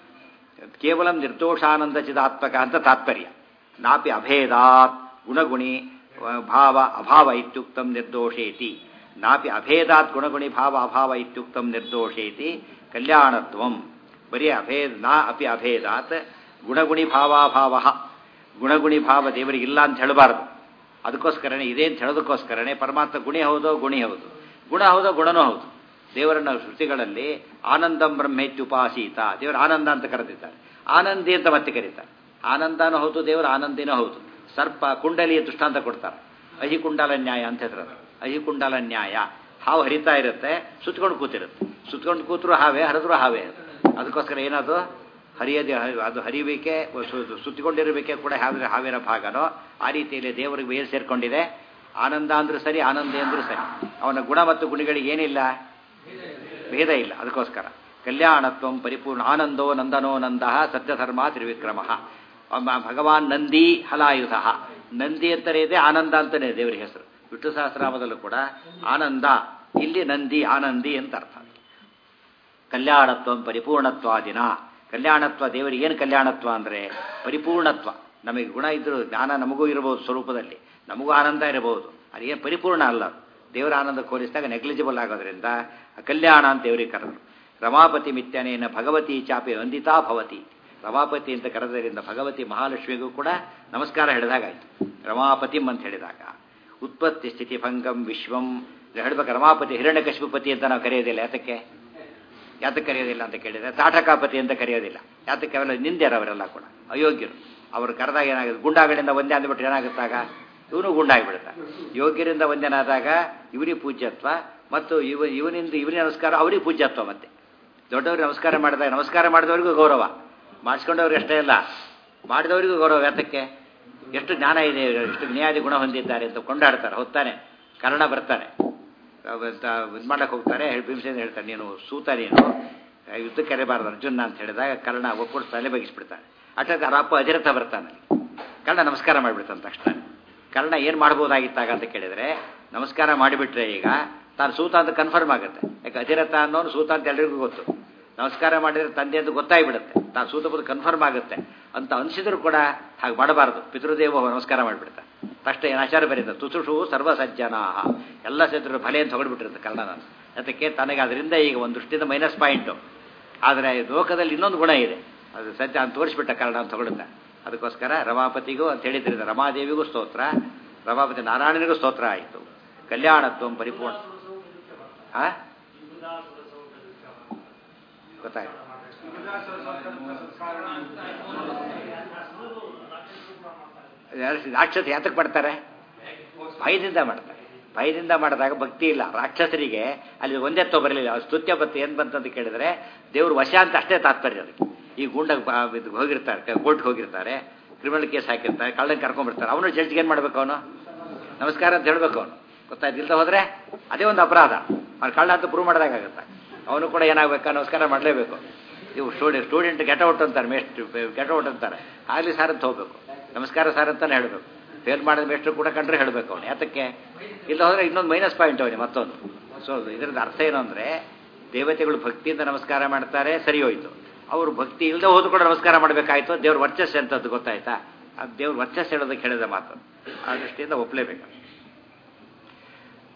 Speaker 1: ಕೇವಲ ನಿರ್ದೋಷಾನಂದ ಚಿದಾತ್ಮಕ ಅಂತ ತಾತ್ಪರ್ಯ ನಾಪಿ ಅಭೇದಾತ್ ಗುಣಗುಣಿ ಭಾವ ಅಭಾವ ಇತ್ಯುಕ್ತಂ ನಿರ್ದೋಷೇತಿ ನಾಪಿ ಅಭೇದಾತ್ ಗುಣಗುಣಿ ಭಾವ ಅಭಾವ ಇತ್ಯುಕ್ತಂ ನಿರ್ದೋಷೇತಿ ಕಲ್ಯಾಣತ್ವಂ ಬರೀ ಅಭೇದ ನಾ ಅಪಿ ಅಭೇದಾತ್ ಗುಣಗುಣಿ ಭಾವಾಭಾವ ಗುಣಗುಣಿ ಭಾವ ದೇವರಿಗೆ ಇಲ್ಲ ಅಂತ ಹೇಳಬಾರ್ದು ಅದಕ್ಕೋಸ್ಕರನೇ ಇದೆ ಅಂತ ಹೇಳೋದಕ್ಕೋಸ್ಕರನೇ ಪರಮಾತ್ಮ ಗುಣಿ ಹೌದೋ ಗುಣಿ ಹೌದು ಗುಣ ಹೌದೋ ಗುಣನೂ ಹೌದು ದೇವರನ್ನ ಶ್ರುತಿಗಳಲ್ಲಿ ಆನಂದಂ ಬ್ರಹ್ಮೇತ್ಯುಪಾಸೀತ ದೇವರ ಆನಂದ ಅಂತ ಕರೆದಿದ್ದಾರೆ ಆನಂದಿ ಅಂತ ಮತ್ತೆ ಕರೀತಾರೆ ಆನಂದನೂ ಹೌದು ದೇವರ ಆನಂದಿನೂ ಹೌದು ಸರ್ಪ ಕುಂಡಲಿ ದೃಷ್ಟಾಂತ ಕೊಡ್ತಾರೆ ಅಹಿಕುಂಡಲ ನ್ಯಾಯ ಅಂತ ಹೇಳ್ತಾರೆ ಅಹಿಕುಂಡಲ ನ್ಯಾಯ ಹಾವು ಹರಿತಾ ಇರುತ್ತೆ ಸುತ್ಕೊಂಡು ಕೂತಿರುತ್ತೆ ಸುತ್ಕೊಂಡು ಕೂತರು ಹಾವೇ ಹರಿದ್ರು ಹಾವೇ ಅದು. ಅದಕ್ಕೋಸ್ಕರ ಏನದು ಹರಿಯದೆ ಅದು ಹರಿಬೇಕೆ ಸುತ್ತಿಕೊಂಡಿರಬೇಕೆ ಕೂಡ ಹಾವಿನ ಹಾವಿನ ಭಾಗನೋ ಆ ರೀತಿಯಲ್ಲಿ ದೇವರಿಗೆ ಏನು ಸೇರ್ಕೊಂಡಿದೆ ಆನಂದ ಅಂದ್ರೂ ಸರಿ ಆನಂದ ಅಂದ್ರೂ ಸರಿ ಅವನ ಗುಣ ಮತ್ತು ಗುಣಿಗಳಿಗೆ ಏನಿಲ್ಲ ಭೇದ ಇಲ್ಲ ಅದಕ್ಕೋಸ್ಕರ ಕಲ್ಯಾಣತ್ವಂ ಪರಿಪೂರ್ಣ ಆನಂದೋ ನಂದನೋ ನಂದ ಸತ್ಯಧರ್ಮ ತ್ರಿವಿಕ್ರಮ ಭಗವಾನ್ ನಂದಿ ಹಲಾಯುಧ ನಂದಿ ಅಂತಲೇ ಇದೆ ಆನಂದ ಅಂತಲೇ ಇದೆ ದೇವರ ಹೆಸರು ವಿಷ್ಣು ಸಹಸ್ರಾಮದಲ್ಲೂ ಕೂಡ ಆನಂದ ಇಲ್ಲಿ ನಂದಿ ಆನಂದಿ ಅಂತ ಅರ್ಥ ಕಲ್ಯಾಣತ್ವ ಪರಿಪೂರ್ಣತ್ವಾದಿನ ಕಲ್ಯಾಣತ್ವ ದೇವರಿಗೆ ಏನು ಕಲ್ಯಾಣತ್ವ ಅಂದರೆ ಪರಿಪೂರ್ಣತ್ವ ನಮಗೆ ಗುಣ ಇದ್ದರೂ ಜ್ಞಾನ ನಮಗೂ ಇರಬಹುದು ಸ್ವರೂಪದಲ್ಲಿ ನಮಗೂ ಆನಂದ ಇರಬಹುದು ಅದೇನು ಪರಿಪೂರ್ಣ ಅಲ್ಲ ದೇವರ ಆನಂದ ಹೋಲಿಸಿದಾಗ ನೆಗ್ಲಿಜಿಬಲ್ ಆಗೋದ್ರಿಂದ ಕಲ್ಯಾಣ ಅಂತ ದೇವರಿಗೆ ಕರೆದರು ರಮಾಪತಿ ಮಿತ್ಯನೇನ ಭಗವತಿ ಚಾಪೆ ವಂದಿತಾ ಭವತಿ ರಮಾಪತಿ ಅಂತ ಕರೆದರಿಂದ ಭಗವತಿ ಮಹಾಲಕ್ಷ್ಮಿಗೂ ಕೂಡ ನಮಸ್ಕಾರ ಹೇಳಿದಾಗಾಯ್ತು ರಮಾಪತಿಂ ಅಂತ ಹೇಳಿದಾಗ ಉತ್ಪತ್ತಿ ಸ್ಥಿತಿ ಭಂಗಂ ವಿಶ್ವಂ ಹೇಳ್ಬೇಕು ರಮಾಪತಿ ಹಿರಣ್ಯಕಶಿಪತಿ ಅಂತ ನಾವು ಕರೆಯೋದಿಲ್ಲ ಯಾತಕ್ಕೆ ಯಾತಕ್ಕೆ ಕರೆಯೋದಿಲ್ಲ ಅಂತ ಕೇಳಿದ್ರೆ ತಾಟಕಾಪತಿ ಅಂತ ಕರೆಯೋದಿಲ್ಲ ಯಾತಕ್ಕೆ ಅವೆಲ್ಲ ನಿಂದ್ಯರು ಅವರೆಲ್ಲ ಕೂಡ ಅಯೋಗ್ಯರು ಅವರು ಕರೆದಾಗ ಏನಾಗುತ್ತೆ ಗುಂಡಾಗಳಿಂದ ಒಂದೇ ಅಂದ್ಬಿಟ್ರೆ ಏನಾಗುತ್ತಾಗ ಇವನು ಗುಂಡಾಗಿಬಿಡುತ್ತೆ ಯೋಗ್ಯರಿಂದ ಒಂದೇನಾದಾಗ ಇವನಿಗೆ ಪೂಜ್ಯತ್ವ ಮತ್ತು ಇವ ಇವನಿಂದ ಇವನಿಗೆ ನಮಸ್ಕಾರ ಅವರಿಗೆ ಪೂಜ್ಯತ್ವ ಮತ್ತೆ ದೊಡ್ಡವ್ರಿಗೆ ನಮಸ್ಕಾರ ಮಾಡಿದಾಗ ನಮಸ್ಕಾರ ಮಾಡಿದವರಿಗೂ ಗೌರವ ಮಾಡಿಸ್ಕೊಂಡವ್ರಿಗೆ ಅಷ್ಟೇ ಇಲ್ಲ ಮಾಡಿದವರಿಗೂ ಗೌರವ ಯಾತಕ್ಕೆ ಎಷ್ಟು ಜ್ಞಾನ ಇದೆ ಎಷ್ಟು ಜ್ಞಾದಿ ಗುಣ ಹೊಂದಿದ್ದಾರೆ ಅಂತ ಕೊಂಡಾಡ್ತಾರೆ ಹೊತ್ತಾನೆ ಕರ್ಣ ಬರ್ತಾನೆ ಇದು ಮಾಡಕ್ಕೆ ಹೋಗ್ತಾರೆ ಭೀಮಸೇನ ಹೇಳ್ತಾರೆ ನೀನು ಸೂತ ನೀನು ಯುದ್ಧಕ್ಕೆ ಕರೆಬಾರ್ದು ಅರ್ಜುನ ಅಂತ ಹೇಳಿದಾಗ ಕರ್ಣ ಒಪ್ಪಿಟ್ಟು ತಲೆ ಬಗ್ಗಿಸ್ಬಿಡ್ತಾನೆ ಅಷ್ಟೊತ್ತಿಗೆ ಅವರ ಅಪ್ಪ ಅಧಿರಥ ಬರ್ತಾನೆ ಕರ್ಣ ನಮಸ್ಕಾರ ಮಾಡಿಬಿಡ್ತಾನೆ ತಕ್ಷಣ ಕರ್ಣ ಏನು ಮಾಡ್ಬೋದಾಗಿತ್ತಾಗ ಅಂತ ಕೇಳಿದರೆ ನಮಸ್ಕಾರ ಮಾಡಿಬಿಟ್ರೆ ಈಗ ತಾನು ಸೂತ ಅಂತ ಕನ್ಫರ್ಮ್ ಆಗುತ್ತೆ ಯಾಕೆ ಅಧಿರಥ ಅನ್ನೋನು ಸೂತ ಅಂತ ಎಲ್ರಿಗೂ ಗೊತ್ತು ನಮಸ್ಕಾರ ಮಾಡಿದ್ರೆ ತಂದೆ ಅಂತ ಗೊತ್ತಾಗ್ಬಿಡುತ್ತೆ ತಾನು ಸೂತ ಬುದ್ಧ ಕನ್ಫರ್ಮ್ ಆಗುತ್ತೆ ಅಂತ ಅನಿಸಿದ್ರು ಕೂಡ ಹಾಗೆ ಮಾಡಬಾರ್ದು ಪಿತೃದೇವ ನಮಸ್ಕಾರ ಮಾಡಿಬಿಡ್ತಾರೆ ತಕ್ಷಣ ಏನು ಆಚಾರ ಬರೀತಾರೆ ತುಸುಷು ಸರ್ವ ಸಜ್ಜನಾ ಎಲ್ಲ ಸಜ್ಜರು ಫಲೆ ಅಂತ ಹೊಗಡ್ಬಿಟ್ಟಿರುತ್ತೆ ಕನ್ನಡ ಅದಕ್ಕೆ ತನಗೆ ಅದರಿಂದ ಈಗ ಒಂದು ದೃಷ್ಟಿಯಿಂದ ಮೈನಸ್ ಪಾಯಿಂಟು ಆದರೆ ಲೋಕದಲ್ಲಿ ಇನ್ನೊಂದು ಗುಣ ಇದೆ ಅದು ಸಜ್ಜ ಅಂತ ತೋರಿಸ್ಬಿಟ್ಟ ಕನ್ನಡ ಅಂತ ಹೊಗಡುತ್ತೆ ಅದಕ್ಕೋಸ್ಕರ ರಮಾಪತಿಗೂ ಅಂತ ಹೇಳಿದ್ರಿಂದ ರಮಾದೇವಿಗೂ ಸ್ತೋತ್ರ ರಮಾಪತಿ ನಾರಾಯಣನಿಗೂ ಸ್ತೋತ್ರ ಆಯಿತು ಕಲ್ಯಾಣತ್ವ ಪರಿಪೂರ್ಣ ಆ ಗೊತ್ತಾಯ್ತು ರಾಕ್ಷಸ ಯಾತಕ್ಕೆ ಮಾಡ್ತಾರೆ ಭಯದಿಂದ ಮಾಡ್ತಾರೆ ಭಯದಿಂದ ಮಾಡಿದಾಗ ಭಕ್ತಿ ಇಲ್ಲ ರಾಕ್ಷಸರಿಗೆ ಅಲ್ಲಿ ಒಂದೆತ್ತೋ ಬರಲಿಲ್ಲ ಸ್ತುತ್ಯ ಬತ್ತು ಏನು ಬಂತಂತ ಕೇಳಿದ್ರೆ ದೇವ್ರ ವಶ ಅಂತ ಅಷ್ಟೇ ತಾತ್ಪರ್ಯ ಅದಕ್ಕೆ ಈ ಗುಂಡ ಹೋಗಿರ್ತಾರೆ ಕೋರ್ಟ್ಗೆ ಹೋಗಿರ್ತಾರೆ ಕ್ರಿಮಿನಲ್ ಕೇಸ್ ಹಾಕಿರ್ತಾರೆ ಕಳ್ಳನ್ ಕರ್ಕೊಂಡ್ಬಿಡ್ತಾರೆ ಅವನು ಜಡ್ಜ್ಗೆ ಏನು ಮಾಡ್ಬೇಕು ಅವನು ನಮಸ್ಕಾರ ಅಂತ ಹೇಳ್ಬೇಕು ಅವನು ಗೊತ್ತಾಯ್ತು ಇಲ್ದ ಹೋದ್ರೆ ಅದೇ ಒಂದು ಅಪರಾಧ ಅವ್ನು ಕಳ್ಳ ಅಂತ ಪ್ರೂವ್ ಮಾಡಿದಾಗುತ್ತೆ ಅವನು ಕೂಡ ಏನಾಗಬೇಕಾ ನಮಸ್ಕಾರ ಮಾಡಲೇಬೇಕು ಇವು ಸ್ಟೂಡೆಂಟ್ ಸ್ಟೂಡೆಂಟ್ ಗೆಟ್ ಔಟ್ ಅಂತಾರೆ ಮೇಸ್ಟ್ ಗೆಟ್ ಔಟ್ ಅಂತಾರೆ ಆಗಲಿ ಸಾರ್ ಅಂತ ಹೋಗ್ಬೇಕು ನಮಸ್ಕಾರ ಸಾರ್ ಅಂತಾನೆ ಹೇಳಬೇಕು ಫೇಲ್ ಮಾಡಿದ ಮೇಸ್ಟ್ರು ಕೂಡ ಕಂಡ್ರೆ ಹೇಳಬೇಕು ಅವನು ಯಾತಕ್ಕೆ ಇಲ್ಲ ಹೋದ್ರೆ ಇನ್ನೊಂದು ಮೈನಸ್ ಪಾಯಿಂಟ್ ಅವನಿಗೆ ಮತ್ತೊಂದು ಸೊ ಇದರದ ಅರ್ಥ ಏನು ಅಂದರೆ ದೇವತೆಗಳು ಭಕ್ತಿಯಿಂದ ನಮಸ್ಕಾರ ಮಾಡ್ತಾರೆ ಸರಿ ಹೋಯ್ತು ಅವರು ಭಕ್ತಿ ಇಲ್ಲದೆ ಹೋದ್ರು ಕೂಡ ನಮಸ್ಕಾರ ಮಾಡಬೇಕಾಯ್ತು ದೇವ್ರ ವರ್ಚಸ್ ಎಂತದ್ದು ಗೊತ್ತಾಯ್ತಾ ಅದು ದೇವ್ರ ವರ್ಚಸ್ ಹೇಳೋದಕ್ಕೆ ಹೇಳಿದ ಮಾತು ಆ ದೃಷ್ಟಿಯಿಂದ ಒಪ್ಪಲೇಬೇಕು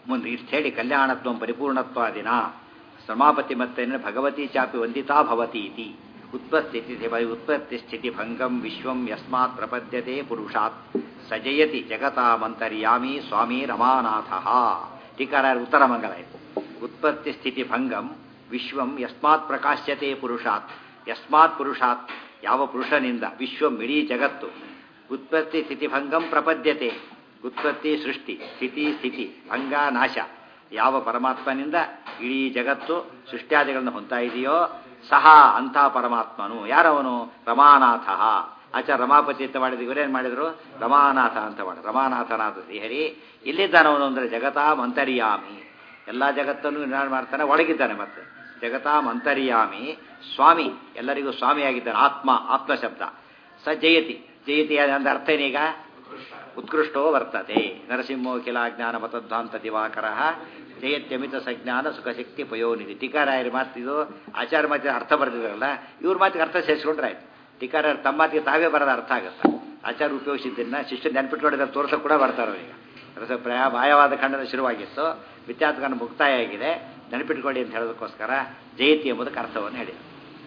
Speaker 1: ಮುಂದೆ ಇಷ್ಟು ಹೇಳಿ ಕಲ್ಯಾಣತ್ವ ಪರಿಪೂರ್ಣತ್ವಾದಿನ ಸಮಾಪತಿ ಮತ್ತೇನ ಭಗವತಿ ಚಾಪಿ ವಂದಿತಾ ಭವತಿ ಇತಿ ಉತ್ಪಸ್ಥಿತಿ ಉತ್ಪತ್ತಿ ಸ್ಥಿತಿ ಭಂಗಂ ವಿಶ್ವಂ ಯಸ್ಮಾತ್ ಪ್ರಪದ್ಯತೆ ಪುರುಷಾತ್ ಸಜಯತಿ ಜಗತಾಮಂತರ್ಯಾಮಿ ಸ್ವಾಮಿ ರಮಾನಾಥ ಟೀಕಾರ ಉತ್ತರ ಮಂಗಲ ಇದು ಉತ್ಪತ್ತಿ ಸ್ಥಿತಿ ಭಂಗಂ ವಿಶ್ವಂ ಯಸ್ಮಾತ್ ಪ್ರಕಾಶ್ಯತೆ ಪುರುಷಾತ್ ಯಸ್ಮಾತ್ ಪುರುಷಾತ್ ಯಾವ ಪುರುಷನಿಂದ ವಿಶ್ವಂ ಇಡೀ ಜಗತ್ತು ಉತ್ಪತ್ತಿ ಸ್ಥಿತಿ ಭಂಗಂ ಪ್ರಪದ್ಯತೆ ಉತ್ಪತ್ತಿ ಸೃಷ್ಟಿ ಸ್ಥಿತಿ ಸ್ಥಿತಿ ಭಂಗ ನಾಶ ಯಾವ ಪರಮಾತ್ಮನಿಂದ ಇಡೀ ಜಗತ್ತು ಸೃಷ್ಟ್ಯಾದಿಗಳನ್ನು ಹೊಂತಾ ಇದೆಯೋ ಸಹ ಅಂಥ ಪರಮಾತ್ಮನು ಯಾರವನು ರಮಾನಾಥ ಆಚಾರ ರಮಾಪತಿ ಅಂತ ಮಾಡಿದ್ರು ಇವರೇನು ಮಾಡಿದ್ರು ರಮಾನಾಥ ಅಂತ ಮಾಡಿ ರಮಾನಾಥನಾಥ ಶ್ರೀಹರಿ ಇಲ್ಲಿದ್ದಾನವನು ಅಂದರೆ ಜಗತಾಂ ಅಂತರ್ಯಾಮಿ ಎಲ್ಲ ಜಗತ್ತನ್ನು ನಿರ್ಮಾಣ ಮಾಡ್ತಾನೆ ಒಳಗಿದ್ದಾನೆ ಮತ್ತೆ ಜಗತಾಂ ಅಂತರ್ಯಾಮಿ ಸ್ವಾಮಿ ಎಲ್ಲರಿಗೂ ಸ್ವಾಮಿಯಾಗಿದ್ದಾನೆ ಆತ್ಮ ಆತ್ಮ ಶಬ್ದ ಸ ಜಯತಿ ಜಯತಿ ಅಂದ್ರೆ ಅರ್ಥ ಏನೀಗ ಉತ್ಕೃಷ್ಟೋ ವರ್ತತೆ ನರಸಿಂಹೋ ಕಿಲ ಜ್ಞಾನ ಮತಧ್ವಾಂತ ದಿವಾಕರ ಜಯತ್ಯಮಿತ ಸಜ್ಞಾನ ಸುಖಶಕ್ತಿ ಪಯೋನಿಧಿ ಟೀಕಾರಾಯರ ಮಾತಿದು ಆಚಾರ ಮಾತಿನ ಅರ್ಥ ಬರೆದಿದ್ದಾರಲ್ಲ ಇವ್ರ ಮಾತಿಗೆ ಅರ್ಥ ಸೇರಿಸ್ಕೊಂಡ್ರೆ ಆಯ್ತು ಟೀಕಾರಾಯರು ತಮ್ಮ ಮಾತಿಗೆ ತಾವೇ ಬರೋದ ಅರ್ಥ ಆಗುತ್ತೆ ಆಚಾರ ಉಪಯೋಗಿಸಿದ್ದನ್ನ ಶಿಷ್ಯ ನೆನ್ಪಿಟ್ಕೊಂಡಿದ್ದಾರೆ ತೋರ್ಸೋಕೆ ಕೂಡ ಬರ್ತಾರೆ ಈಗ ರಸ ಪ್ರಯ ಮಾಯವಾದ ಖಂಡನ ಶುರುವಾಗಿತ್ತು ವಿದ್ಯಾರ್ಥಿಗನ ಮುಕ್ತಾಯ ಆಗಿದೆ ನೆನಪಿಟ್ಕೊಳ್ಳಿ ಅಂತ ಹೇಳೋದಕ್ಕೋಸ್ಕರ ಜಯತಿ ಎಂಬುದಕ್ಕೆ ಅರ್ಥವನ್ನು ಹೇಳಿದೆ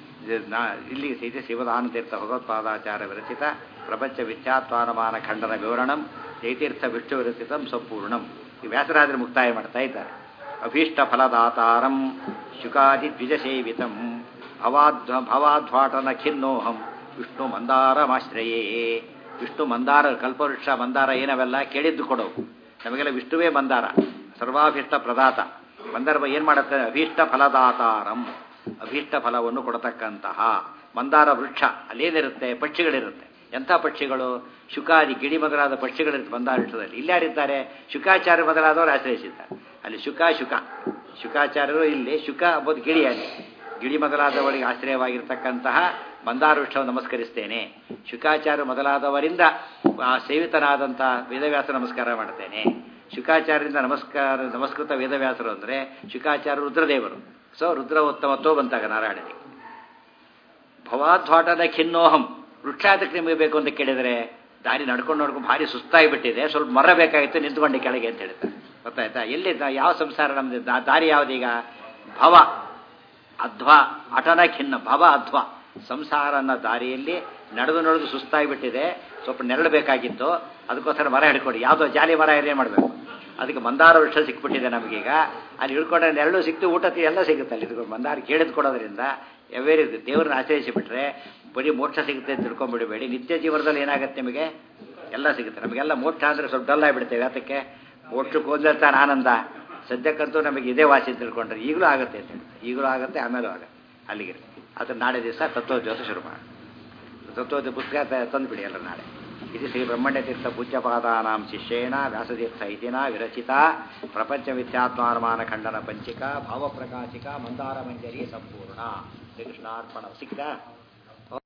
Speaker 1: ಇಲ್ಲಿ ಸ್ಥಿತಿ ಶಿವದಾನತೀರ್ಥ ಭಗವತ್ಪಾದಾಚಾರ ವಿರಚಿತ ಪ್ರಪಂಚ ವಿದ್ಯಾತ್ವಾನಮಾನ ಖಂಡನ ವಿವರಣಂ ಜಯತೀರ್ಥ ವಿಷ್ಣು ವಿರಚಿತಂ ಸಂಪೂರ್ಣಂ ಈ ವ್ಯಾಸರಾಜರು ಮುಕ್ತಾಯ ಮಾಡ್ತಾ ಇದ್ದಾರೆ ಅಭೀಷ್ಟ ಫಲದಾತಾರಂ ಶುಕಾದಿ ದ್ವಿಜಸೇವಿತಂ ಭವಾಧ್ವ ಭವಾಧ್ವಾಟನ ಖಿನ್ನೋಹಂ ವಿಷ್ಣು ಮಂದಾರಮಾಶ್ರಯೇ ವಿಷ್ಣು ಮಂದಾರ ಕಲ್ಪವೃಕ್ಷ ಮಂದಾರ ಏನವೆಲ್ಲ ಕೇಳಿದ್ದು ಕೊಡು ನಮಗೆಲ್ಲ ವಿಷ್ಣುವೇ ಮಂದಾರ ಸರ್ವಾಭೀಷ್ಟ ಪ್ರದಾತ ಮಂದಾರ ಏನು ಮಾಡುತ್ತೆ ಅಭೀಷ್ಟ ಫಲದಾತಾರಂ ಅಭೀಷ್ಟ ಫಲವನ್ನು ಕೊಡತಕ್ಕಂತಹ ಮಂದಾರ ವೃಕ್ಷ ಅಲ್ಲೇನಿರುತ್ತೆ ಪಕ್ಷಿಗಳಿರುತ್ತೆ ಎಂಥ ಪಕ್ಷಿಗಳು ಶುಕಾದಿ ಗಿಡಿ ಮೊದಲಾದ ಪಕ್ಷಿಗಳಿರುತ್ತೆ ಮಂದಾರ ವೃಕ್ಷದಲ್ಲಿ ಇಲ್ಲಾರಿದ್ದಾರೆ ಶುಕಾಚಾರ್ಯ ಮೊದಲಾದವರು ಆಶ್ರಯಿಸಿದ್ದಾರೆ ಅಲ್ಲಿ ಶುಕ ಶುಕ ಶುಕಾಚಾರ್ಯರು ಇಲ್ಲಿ ಶುಕ ಅಂಬೋದು ಗಿಳಿ ಅಲ್ಲಿ ಗಿಳಿ ಮೊದಲಾದವರಿಗೆ ಆಶ್ರಯವಾಗಿರ್ತಕ್ಕಂತಹ ಮಂದಾರ ವೃಕ್ಷವನ್ನು ನಮಸ್ಕರಿಸ್ತೇನೆ ಶುಕಾಚಾರ್ಯ ಮೊದಲಾದವರಿಂದ ಆ ಸೇವಿತನಾದಂಥ ವೇದವ್ಯಾಸ ನಮಸ್ಕಾರ ಮಾಡ್ತೇನೆ ಶುಕಾಚಾರ್ಯರಿಂದ ನಮಸ್ಕಾರ ನಮಸ್ಕೃತ ವೇದವ್ಯಾಸರು ಅಂದರೆ ಶುಕಾಚಾರ್ಯ ರುದ್ರದೇವರು ಸೊ ರುದ್ರ ಉತ್ತಮತ್ವ ಬಂತಾಗ ನಾರಾಯಣನಿಗೆ ಭವಾಧ್ವಾಟದ ಖಿನ್ನೋಹಂ ವೃಕ್ಷಾದಕ್ಕೆ ನಿಮಗೆ ಬೇಕು ಅಂತ ಕೇಳಿದರೆ ದಾರಿ ನಡ್ಕೊಂಡು ನಡ್ಕೊಂಡು ಭಾರಿ ಸುಸ್ತಾಗಿ ಬಿಟ್ಟಿದೆ ಸ್ವಲ್ಪ ಮರ ಬೇಕಾಗಿತ್ತು ನಿಂತ್ಕೊಂಡು ಕೆಳಗೆ ಅಂತ ಹೇಳ್ತಾರೆ ಗೊತ್ತಾಯ್ತಾ ಎಲ್ಲಿ ಯಾವ ಸಂಸಾರ ನಮ್ದು ದಾರಿ ಯಾವುದೀಗ ಭವ ಅಧ್ವ ಅಟನ ಖಿನ್ನ ಭವ ಅಧ್ವ ಸಂಸಾರ ಅನ್ನೋ ದಾರಿಯಲ್ಲಿ ನಡೆದು ನಡೆದು ಸುಸ್ತಾಗಿ ಬಿಟ್ಟಿದೆ ಸ್ವಲ್ಪ ನೆರಳು ಬೇಕಾಗಿತ್ತು ಅದಕ್ಕೋಸ್ಕರ ಮರ ಹಿಡ್ಕೊಡಿ ಯಾವುದೋ ಜಾಲಿ ಮರ ಏನೇ ಮಾಡಬೇಕು ಅದಕ್ಕೆ ಮಂದಾರ ವೃಕ್ಷ ಸಿಕ್ಬಿಟ್ಟಿದೆ ನಮಗೀಗ ಅಲ್ಲಿ ಹಿಡ್ಕೊಂಡ್ರೆ ನೆರಳು ಸಿಕ್ತು ಊಟ ಎಲ್ಲ ಸಿಗುತ್ತೆ ಅಲ್ಲಿ ಇದು ಮಂದಾರ ಕೇಳಿದ್ ಕೊಡೋದ್ರಿಂದ ಎವೇರಿ ದೇವ್ರನ್ನ ಆಶ್ರಯಿಸಿ ಬಿಟ್ರೆ ಬರೀ ಮೋಕ್ಷ ಸಿಗುತ್ತೆ ಅಂತ ತಿಳ್ಕೊಂಡ್ಬಿಡಬೇಡಿ ನಿತ್ಯ ಜೀವನದಲ್ಲಿ ಏನಾಗುತ್ತೆ ನಿಮಗೆ ಎಲ್ಲ ಸಿಗುತ್ತೆ ನಮಗೆಲ್ಲ ಮೋಕ್ಷ ಅಂದರೆ ಸ್ವಲ್ಪ ಡಲ್ ಆಗಿಬಿಡ್ತೇವೆ ಅದಕ್ಕೆ ಮೋಕ್ಷಕ್ಕೆ ಹೋದ್ಲತ್ತಾನೆ ಆನಂದ ಸದ್ಯಕ್ಕಂತೂ ನಮಗೆ ಇದೇ ವಾಸಿ ತಿಳ್ಕೊಂಡ್ರೆ ಈಗಲೂ ಆಗುತ್ತೆ ಅಂತ ಹೇಳ್ತಾರೆ ಈಗಲೂ ಆಗುತ್ತೆ ಆಮೇಲೂ ಆಗುತ್ತೆ ಅಲ್ಲಿಗೆ ಅದನ್ನು ನಾಳೆ ದಿವಸ ತತ್ವೋದ್ಯೋತ ಶುರು ಮಾಡಿ ತತ್ವೋದ್ಯ ಪುಸ್ತಕ ತಂದುಬಿಡಿ ಎಲ್ಲ ನಾಳೆ ಇದು ಶ್ರೀ ಬ್ರಹ್ಮಣ್ಯತೀರ್ಥ ಪೂಜ್ಯಪಾದಾನಾಂ ಶಿಷ್ಯೇಣ ವ್ಯಾಸತೀರ್ಥ ಇತಿನ ವಿರಚಿತ ಪ್ರಪಂಚ ವಿದ್ಯಾತ್ಮಾನುಮಾನ ಖಂಡನ ಪಂಚಿಕ ಭಾವಪ್ರಕಾಶಿಕ ಮಂದಾರ ಮಂಜರಿ ಸಂಪೂರ್ಣ ಶ್ರೀಕೃಷ್ಣಾರ್ಪಣ ಸಿಕ್ಕ